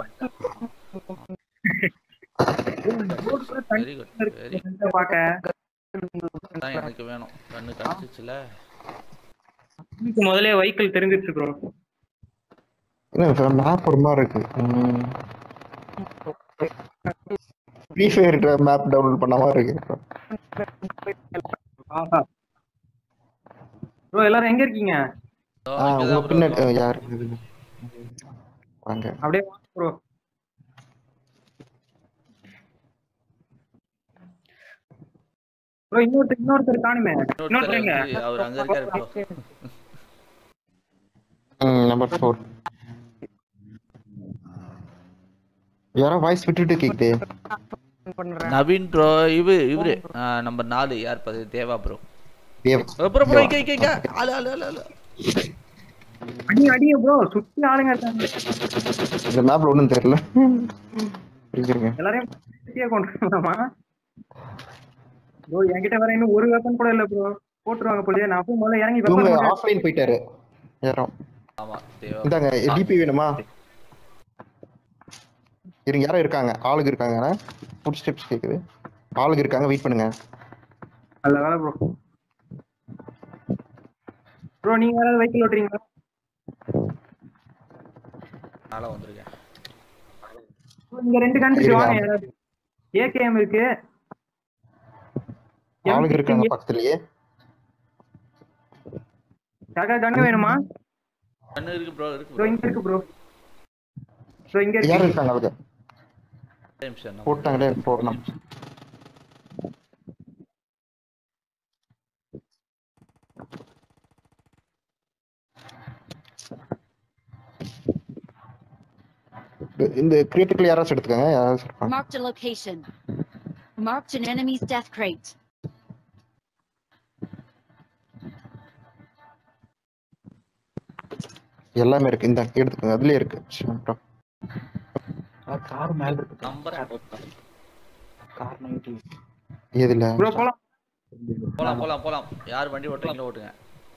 வெரி குட் வெரி பாக்க தான் எனக்கு வேணும் கண்ணு கிடச்சிச்சுல இதுக்கு முதல்ல வெஹிக்கிள் தெரிஞ்சிருச்சு ப்ரோ என்ன மேப் ஒரு மாதிரி இருக்கு ஃப்ரீ ஃபயர் மேப் டவுன்லோட் பண்ண மாதிரி இருக்கு ப்ரோ எல்லாரும் எங்க இருக்கீங்க ஆ உங்க பின்னாடி அஹ், யார் இது? வாங்க அப்படியே ப்ரோ ப்ரோ இன்னொருத்தர் இன்னொருத்தர் காணுமே இன்னொருத்தர் எங்க அவர் அங்க இருக்காரு ப்ரோ ம் நம்பர் ஃபோர் யாரோ வாய்ஸ் விட்டுட்டு கேக்குது பண்றேன் நவீன் ப்ரோ இவரு இவரு நம்பர் நாலு யார் பாது Deva bro Dev bro bro இங்க இங்க இங்க ஆளு ஆளு ஆளு ஆளு அடி அடிங்க ப்ரோ சுத்தி ஆளுங்க இருக்காங்க இந்த மேப்ல ஒண்ணும் தெரியல புரிஞ்சிருங்க எல்லாரையும் சுத்தியே கொண்டு வரலாமா ப்ரோ என்கிட்ட வேற இன்னும் ஒரு வெப்பன் கூட இல்ல ப்ரோ போட்டுருவாங்க போலயே நான் போய் முதல்ல இறங்கி இவங்க வெப்பன் ஆஃப்லைன் போயிட்டாரு யாரோ ஆமா தேவா இந்தாங்க டிபி வேணுமா இருங்க யாரோ இருக்காங்க ஆளுங்க இருக்காங்க ஃபுட் ஸ்டெப்ஸ் கேக்குது ஆளுங்க இருக்காங்க வெயிட் பண்ணுங்க நல்ல வேலை ப்ரோ ப்ரோ நீங்க யாராவது வெஹிக்கிள் ஓட்டுறீங்களா நாளா வந்திருக்கேன் இங்க ரெண்டு கண்ட்ரி இருங்க. வாங்க யாராவது ஏகேஎம் இருக்கு ஆளுங்க இருக்காங்க பக்கத்துலயே காக்கா கண்ணு வேணுமா கண்ணு இருக்கு ப்ரோ இருக்கு ப்ரோ ப்ரோ இங்க இருக்கு ப்ரோ ப்ரோ இங்க யார் இருக்கு இருக்காங்க அவங்க நிமிஷம் நான் போட்டாங்களே போடணும் இந்த கிரியேட்டிக்கல் யாராச்சும் எடுத்துக்கோங்க யாராச்சும் இருப்பாங்க Marked a location. Marked an enemy's death crate. எல்லாமே இருக்கு இந்த எடுத்துக்கோங்க அதுலயே இருக்கு அப்புறம் கார் மேல இருக்கு நம்பர் கார் நைன்டி எதுல ப்ரோ போலாம் போலாம் போலாம் போலாம் யார் வண்டி ஓட்டுறீங்களோ ஓட்டுங்க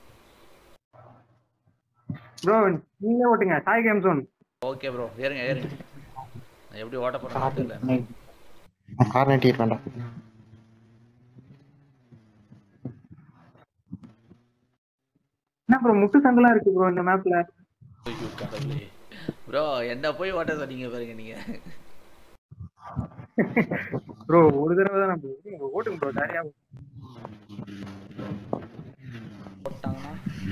ப்ரோ நீங்களே ஓட்டுங்க Sai game zone okay bro ஏறுங்க ஏறுங்க நான் எப்படி ஓட்ட போறேன்னு கார் தெரியல நைன்டி கார் நைன்டி எயிட் வேண்டாம் என்ன ப்ரோ முட்டு சங்கலாம் இருக்கு ப்ரோ இந்த மேப்ல ஐயோ கடவுளே ப்ரோ என்ன போய் ஓட்ட சொன்னீங்க பாருங்க நீங்க ப்ரோ ஒரு தடவை தான் ப்ரோ ஓட்டுங்க ப்ரோ ஜாலியா போட்டாங்கன்னா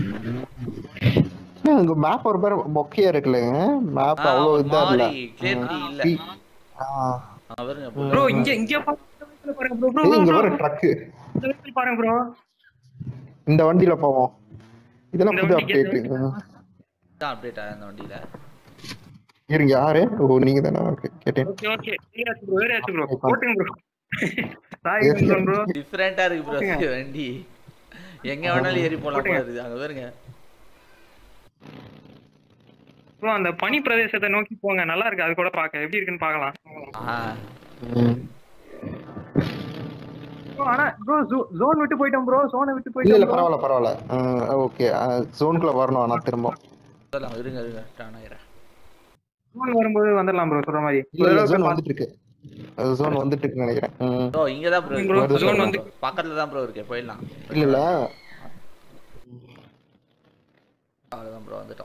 ஏன் உங்க மேப் ஒரு பேர் மொக்கையா இருக்குல்லங்க மேப் ஆ, அவ்வளவு ஒரு இதா இல்ல மாதிரி clarity இல்ல பி- ஆ. ஆ, வருங்க ப்ரோ இங்க இங்க பாருங்க பாருங்க ப்ரோ ப்ரோ ஏய், இங்க ப்ரோ வர ட்ரக் இந்த vehicle பாருங்க ப்ரோ இந்த வண்டியில போவோம் இதெல்லாம் இந்த புது வண்டிக்கு அப்டேட் தான் அப்டேட் ஆகுது அந்த வண்டியில இருங்க யாரு ஓ நீங்க தானே ஓகே கேட்டேன் ஓகே ஓகே ஏறியாச்சு ப்ரோ ஏறியாச்சு ப்ரோ ஓட்டுங்க bro Sai game zone bro டிஃபரெண்டா இருக்கு ப்ரோ ஓகேங்க. வண்டி எங்க வேணாலும் ஏறி போலாம் போல இருக்குது அங்க பாருங்க ப்ரோ அந்த பனி பிரதேசத்தை நோக்கி போங்க நல்லா இருக்கு அது கூட பார்க்க எப்படி இருக்குன்னு பார்க்கலாம் ஆ ப்ரோ ஆனா ப்ரோ ஜோன் விட்டு போயிட்டோம் ப்ரோ ஜோனை விட்டு இல்ல இல்ல போயிட்டோம் bro. பரவாயில்ல பரவாயில்ல ஓகே ஜோனுக்குள்ள வரணும் ஆனா திரும்ப சொல்லலாம் இருங்க இருங்க டான் ஆயிரேன் ஜோன் வரும்போது வந்துடலாம் ப்ரோ சொல்ற மாதிரி இல்ல இல்ல ஜோன் வந்துட்டு இருக்கு ஜோன் வந்துட்டு இருக்குன்னு நினைக்கிறேன் ம். ப்ரோ இங்க தான் ப்ரோ Bro, இருக்கு zone வந்து- பக்கத்துல தான் ப்ரோ இருக்கு போயிடலாம் இல்ல இல்ல அவ்வளவுதான் ப்ரோ வந்துட்டோம்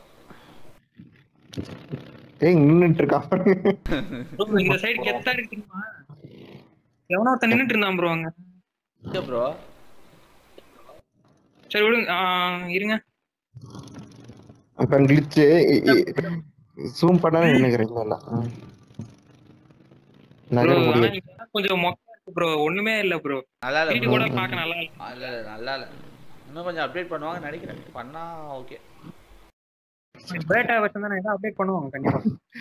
ஏய் நின்னுட்டு இருக்கான் Bro, இந்த சைடு கெத்தா இருக்கு தெரியுமா எவனோ ஒருத்தன் நின்னுட்டு இருந்தான் ப்ரோ அங்க இங்க ப்ரோ சரி விடுங்க ஆ, இருங்க அப்ப கிளிச்சு ஜூம் பண்ண நினைக்கிறேன் இல்ல இல்ல ம். ப்ரோ நகர ஆனா முடியும் இங்க கொஞ்சம் மொக்கா இருக்கு ப்ரோ ஒண்ணுமே இல்ல ப்ரோ நல்லா இல்ல வீட்டு bro. கூட பார்க்க நல்லா இல்ல ஆ, இல்ல இல்ல நல்லா இல்ல இன்னும் கொஞ்சம் அப்டேட் பண்ணுவாங்கன்னு நினைக்கிறேன் பண்ணா ஓகே பேட்டா வெர்ஷன் தானே ஏதாவது அப்டேட் பண்ணுவாங்க கண்டிப்பா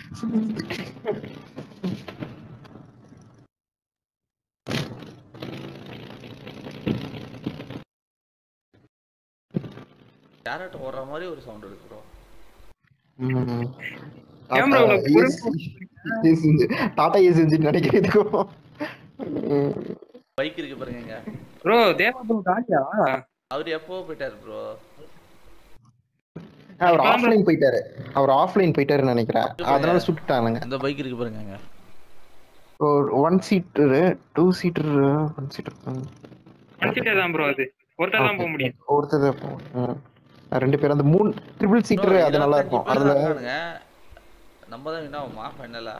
கேரட் ஓடுற மாதிரி ஒரு சவுண்ட் இருக்கு ப்ரோ ம். ஏன் bro டாடா இவ்வளவு AC AC engine. Tata AC engine நினைக்கிறதுக்கும் ம். பைக் இருக்கு பாருங்க இங்க ப்ரோ தேவா ப்ரோ காலியா அவர் எப்போ போயிட்டாரு ப்ரோ அவர் ஆஃப்லைன் போயிட்டாரு அவர் ஆஃப்லைன் போயிட்டாருன்னு நினைக்கிறேன் அதனால சுட்டுட்டானுங்க அந்த பைக் இருக்கு பாருங்க இங்க one seater two seater one seater அடிச்சிட்டே தான் ப்ரோ அது ஒருத்தர் தான் போக முடியும் ஒருத்தர் தான் போகும். ம். ரெண்டு பேர் அந்த மூணு ட்ரிபிள் சீட்டர் அது நல்லா இருக்கும் அதுல நம்ம தான் என்ன ஆகுமா ஃபைனலா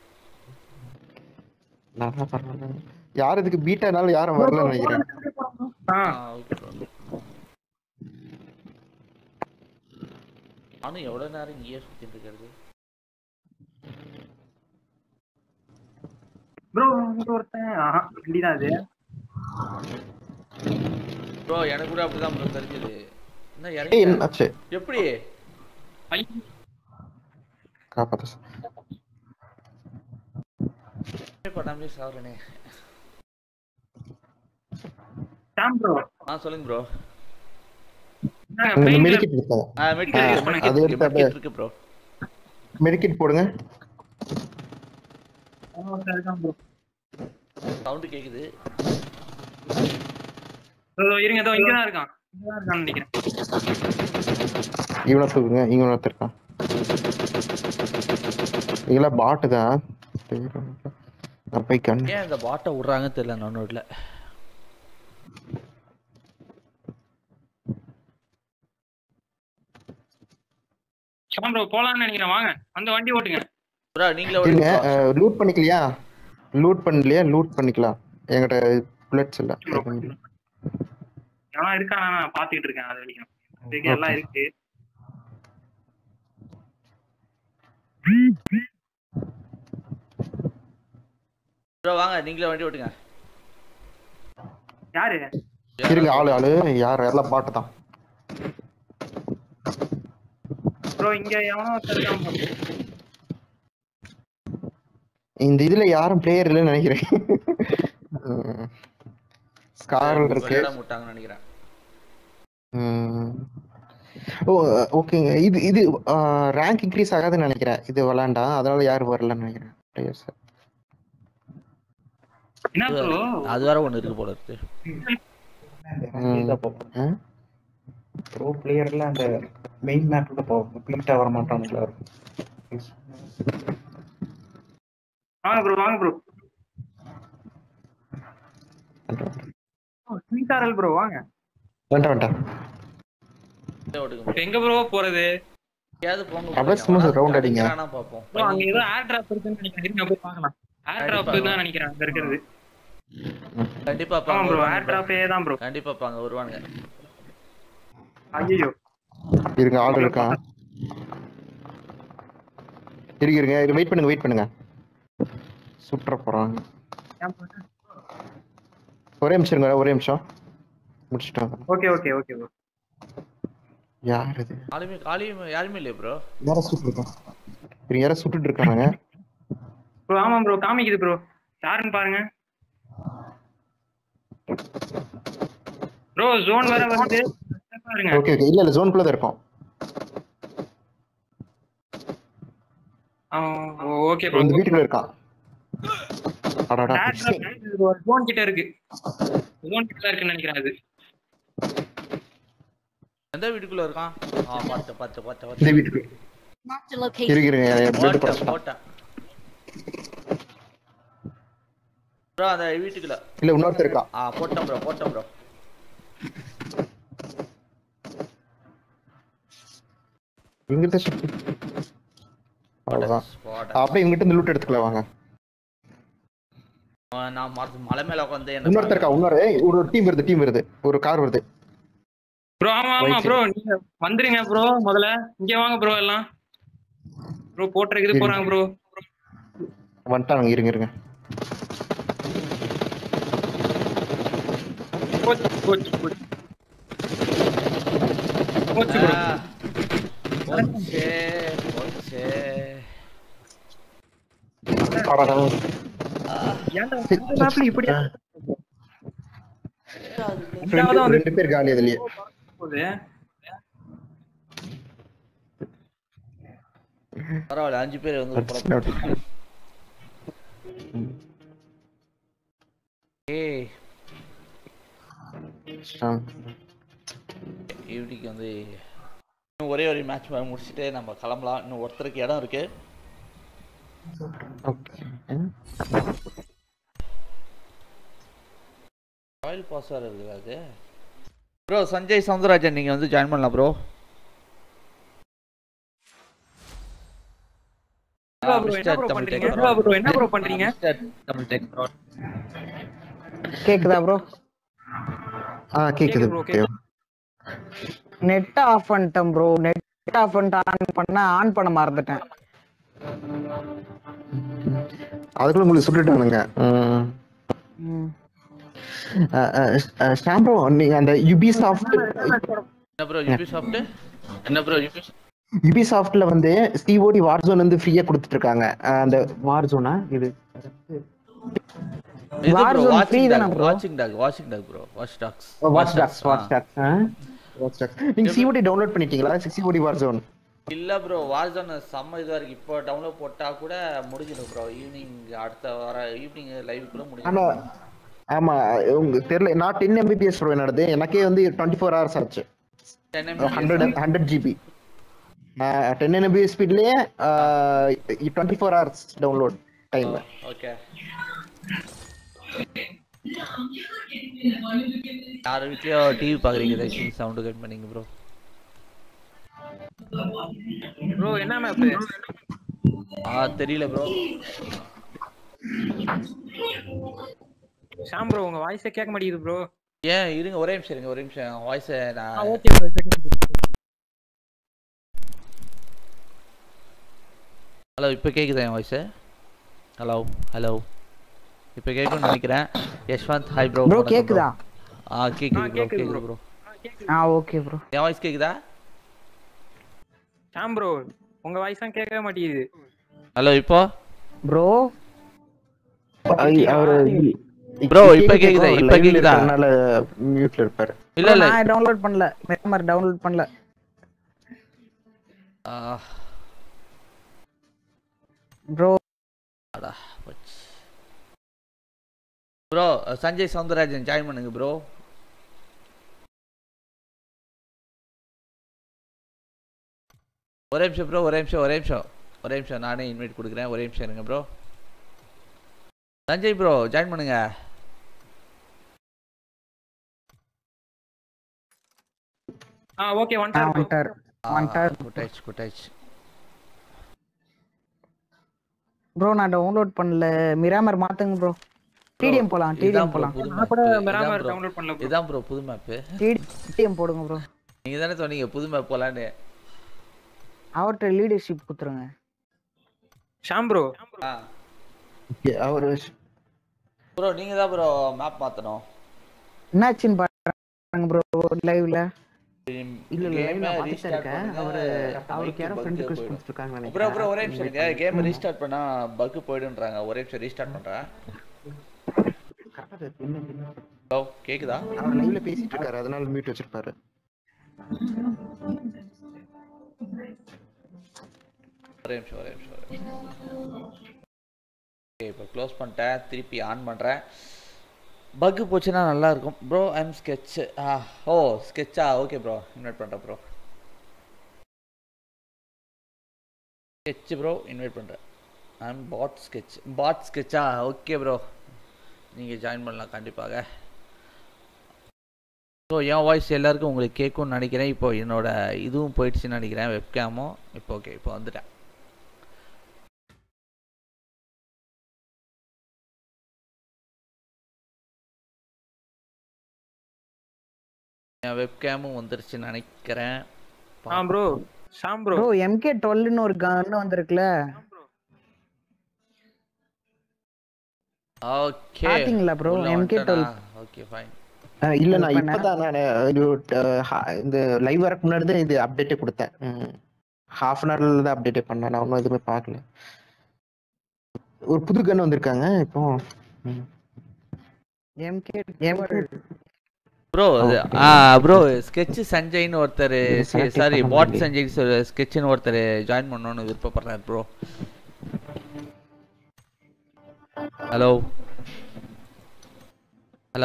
நல்லா பரவாயில்ல யார் இதுக்கு பீட்டானால யாரும் வரலன்னு நினைக்கிறேன் ஆ ஓகே ப்ரோ நானும் எவ்வளவு நேரம் இங்கேயே சுத்திட்டு இருக்கிறது ப்ரோ இங்க ஒருத்தன் ஆஹா இப்படிதான் அது ப்ரோ எனக்கு கூட அப்படிதான் ப்ரோ தெரிஞ்சது என்ன ஏய் இறங்கி என்னாச்சு எப்படி ஐ, காப்பாத்த பண்ணாமலே சாவரனே சாம் ப்ரோ ஆ சொல்லுங்க ப்ரோ இந்த மெடிக்கெட் இருக்காங்க ஆ மெடிக்கல் ஆ, யூஸ் பண்ணி அது எடுத்து அப்படியே- இருக்கு ப்ரோ மெடிக்கெட் போடுங்க ப்ரோ சவுண்ட் கேக்குது இருங்க இதோ இங்க தான் இருக்கான் இங்க தான் இருக்கான்னு நினைக்கிறேன் இவனை தூக்குங்க இவனை ஒருத்தருக்கான் இதெல்லாம் பாட்டு தான் நான் போய் கண் ஏன் இந்த பாட்டை விடுறாங்கன்னு தெரியல நான் இல்ல ஷாம் ப்ரோ போலாம்னு நினைக்கிறேன் வாங்க அந்த வண்டி ஓட்டுங்க ப்ரோ நீங்களே இருங்க ஓடுங்க லூட் பண்ணிக்கலையா லூட் பண்ணலையா லூட் பண்ணிக்கலாம் என்கிட்ட புல்லட்ஸ் இல்ல எவனா இருக்கானா நான் பாத்துக்கிட்டு இருக்கேன் அது வரைக்கும் இதுக்கு எல்லாம் இருக்கு ப்ரோ வாங்க நீங்களே வண்டி ஓட்டுங்க யாரு இருங்க ஆளு ஆளு யார் எல்லாம் பாட்டு தான் ப்ரோ இங்க எவனோ ஒருத்தன் இருக்கான் bro. இந்த இதுல யாரும் பிளேயர் இல்லைன்னு நினைக்கிறேன் ஸ்காரல் இருக்கு விளையாட முட்டாங்கன்னு நினைக்கிறேன் ம். ஓ ஓகேங்க இது இது ரேங்க் இன்க்ரீஸ் ஆகாதுன்னு நினைக்கிறேன் இது விளாண்டா அதனால யாரும் வரலன்னு நினைக்கிறேன் players. என்ன ப்ரோ அது வேற ஒண்ணு இருக்கு போல இருக்கு ம். ஆ? ப்ரோ பிளேயர்ல அந்த மெயின் மேப்ல போவோம் பீட்டா வர மாட்டானுங்களா வாங்க ப்ரோ வாங்க ப்ரோ ஸ்வீட்டாரல் ப்ரோ வாங்க வேண்டாம் வேண்டாம் நீங்களே ஓட்டுங்க எங்க ப்ரோ போறது எங்கேயாவது போங்க அப்படியே சும்மா round அடிங்க. வேணா பார்ப்போம் ப்ரோ அங்க ஏதோ ஏர் டிராப் இருக்குன்னு நினைக்கிறேன் இருங்க போய் பார்க்கலாம் ஏர் டிராப் தான் நினைக்கிறேன் அங்க இருக்கிறது கண்டிப்பா ஆமா பாங்க ப்ரோ வருவானுங்க ஏர் டிராப்பே தான் ப்ரோ கண்டிப்பா பாங்க வருவானுங்க ஐயோ இருங்க ஆள் இருக்கான் இருங்க இருங்க வெயிட் பண்ணுங்க வெயிட் பண்ணுங்க சுற்ற போறாங்க ஒரே நிமிஷம் இருங்க ஒரே நிமிஷம் முடிச்சிட்டாங்க ஓகே ஓகே ஓகே ப்ரோ யார் இது ஆளுமே காலியும் யாருமே இல்லையா ப்ரோ யாரை சுட்டு இருக்கான் இவங்க யாரை சுட்டுட்டு இருக்காங்க ப்ரோ ஆமா ப்ரோ காமிக்குது ப்ரோ யாருன்னு பாருங்க ப்ரோ ஜோன் வேற வருது பாருங்க ஓகே ஓகே இல்ல இல்ல ஜோனுக்குள்ள தான் இருக்கும் ஓகே ப்ரோ இந்த வீட்டுக்குள்ள இருக்கான் அடாடா ஜோன் கிட்ட இருக்கு ஜோன் கிட்ட தான் இருக்குன்னு நினைக்கிறேன் அது எந்த வீட்டுக்குள்ள இருக்கான் ஆ பார்த்து பார்த்து பார்த்து இந்த பார்த்து வீட்டுக்கு Marked a location. இருங்க இருங்க என் blood போட்டேன் குறைச்சிட்டான். போட்டேன் ப்ரோ அந்த வீட்டுக்குள்ள இல்ல இன்னொருத்தர் இருக்கான் ஆ போட்டேன் ப்ரோ போட்டேன் ப்ரோ இங்க தான் சுட்டு அவ்வளவுதான் போட்டேன் அப்படியே இவங்கிட்ட இந்த லூட் எடுத்துக்கலாம் வாங்க நான் மரத்து மலை மேல உட்காந்து இன்னொருத்தர் இருக்கா இன்னொரு ஏய், ஒரு டீம் வருது டீம் வருது ஒரு கார் வருது ப்ரோ ஆமா ஆமா Right. ப்ரோ நீங்க வந்துருங்க ப்ரோ முதல்ல இங்க வாங்க ப்ரோ எல்லாம் ப்ரோ போட்டுருக்குது போறாங்க ப்ரோ வந்துட்டாங்க இருங்க இருங்க போச்சு போச்சு போச்சு போச்சு ப்ரோ போச்சே போச்சே அடடா. ஏன்டா இந்த மேப்ல இப்படி ரெண்டு ரெண்டாவதா வந்து ரெண்டு பேர் காலி அதுலயே போகுது பரவாயில்ல அஞ்சு பேர் வந்து புறப்பட்டு- ஏய் ஈவினிங் வந்து இன்னும் ஒரே ஒரு மேட்ச் முடிச்சுட்டு நம்ம கிளம்பலாம் இன்னும் ஒருத்தருக்கு இடம் இருக்கு ராயல் பாஸ் வேறு இருக்குது அது ப்ரோ சஞ்சய் சவுந்தரராஜன் நீங்கள் வந்து ஜாயின் பண்ணலாம் ப்ரோ bro, என்ன bro பண்றீங்க? bro, என்ன bro பண்றீங்க? கேக்குதா ப்ரோ ஆ கேக்குது bro, okay. நெட் ஆஃப் பண்ணிட்டேன் ப்ரோ நெட் ஆஃப் பண்ணிட்டு ஆன் பண்ண ஆன் பண்ண மறந்துட்டேன் அதுக்குள்ள உங்களுக்கு சொல்லிட்டானுங்க ம். ம். அஹ், அஹ், அஹ், ஷாம்பு நீங்க அந்த யுபிசாஃப்ட் என்ன ப்ரோ யூபி சாப்பிட்டு என்ன ப்ரோ யூபி யுபிசாஃப்ட்ல வந்து சிஓடி வார்ஜோன் வந்து ஃப்ரீயா கொடுத்துட்டு இருக்காங்க அஹ், அந்த வார்ஜோனா இது இது ப்ரோ Warzone free வாட்சிங் தானே டாக் bro? வாட்சிங் டாக் வாட்சிங் talk bro watch tax watch tax watch tax watch tax நீங்க சிஓடி டவுன்லோட் பண்ணிட்டீங்களா சிஓடி வார்ஜோன் இல்ல ப்ரோ வார்ஜோன் செம்ம இதுவா இருக்கு இப்போ டவுன்லோட் போட்டா கூட முடிஞ்சிடும் ப்ரோ ஈவினிங் அடுத்த வர ஈவினிங் லைவ் கூட ஆனா முடிஞ்சிடும் ஆமா உங்களுக்கு தெரியல நான் டென் எம்பிபிஎஸ் ப்ரோ என்னது எனக்கே வந்து டுவெண்ட்டி ஃபோர் ஹவர்ஸ் ஆச்சு hundred hundred GB ten Mbps ஸ்பீட்லயே twenty four hours download time okay யார் வீட்லயோ டிவி பாக்குறீங்க தயவுசெய்து சவுண்ட் கட் பண்ணீங்க ப்ரோ ப்ரோ என்ன மேப் ஆ தெரியல ப்ரோ ஷாம் ப்ரோ உங்க வாய்ஸே கேட்க மாட்டேங்குது ப்ரோ ஏன் இருங்க ஒரே நிமிஷம் இருங்க ஒரே நிமிஷம் வாய்ஸை நான் ஓகே ப்ரோ ஹலோ இப்போ கேட்குதா என் வாய்ஸு ஹலோ ஹலோ இப்போ கேட்கும்னு நினைக்கிறேன் யஷ்வந்த் ஹாய் ப்ரோ ப்ரோ கேக்குதா ஆ கேட்குது ஆ, ப்ரோ கேக்குது கேட்குது bro. ப்ரோ ஆ ஓகே ப்ரோ என் வாய்ஸ் கேட்குதா ஷாம் ப்ரோ உங்க வாய்ஸ் தான் கேட்கவே மாட்டேங்குது ஹலோ இப்போ ப்ரோ அவரு Bro, இப்ப கேக்குதா? இப்ப கேக்குதா? அதனால மியூட்ல இருப்பாரு இல்ல இல்ல நான் டவுன்லோட் பண்ணல மெமர் டவுன்லோட் பண்ணல ஆ, ப்ரோ அடா போச்சு ப்ரோ சஞ்சய் சவுந்தரராஜன் ஜாயின் பண்ணுங்க ப்ரோ ஒரே நிமிஷம் ப்ரோ ஒரே நிமிஷம் ஒரே நிமிஷம் ஒரே நிமிஷம் நானே இன்வைட் கொடுக்குறேன் ஒரே நிமிஷம் இருங்க ப்ரோ சஞ்சய் ப்ரோ ஜாயின் பண்ணுங்க ஆ ஓகே ஒன் ஆ டார் ப்ரோ வந்துட்டார் வந்துட்டார் குட்டாயிச்சு குட்டாயிச்சு ப்ரோ நான் டவுன்லோட் பண்ணல மிராமர் மாத்துங்க ப்ரோ டிடிஎம் போலாம் டிடிஎம் போலாம் நான் கூட மிராமர் டவுன்லோட் பண்ணல ப்ரோ இதான் ப்ரோ புது மேப்பு டிடிஎம் போடுங்க ப்ரோ நீங்க தானே சொன்னீங்க புது மேப் போலான்னு அவர்கிட்ட லீடர்ஷிப் குத்துருங்க ஷாம் ப்ரோ ஆ அவரு ப்ரோ நீங்க தான் ப்ரோ மேப் மாத்தணும் என்னாச்சுன்னு பாருங்க ப்ரோ லைவ்ல இல்ல இல்ல Game லைவ்ல அ பாத்துட்டு restart இருக்கேன் பண்ணுங்க. அவரு அவருக்கு யாரோ bug ஃப்ரெண்ட் ரிக்வெஸ்ட் போயிடும். கொடுத்துருக்காங்க ப்ரோ ப்ரோ ஒரே நிமிஷம் இருங்க கேம் ரீஸ்டார்ட் பண்ணா பக் போயிடுன்றாங்க ஒரே நிமிஷம் ரீஸ்டார்ட் பண்றேன் ஹலோ கேக்குதா அவர் லைவ்ல பேசிட்டு இருக்காரு அதனால மியூட் வச்சிருப்பாரு ஒரே நிமிஷம் ஒரே நிமிஷம் ஒரே நிமிஷம் ஓகே இப்போ க்ளோஸ் பண்ணிட்டேன் திருப்பி ஆன் பண்ணுறேன் பக்கு போச்சுன்னா நல்லா இருக்கும் ப்ரோ ஐம் ஸ்கெட்ச் ஆ ஓ ஸ்கெட்சா ஓகே ப்ரோ இன்வைட் பண்ணுறேன் ப்ரோ ஸ்கெட்ச் ப்ரோ இன்வைட் பண்ணுறேன் ஐம் பாட் ஸ்கெட்ச் பாட் ஸ்கெட்சா ஓகே ப்ரோ நீங்கள் ஜாயின் பண்ணலாம் கண்டிப்பாக ஸோ என் வாய்ஸ் எல்லாருக்கும் உங்களுக்கு கேட்கும்னு நினைக்கிறேன் இப்போ என்னோட இதுவும் போயிடுச்சுன்னு நினைக்கிறேன் வெப்கேமும் இப்போ ஓகே இப்போ வந்துட்டேன் என் வெப்கேமும் வந்துருச்சுன்னு நினைக்கிறேன் ஆ bro Sham bro bro MK டுவெல்னு ஒரு கன் வந்திருக்குல ஓகே பாத்தீங்களா bro? MK12. ஓகே ஃபைன் அஹ் இல்ல நான் பண்ணேன். இப்பதான் நான் இது அஹ், ha- இந்த லைவ் வரக்கு முன்னாடி தான் இது அப்டேட்டே கொடுத்தேன் ஹாஃப் அன் ஹவர்ல தான் அப்டேட்டே பண்ணேன் நான் ஒன்றும் எதுவுமே பார்க்கல ஒரு புது கன் வந்திருக்காங்க இப்போ ம். எம்கே எம்கே ப்ரோ ஆ ப்ரோ ஸ்கெட்ச் சஞ்சய்னு ஒருத்தர் இது select சாரி பண்ண பாட் முடியல. சஞ்சய் ஸ்கெட்ச்னு ஒருத்தர் ஜாயின் பண்ணணும்னு விருப்பப்படுறாரு ப்ரோ ஹலோ ஹலோ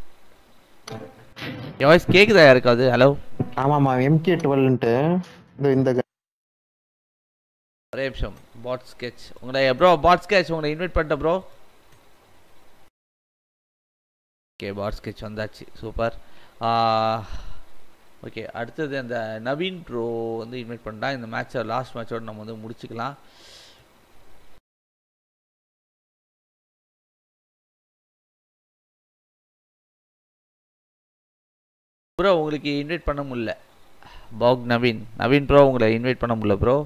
என் வாய்ஸ் கேக்குதா யாருக்காவது ஹலோ ஆமாமா எம்கே டுவெல்ன்ட்டு இந்த இந்த gun. ஒரே நிமிஷம் பாட் ஸ்கெட்ச் உங்களை ப்ரோ பாட் ஸ்கெட்ச் உங்களை இன்வைட் பண்ணிட்டேன் ப்ரோ ஓகே பாட் ஸ்கெட்ச் வந்தாச்சு சூப்பர் ஓகே அடுத்தது அந்த நவீன் ப்ரோ வந்து இன்வைட் பண்ணிட்டா இந்த மேட்சை லாஸ்ட் மேட்சோட நம்ம வந்து முடிச்சுக்கலாம் ப்ரோ உங்களுக்கு இன்வைட் பண்ண முடியல பாக் நவீன் நவீன் ப்ரோ உங்களை இன்வைட் பண்ண முடியல ப்ரோ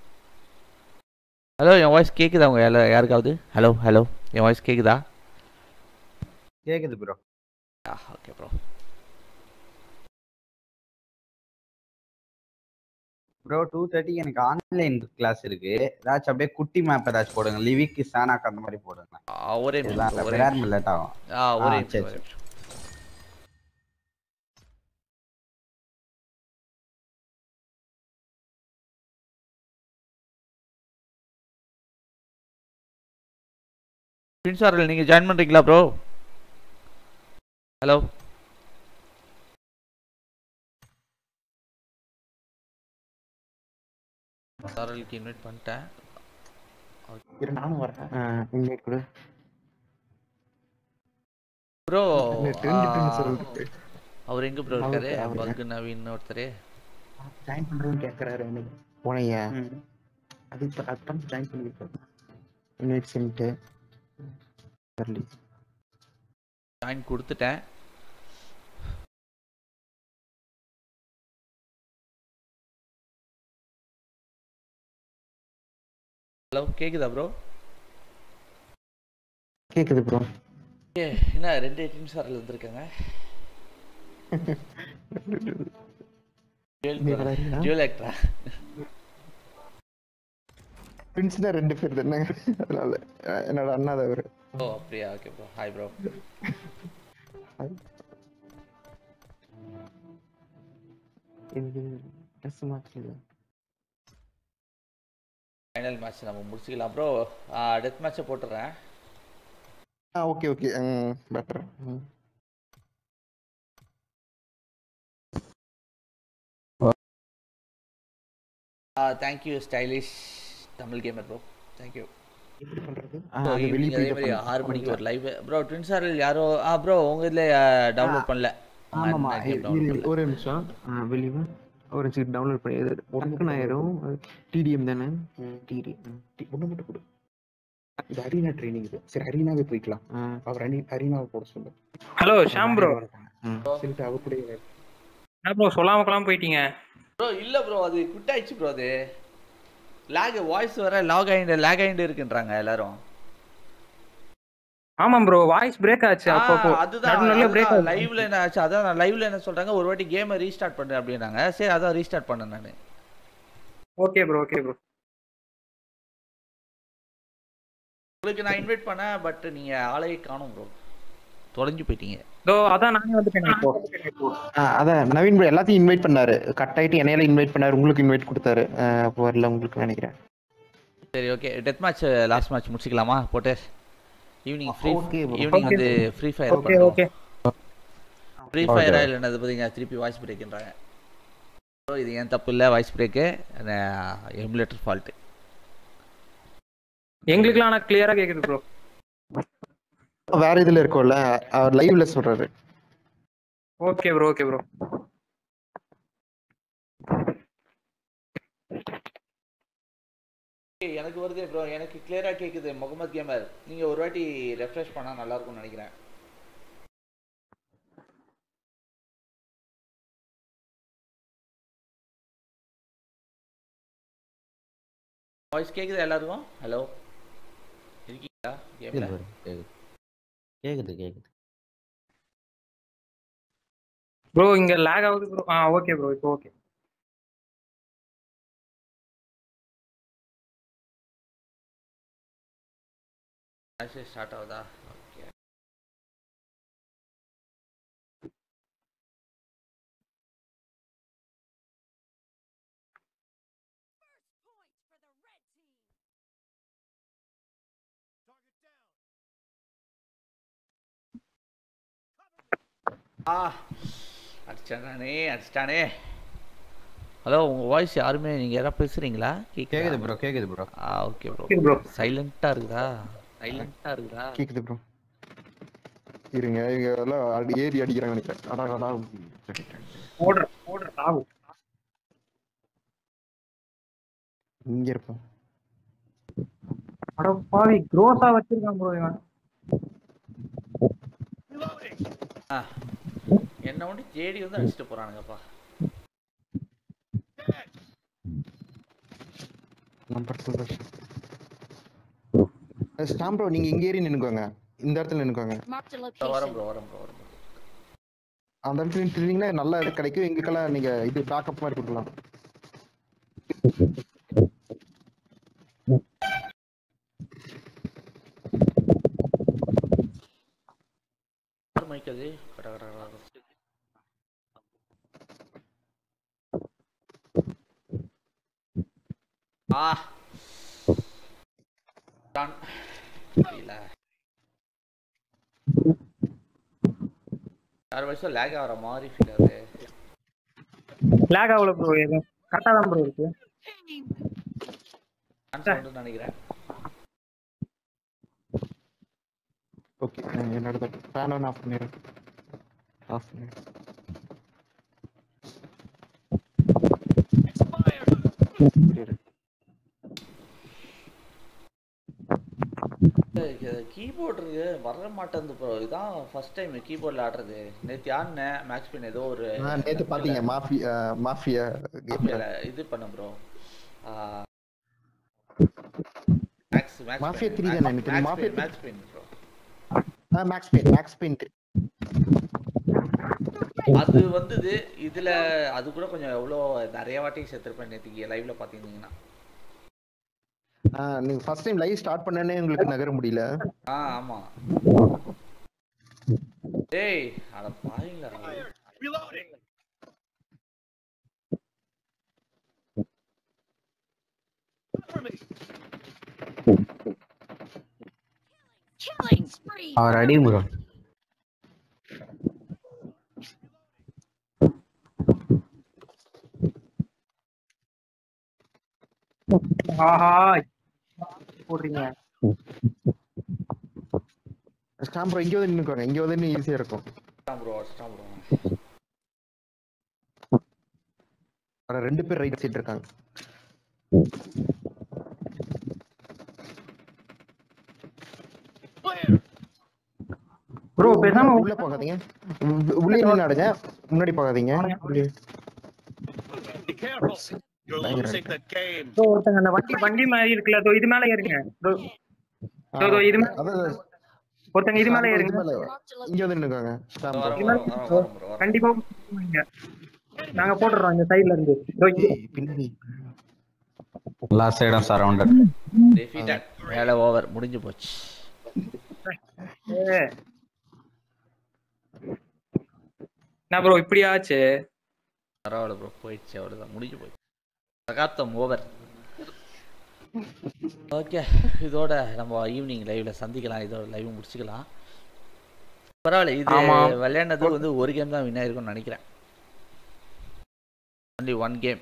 ஹலோ என் வாய்ஸ் கேட்குதா உங்க யாரா- யாருக்காவது ஹலோ ஹலோ என் வாய்ஸ் கேட்குதா கேக்குது bro okay bro bro two தேர்ட்டிக்கு எனக்கு ஆன்லைன் கிளாஸ் இருக்கு ஏதாச்சும் அப்படியே குட்டி மேப் ஏதாச்சும் போடுங்க லிவிக்கு சானாக் அந்த மாதிரி போடுங்க ஒரே இதெல்லாம் நிமிஷம் இல்ல, ஒரே விளையாட நிமிஷம். லேட் ஆகும் ஆ ஒரே ஆ, நிமிஷம் சரி, ஒரே சரி. நிமிஷம் பின்சாரில் நீங்கள் ஜாயின் பண்ணுறீங்களா ப்ரோ ஹலோ சாரலுக்கு இன்வைட் பண்ணிட்டேன் இரு நானும் வரேன் இன்வைட் கொடு ப்ரோ ரெண்டு- ரெண்டு சொல்லிட்டு. அவர் எங்க ப்ரோ இருக்காரு அவரு- அவரு- பக்கு நவீன் ஒருத்தர் ஜாயின் பண்றோம்னு கேக்குறாரு எனக்கு போனையா ம். அது இப்ப அதான் ஜாயின் பண்ணிருக்கேன் இன்வைட் சென்ட்டு வரலி ஜாயின் கொடுத்துட்டேன் ஹலோ கேக்குதா ப்ரோ கேக்குது ப்ரோ என்ன ரெண்டு டீம் சாரில் வந்திருக்காங்க நீ விளையாடுறியா? ஜுவல் ஆக்டரா ஃப்ரெண்ட்ஸ் தான் ரெண்டு பேர் தானே அதனால அஹ் என்னோட அண்ணா தான் அவரு ஓ அப்படியா ஓகே ப்ரோ ஹாய் ப்ரோ இது ட்ரெஸ் மாற்றல ஃபைனல் மேட்ச் நம்ம முடிச்சுக்கலாம் ப்ரோ டெத் மேட்சை போட்டுறேன் ஆ okay okay better thank you stylish Tamil gamer bro thank you எப்படி பண்றது அது வெளியே அதே போயிட்டு மாதிரி பண்ணு. ஆறு மணிக்கு ஒரு லைவ் ப்ரோ ட்வின் சார் யாரோ ஆ ப்ரோ உங்க இதுல டவுன்லோட் பண்ணல ஆமாமா நான் game இரு, download இரு, பண்ணல. ஒரு நிமிஷம் வெளியே ஒரு நிமிஷம் டவுன்லோட் பண்ணி டக்குன்னு ஆயிரும் டிடிஎம் தானே டிடிஎம் ஒன்று மட்டும் கொடு இது அரீனா ட்ரைனிங் இது சரி அரீனாவே போய்க்கலாம் அவர் அரி அரீனாவை போட சொல்லு ஹலோ ஷாம் ப்ரோ சரிட்டு அவ கூட என்ன ப்ரோ சொல்லாம கொள்ளாம போயிட்டீங்க ப்ரோ இல்ல ப்ரோ அது குட் ஆயிடுச்சு ப்ரோ அது லாக் வாய்ஸ் வர லாக் ஆயிண்டு லாக் ஆயிண்டு இருக்குன்றாங்க எல்லாரும் ஆமாம் ப்ரோ வாய்ஸ் பிரேக் ஆச்சு அப்பப்போ ஆ, அதுதான் நடுவுல நடுவுல பிரேக் ஆச்சு லைவ்ல என்ன ஆச்சு அதான் நான் லைவ்ல என்ன சொல்றாங்க ஒரு வாட்டி கேமை ரீஸ்டார்ட் பண்ணு அப்படின்னாங்க சரி அதான் ரீஸ்டார்ட் பண்ணேன் நான் ஓகே ப்ரோ ஓகே ப்ரோ உங்களுக்கு நான் இன்வைட் பண்ணேன் பட் நீங்க ஆளையே காணும் ப்ரோ தொலைஞ்சு போயிட்டீங்க இதோ அதான் நானே வந்துட்டேன் இப்போ அதான் நவீன் bro எல்லாத்தையும் இன்வைட் பண்ணாரு கட் ஆயிட்டு என்னையில இன்வைட் பண்ணாரு உங்களுக்கு இன்வைட் கொடுத்தாரு அஹ் அப்போ வரல உங்களுக்கு நினைக்கிறேன் சரி okay death match last match முடிச்சுக்கலாமா போட்டு evening free Okay bro. Evening Okay வந்து Free fire okay okay Free ஃபயரா இல்லைன்னா அது பார்த்தீங்க திருப்பி வாய்ஸ் பிரேக்ன்றாங்க ஸோ இது ஏன் தப்பு இல்லை வாய்ஸ் பிரேக்கு எமுலேட்டர் ஃபால்ட்டு எங்களுக்குலாம் ஆனா கிளியரா கேக்குது ப்ரோ வேற இதுல இருக்கும்ல அவர் லைவ்ல சொல்றாரு ஓகே ப்ரோ ஓகே ப்ரோ எனக்கு வருது ப்ரோ எனக்கு கிளியரா கேக்குது முகமது கேமர் நீங்க ஒரு வாட்டி ரெஃப்ரெஷ் பண்ணா நல்லா இருக்கும்னு நினைக்கிறேன் வாய்ஸ் கேக்குதா எல்லாருக்கும் ஹலோ இருக்கீங்களா கேம்ல கேக்குது கேக்குது ப்ரோ இங்க லேக் ஆகுது ப்ரோ ஆ ஓகே ப்ரோ இப்போ ஓகே மேட்ச் ஸ்டார்ட் ஆகுதா ஓகே ஆ அடிச்சானே அடிச்சிட்டானே ஹலோ உங்க வாய்ஸ் யாருமே நீங்க யாராவது பேசுறீங்களா கேக்குது ப்ரோ கேக்குது ப்ரோ ஆ ஓகே ப்ரோ Okay bro. சைலண்டா இருக்குதா சைலண்டா இருக்குதா கேக்குது ப்ரோ இருங்க இவங்க எல்லாம் அடி ஏறி அடிக்கிறாங்க நினைக்கிறேன் அடா அடா ஓடுற ஓடுற சாவு இங்க இருப்போம் அட பாவி க்ரோஸா வச்சிருக்கான் ப்ரோ இவன் ஆ என்ன வந்து தேடி வந்து அடிச்சுட்டு போறானுங்கப்பா நம்பர் சொல்றேன் ஸ்டாம் ப்ரோ நீங்க இங்க ஏறி நின்னுக்கோங்க இந்த இடத்துல நின்னுக்கோங்க Marked a இதோ வரேன் location. ப்ரோ வரேன் ப்ரோ வரேன் bro. அந்த இடத்துல நின்றுட்டீங்கன்னா நல்லா இது கிடைக்கும் எங்களுக்கெல்லாம் நீங்க இது பேக்கப் மாதிரி கொடுக்கலாம் யார் மைக் அது கட கட கட கட. ஆ டான் தெரியல யார் வயசும் லேக் ஆகிற மாதிரி ஃபீல் ஆகுது லேக் ஆகல ப்ரோ எதுவும் கரெக்டா தான் ப்ரோ இருக்கு நான் நினைக்கிறேன் ஓகே என்னோட ஃபேன் ஆன் ஆஃப் பண்ணிடுறேன் ஆஃப் பண்ணிடுறேன் கீபோர்டு இருக்கு வர மாட்டேங்குது ப்ரோ இதான் ஃபர்ஸ்ட் டைம் கீபோர்டில் ஆடுறது நேற்று ஆடினேன் மேக்ஸ் பின் ஏதோ ஒரு ஆ, நேத்து பாத்தீங்க மாஃபியா மாஃபியா கேம்ல மாஃபியால இது பண்ண ப்ரோ மேக்ஸ் மேக்ஸ் Mafia 3 தானே எனக்கு தெரியும். Mafia Max Payne bro Max Payne Max Payne அது வந்தது இதுல அது கூட கொஞ்சம் எவ்வளோ நிறைய வாட்டி சேர்த்துருப்பேன் நேற்றுக்கு லைவ்ல பாத்தீங்கன்னா நீங்க ஃபர்ஸ்ட் டைம் லைவ் ஸ்டார்ட் பண்ணனே உங்களுக்கு நகர முடியல ஆ ஆமா டேய் அட பாருங்களா Reloading. Cover me. Killing spree. அவர் அடி ப்ரோ ஆஹா போடுறீங்க ஸ்டாம் ப்ரோ இங்க வந்து நின்னுக்கோங்க இங்க வந்து ஈஸியா இருக்கும் ப்ரோ அடிச்சிட்டான் ப்ரோ ஆனா ரெண்டு பேர் ரைட் சைடு இருக்காங்க Clear. ப்ரோ பேசாம உள்ள போகாதீங்க உ- உள்ளே நின்னு ஆடுங்க முன்னாடி போகாதீங்க உள்ளே- Be careful. You're losing the game. Bro ஒருத்தங்க அந்த வண்டி வண்டி மாதிரி இருக்குல்ல அதோ இது மேல ஏறுங்க ப்ரோ ஆ, இதோ இது மேல அதான் ஒருத்தங்க இது மேல இது ஏறுங்க மேல இங்க வந்து நின்னுக்கோங்க ஸ்டாம் ப்ரோ வரோம் வரோம் வரோம் வரோம் ப்ரோ கண்டிப்பா போடுங்க. நாங்க போட்டுறோம் இந்த சைடுல இருந்து இதோ இங்க. பின்னாடி எல்லா சைடும் சரௌண்டட் டிஃபீட்டட் வேலை ஓவர் முடிஞ்சு போச்சு ஏ. என்ன ப்ரோ இப்படி ஆச்சு பரவாயில்ல ப்ரோ போயிடுச்சு அவ்வளோதான் முடிஞ்சு போயிடுச்சு சகாப்தம் ஓவர் ஓகே இதோட நம்ம ஈவினிங் லைவ்ல சந்திக்கலாம் இதோட லைவ் முடிச்சுக்கலாம் பரவாயில்ல இது ஆமா. விளையாடுனது வந்து ஒரு கேம் தான் வின் ஆயிருக்கும்னு நினைக்கிறேன் only one game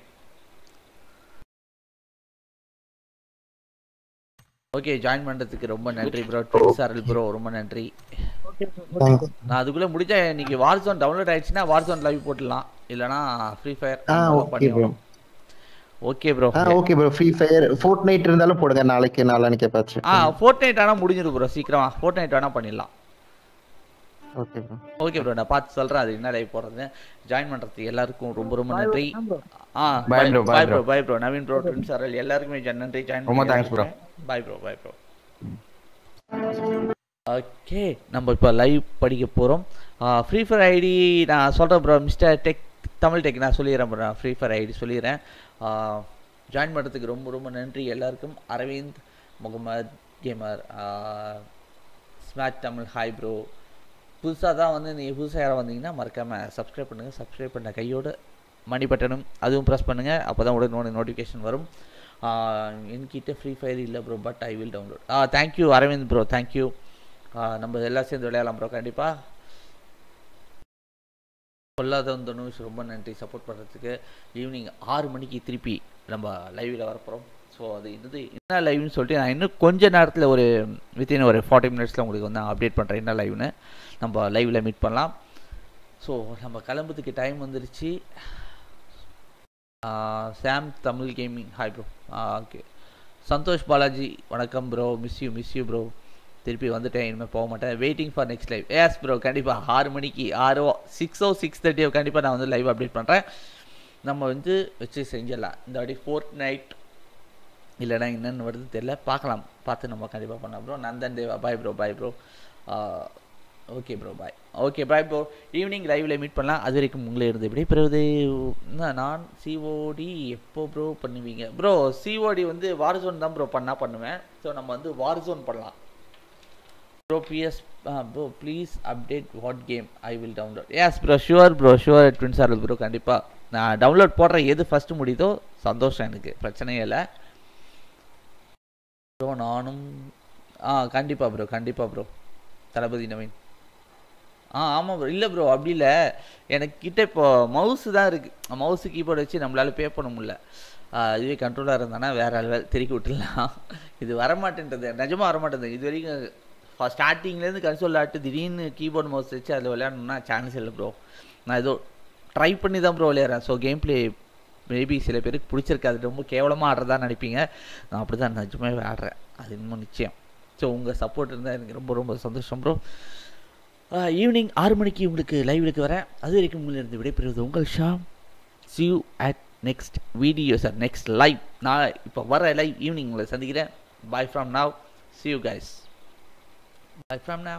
okay join பண்ணுறதுக்கு ரொம்ப நன்றி ப்ரோ ட்வின்ஸ் அருள் ப்ரோ ரொம்ப நன்றி நான் அதுக்குள்ள முடிஞ்சா இன்னைக்கு வார் ஜோன் டவுன்லோட் ஆயிடுச்சுன்னா வார் ஜோன் லைவ் போட்டுடலாம் இல்லனா ஃப்ரீ ஃபயர் ஆ ஓகே ப்ரோ ஓகே ப்ரோ ஆ okay bro free Fire Fortnite இருந்தாலும் போடுங்க நாளைக்கு நாளானிக்கு பாச்சு ஆ ஃபோர்ட் நைட் ஆனால் முடிஞ்சிடும் ப்ரோ சீக்கிரமா ஃபோர்ட் நைட் வேணா பண்ணிடலாம் ஓகே ப்ரோ ஓகே ப்ரோ நான் பார்த்து சொல்றேன் அது என்ன லைவ் போடுறது ஜாயின் பண்றதுக்கு எல்லாருக்கும் ரொம்ப ரொம்ப நன்றி ஆ Bye bro, bye bye bro bro. Bye bro Naveen bro twins Arul எல்லாருக்குமே ஜ- நன்றி ஜாயின் ரொம்ப thanks bro. Bye bro bye bro okay நம்ம இப்போ லைவ் படிக்க போகிறோம் ஃப்ரீ ஃபயர் ஐடி நான் சொல்கிறேன் bro mister tech Tamil tech நான் சொல்லிடுறேன் ப்ரோ நான் ஃப்ரீ ஃபயர் ஐடி சொல்லிடுறேன் ஜாயின் பண்ணுறதுக்கு ரொம்ப ரொம்ப நன்றி எல்லாருக்கும் Aravind Mohammed gamer smart Tamil hi bro புதுசாக தான் வந்து நீங்கள் புதுசாக யாராவது வந்தீங்கன்னா மறக்காமல் சப்ஸ்கிரைப் பண்ணுங்கள் சப்ஸ்கிரைப் பண்ண கையோட மணி பட்டனும் அதுவும் ப்ரெஸ் பண்ணுங்கள் அப்போ தான் உடனே நோட்டிஃபிகேஷன் வரும் ஆஹ் என்கிட்ட ஃப்ரீ ஃபயர் இல்லை bro but I will download ஆ தேங்க்யூ அரவிந்த் ப்ரோ தேங்க்யூ நம்ம எல்லாம் சேர்ந்து விளையாடலாம் ப்ரோ கண்டிப்பாக பொல்லாதவன் தனுஷ் ரொம்ப நன்றி சப்போர்ட் பண்ணுறதுக்கு ஈவினிங் ஆறு மணிக்கு திருப்பி நம்ம லைவில் வரப்போகிறோம் ஸோ அது இது என்ன லைவ்னு சொல்லிட்டு நான் இன்னும் கொஞ்ச நேரத்தில் ஒரு வித்தின் ஒரு ஃபார்ட்டி மினிட்ஸில் உங்களுக்கு வந்து அப்டேட் பண்ணுறேன் என்ன லைவ்னு நம்ம லைவில் மீட் பண்ணலாம் ஸோ நம்ம கிளம்புறதுக்கு டைம் வந்துருச்சு Sam Tamil gaming hi bro okay Santhosh Balaji வணக்கம் bro miss you miss you bro திருப்பி வந்துட்டேன் இனிமேல் போக மாட்டேன் waiting for next live yes bro கண்டிப்பாக ஆறு மணிக்கு ஆறோ சிக்ஸோ சிக்ஸ் தேர்ட்டியோ கண்டிப்பாக நான் வந்து லைவ் அப்டேட் பண்ணுறேன் நம்ம வந்து வச்சு செஞ்சிடலாம் இந்த வாட்டி ஃபோர்ட் நைட் இல்லைனா என்னென்னு வருது தெரியல பார்க்கலாம் பார்த்து நம்ம கண்டிப்பாக பண்ணலாம் bro Nandan Deva bye bro bye bro okay bro bye okay bye bro evening லைவில் மீட் பண்ணலாம் அது வரைக்கும் உங்களே இருந்து எப்படி பிறகு நான் சிஓடி எப்போ ப்ரோ பண்ணுவீங்க ப்ரோ சிஓடி வந்து வார் ஜோன் தான் ப்ரோ பண்ணால் பண்ணுவேன் ஸோ நம்ம வந்து வார் ஜோன் பண்ணலாம் bro PS bro please update what game I will download yes bro sure bro sure twins are bro கண்டிப்பாக நான் டவுன்லோட் போடுற எது ஃபஸ்ட்டு முடியுதோ சந்தோஷம் எனக்கு பிரச்சனையே இல்லை ப்ரோ நானும் ஆ கண்டிப்பாக ப்ரோ கண்டிப்பாக ப்ரோ தளபதி நவீன் ஆ ஆமாம் ப்ரோ இல்லை ப்ரோ அப்படி இல்லை எனக்கு கிட்ட இப்போ மவுஸு தான் இருக்குது மவுஸு கீபோர்டு வச்சு நம்மளால பே பண்ண முடியல ஆ, இதுவே கண்ட்ரோலாக இருந்தானா வேற லெவல் திருக்கி விட்டுடலாம் இது வரமாட்டேன்றது நிஜமாக வரமாட்டேங்குது இது வரைக்கும் ஸ்டார்டிங்லேருந்து கன்சோல் ஆட்டு திடீர்னு கீபோர்டு மவுஸ் வச்சு அதில் விளையாடணும்னா சான்ஸ் இல்லை ப்ரோ நான் ஏதோ ட்ரை பண்ணி தான் ப்ரோ விளையாடுறேன் ஸோ கேம் ப்ளே மேபி சில பேருக்கு பிடிச்சிருக்காது ரொம்ப கேவலமாக ஆடுறதா நினைப்பீங்க நான் அப்படி தான் நிஜமாவே ஆடுறேன் அது இன்னும் நிச்சயம் ஸோ உங்கள் சப்போர்ட் இருந்தால் எனக்கு ரொம்ப ரொம்ப சந்தோஷம் ப்ரோ ஈவினிங் ஆறு மணிக்கு உங்களுக்கு லைவ்லுக்கு வரேன் அது வரைக்கும் உங்களிருந்து விடைபெறுவது உங்கள் Sham see you at next video sir next live நான் இப்போ வர லைவ் ஈவினிங் உங்களை சந்திக்கிறேன் bye from now see you guys bye from now